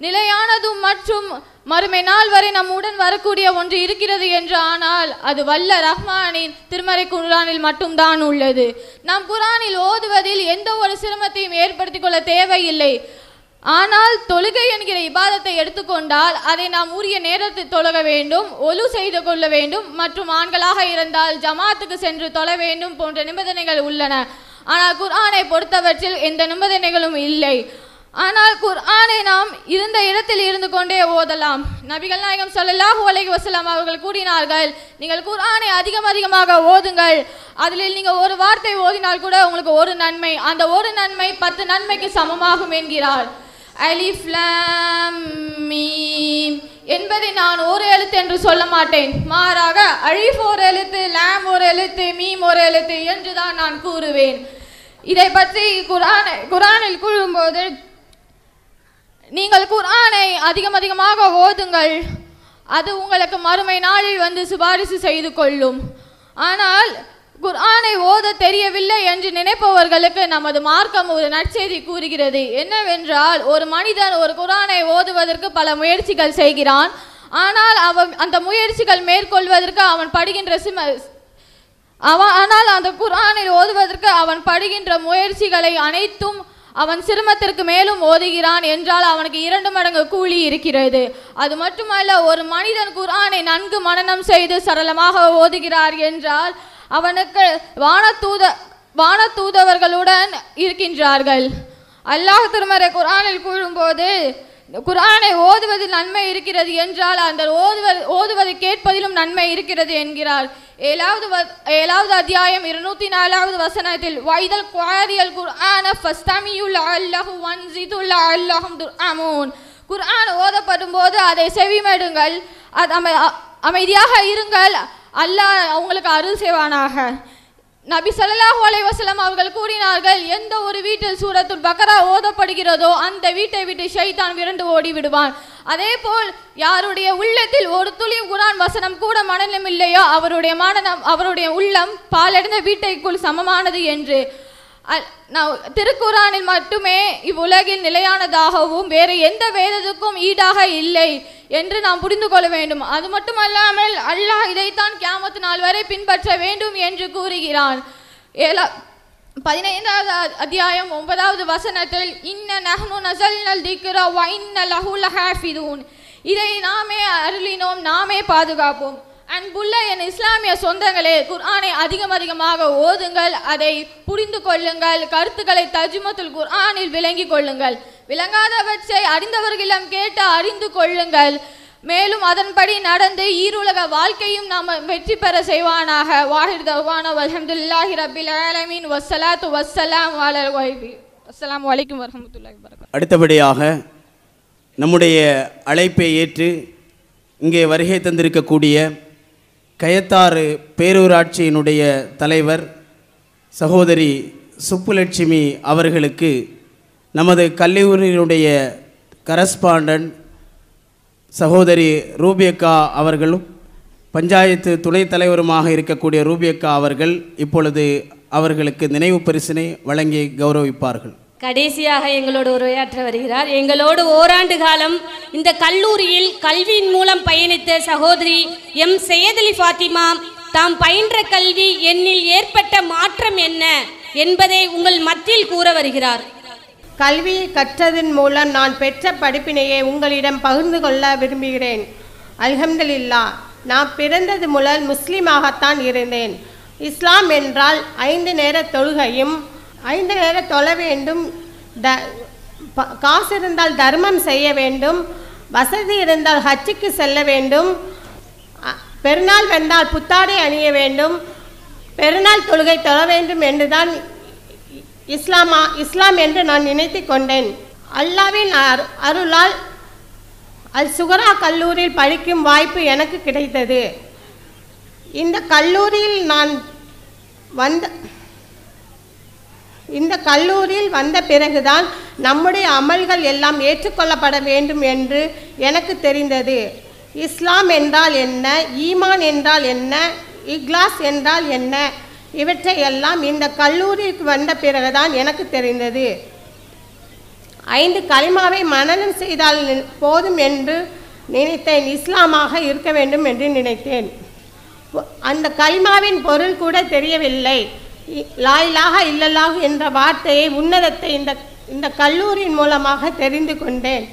நிலையானதும் மற்றும் மறுமை நாள் வரை நம்முடன் வரக்கூடிய ஒன்று இருக்கிறது என்று ஆனால் அது வல்ல ரஹ்மானின் திருமறை குர்ஆனில் மட்டும்தான் உள்ளது நாம் குர்ஆனில் ஓதுவதில் எந்த ஒரு சிரமத்தையும் ஏற்படுத்திக் கொள்ள தேவையில்லை ஆனால் தொழுகை என்கிற இபாதத்தை எடுத்துக்கொண்டால் அதை நாம் உரிய நேரத்தில் தொழுக வேண்டும் ஒலு செய்து கொள்ள வேண்டும் மற்றும் ஆண்களாக இருந்தால் ஜமாத்துக்கு சென்று தொழ வேண்டும் போன்ற நிபந்தனைகள் உள்ளன ஆனால் குர்ஆனை பொறுத்தவற்றில் எந்த நிபந்தனைகளும் இல்லை ஆனால் குர்ஆனை நாம் இருந்த இடத்தில் இருந்து கொண்டே ஓதலாம் நபிகள் நாயகம் ஸல்லல்லாஹு அலைஹி வஸல்லம் அவர்கள் கூறினார்கள் நீங்கள் குர்ஆனை அதிகம் அதிகமாக ஓதுங்கள் அதில் நீங்கள் ஒரு வார்த்தை ஓதினால் கூட உங்களுக்கு ஒரு நன்மை அந்த ஒரு நன்மை பத்து நன்மைக்கு சமமாகும் என்கிறார் அலிஃப் லாம் மீம் என்பதை நான் ஒரு எழுத்து என்று சொல்ல மாட்டேன் மாறாக அழிஃப் ஒரு எழுத்து லாம் ஒரு எழுத்து மீம் ஒரு எழுத்து என்று தான் நான் கூறுவேன் இதை பற்றி குரான் குரானில் கூறும்போது நீங்கள் குர்ஆனை அதிகம் அதிகமாக ஓதுங்கள் அது உங்களுக்கு மறுமை நாளில் வந்து சிபாரிசு செய்து கொள்ளும் ஆனால் குர்ஆனை ஓத தெரியவில்லை என்று நினைப்பவர்களுக்கு நமது மார்க்கம் ஒரு நற்செய்தி கூறுகிறது என்னவென்றால் ஒரு மனிதன் ஒரு குர்ஆனை ஓதுவதற்கு பல முயற்சிகள் செய்கிறான் ஆனால் அவன் அந்த முயற்சிகள் மேற்கொள்வதற்கு அவன் படுகின்ற சிம அவன் ஆனால் அந்த குர்ஆனை ஓதுவதற்கு அவன் படுகின்ற முயற்சிகளை அனைத்தும் அவன் சிரமத்திற்கு மேலும் ஓதுகிறான் என்றால் அவனுக்கு இரண்டு மடங்கு கூலி இருக்கிறது அது மட்டுமல்ல ஒரு மனிதன் குர்ஆனை நன்கு மனனம் செய்து சரளமாக ஓதுகிறார் என்றால் அவனுக்கு வானதூத வானதூதவர்களுடன் இருக்கின்றார்கள் அல்லாஹ் திருமறை குர்ஆனில் கூறும்போது குர்ஆனை ஓதுவதில் நன்மை இருக்கிறது என்றால் அந்த ஓதுவது ஓதுவதை கேட்பதிலும் நன்மை இருக்கிறது என்கிறார் ஏழாவது வ- ஏழாவது அத்தியாயம் இருநூத்தி நாலாவது வசனத்தில் வைதல் குவாரியல் குர்ஆன ஃபஸ்தமியுல் அல்லஹு வன்சிதுல் அல்லஹும் துர்அமூன் குர்ஆன் ஓதப்படும் போது அதை செவிமடுங்கள் அது அமை அ- அமைதியாக இருங்கள் அல்லாஹ் உங்களுக்கு அருள் செய்வானாக நபி ஸல்லல்லாஹு அலைஹி வஸல்லம் அவர்கள் கூறினார்கள் எந்த ஒரு வீட்டில் சூரத்துல் பக்கரா ஓதப்படுகிறதோ அந்த வீட்டை விட்டு ஷைத்தான் விரண்டு ஓடி விடுவான் அதேபோல் யாருடைய உள்ளத்தில் ஒரு துளி குரான் வசனம் கூட மனநலம் இல்லையோ அவருடைய மனநம் அவருடைய உள்ளம் பாலடைந்த வீட்டைக்குள் சமமானது என்று அல்- நான் திருக்குரானில் மட்டுமே இவ்வுலகில் நிலையானதாகவும் வேறு எந்த வேதத்துக்கும் ஈடாக இல்லை என்று நாம் புரிந்து கொள்ள வேண்டும் அது மட்டுமல்லாமல் அல்லாஹ் இதைத்தான் கியாமத்து நாள் வரை பின்பற்ற வேண்டும் என்று கூறுகிறான் ஏழா பதினைந்தாவது அ- அத்தியாயம் ஒன்பதாவது வசனத்தில் இன்ன நஹ்னு நஸல்னல் திக்ர வ இன்ன லஹு லஹாஃபிதூன் இதை நாமே அருளினோம் நாமே பாதுகாப்போம் அன்புள்ள என் இஸ்லாமிய சொந்தங்களே குர்ஆனை அதிகம் அதிகமாக ஓதுங்கள் அதை புரிந்து கொள்ளுங்கள் கருத்துக்களை தஜ்மத்துல் குர்ஆனில் விளங்கிக் கொள்ளுங்கள் விளங்காதவற்றை அறிந்தவர்களிடம் கேட்டு அறிந்து கொள்ளுங்கள் மேலும் அதன்படி நடந்து ஈருலக வாழ்க்கையும் நாம் வெற்றி பெற செய்வானாக வாஹிர் தவான அல்ஹம்துலில்லாஹி ரப்பில் ஆலமீன் வஸ்ஸலாத்து வஸ்ஸலாம் அலல் வைபி அஸ்ஸலாமு அலைக்கும் வரஹ்மத்துல்லாஹி வபரகாத்துஹு அடுத்தபடியாக நம்முடைய அழைப்பை ஏற்று இங்கே வருகை தந்திருக்கக்கூடிய கயத்தாறு பேரூராட்சியினுடைய தலைவர் சகோதரி சுப்புலட்சுமி அவர்களுக்கு நமது கல்லூரியினுடைய கரஸ்பாண்டன்ட் சகோதரி ரூபியக்கா அவர்களும் பஞ்சாயத்து துணைத் தலைவருமாக இருக்கக்கூடிய ரூபியக்கா அவர்கள் இப்பொழுது அவர்களுக்கு நினைவு பரிசினை வழங்கி கௌரவிப்பார்கள் கடைசியாக எங்களோடு உரையாற்ற வருகிறார் எங்களோடு ஓராண்டு காலம் இந்த கல்லூரியில் கல்வியின் மூலம் பயணித்த சகோதரி எம் சையதலி ஃபாத்திமா தாம் பயின்ற கல்வி என்னில் ஏற்பட்ட மாற்றம் என்ன என்பதை உங்கள் மத்தியில் கூற வருகிறார் கல்வியை கற்றதன் மூலம் நான் பெற்ற படிப்பினையை உங்களிடம் பகிர்ந்து கொள்ள விரும்புகிறேன் அல்ஹம்துலில்லா நான் பிறந்தது முதல் முஸ்லீமாகத்தான் இருந்தேன் இஸ்லாம் என்றால் ஐந்து நேர தொழுகையும் ஐந்து நேர தொழ வேண்டும் த ப- காசு இருந்தால் தர்மம் செய்ய வேண்டும் வசதி இருந்தால் ஹஜ்ஜுக்கு செல்ல வேண்டும் அ- பெருநாள் வந்தால் புத்தாடை அணிய வேண்டும் பெருநாள் தொழுகை தொழ வேண்டும் என்றுதான் இஸ்லாமா இஸ்லாம் என்று நான் நினைத்து கொண்டேன் அல்லாவின் அரு- அருளால் அல் சுகரா கல்லூரியில் படிக்கும் வாய்ப்பு எனக்கு கிடைத்தது இந்த கல்லூரியில் நான் வந்த இந்த கல்லூரியில் வந்த பிறகுதான் நம்முடைய அமல்கள் எல்லாம் ஏற்றுக்கொள்ளப்பட வேண்டும் என்று எனக்கு தெரிந்தது இஸ்லாம் என்றால் என்ன ஈமான் என்றால் என்ன இக்லாஸ் என்றால் என்ன இவற்றை எல்லாம் இந்த கல்லூரிக்கு வந்த பிறகுதான் எனக்கு தெரிந்தது ஐந்து கலிமாவை மனனம் செய்தால் நி- போதும் என்று நினைத்தேன் இஸ்லாமாக இருக்க வேண்டும் என்று நினைத்தேன் பொ- அந்த கலிமாவின் பொருள் கூட தெரியவில்லை இ- லா இலாஹா இல்லல்லாஹு என்ற வார்த்தையை உன்னதத்தை இந்த இந்த கல்லூரியின் மூலமாக தெரிந்து கொண்டேன்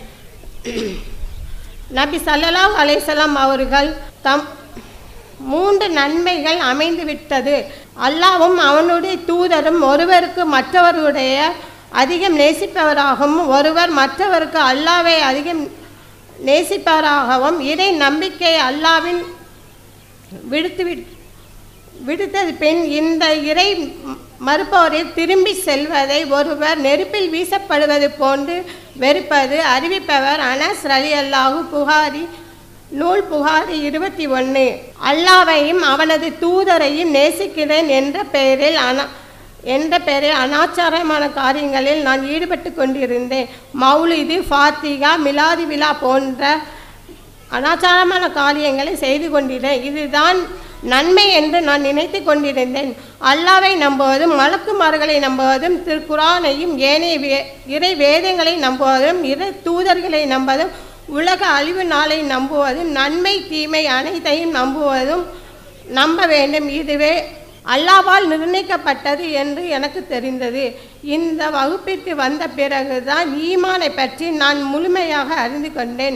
நபி ஸல்லல்லாஹு அலைஹி வஸல்லம் அவர்கள் தம் மூன்று நன்மைகள் அமைந்து விட்டது அல்லாவும் அவனுடைய தூதரும் ஒருவருக்கு மற்றவருடைய அதிகம் நேசிப்பவராகவும் ஒருவர் மற்றவருக்கு அல்லாவை அதிகம் நேசிப்பவராகவும் இறை நம்பிக்கை அல்லாவின் விடுத்து விட் விடுத்தது பின் இந்த இறை மறுப்பவரை திரும்பி செல்வதை ஒருவர் நெருப்பில் வீசப்படுவது போன்று வெறுப்பது அறிவிப்பவர் அனஸ் ரலி அல்லாஹு புகாரி நூல் புகாரி இருபத்தி ஒன்று அல்லாவையும் அவனது தூதரையும் நேசிக்கிறேன் என்ற பெயரில் அனா என்ற பெயரில் அனாச்சாரமான காரியங்களில் நான் ஈடுபட்டு கொண்டிருந்தேன் மௌலிது ஃபாத்திகா மிலாதி விழா போன்ற அனாச்சாரமான காரியங்களை செய்து கொண்டிருந்தேன் இதுதான் நன்மை என்று நான் நினைத்து கொண்டிருந்தேன் அல்லாவை நம்புவதும் மலக்குமார்களை நம்புவதும் திருக்குரானையும் ஏனைய வே இறை வேதங்களை நம்புவதும் இறை தூதர்களை நம்புவதும் உலக அழிவு நாளை நம்புவதும் நன்மை தீமை அனைத்தையும் நம்புவதும் நம்ப வேண்டும் இதுவே அல்லாவால் நிர்ணயிக்கப்பட்டது என்று எனக்கு தெரிந்தது இந்த வகுப்பிற்கு வந்த பிறகுதான் ஈமானை பற்றி நான் முழுமையாக அறிந்து கொண்டேன்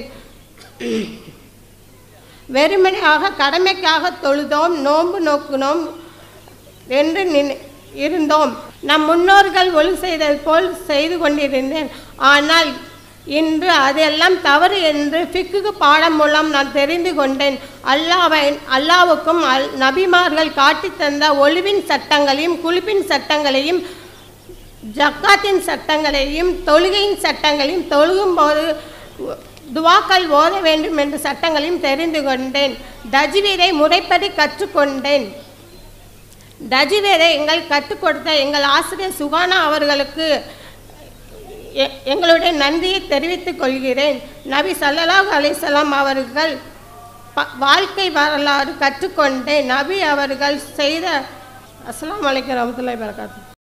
வெறுமனையாக கடமைக்காக தொழுதோம் நோன்பு நோக்கினோம் என்று நினை இருந்தோம் நம் முன்னோர்கள் ஒழு செய்தது போல் செய்து கொண்டிருந்தேன் ஆனால் இன்று அதெல்லாம் தவறு என்று ஃபிக்கு பாடம் மூலம் நான் தெரிந்து கொண்டேன் அல்லாவை அல்லாவுக்கும் அல் நபிமார்கள் காட்டித் தந்த ஒளிவின் சட்டங்களையும் குளிப்பின் சட்டங்களையும் ஜக்காத்தின் சட்டங்களையும் தொழுகையின் சட்டங்களையும் தொழுகும்போது துவாக்கள் ஓத வேண்டும் என்ற சட்டங்களையும் தெரிந்து கொண்டேன் தஜ்வீதை முறைப்படி கற்றுக்கொண்டேன் தஜ்வீதை எங்கள் கற்றுக் கொடுத்த எங்கள் ஆசிரியர் சுகானா அவர்களுக்கு எ- எங்களுடைய நன்றியை தெரிவித்துக் கொள்கிறேன் நபி ஸல்லல்லாஹு அலைஹி வஸல்லம் அவர்கள் ப- வாழ்க்கை வரலாறு கற்றுக்கொண்டேன் நபி அவர்கள் செய்த அஸ்ஸலாமு அலைக்கும் வரமத்துல்லாஹி வரகாத்து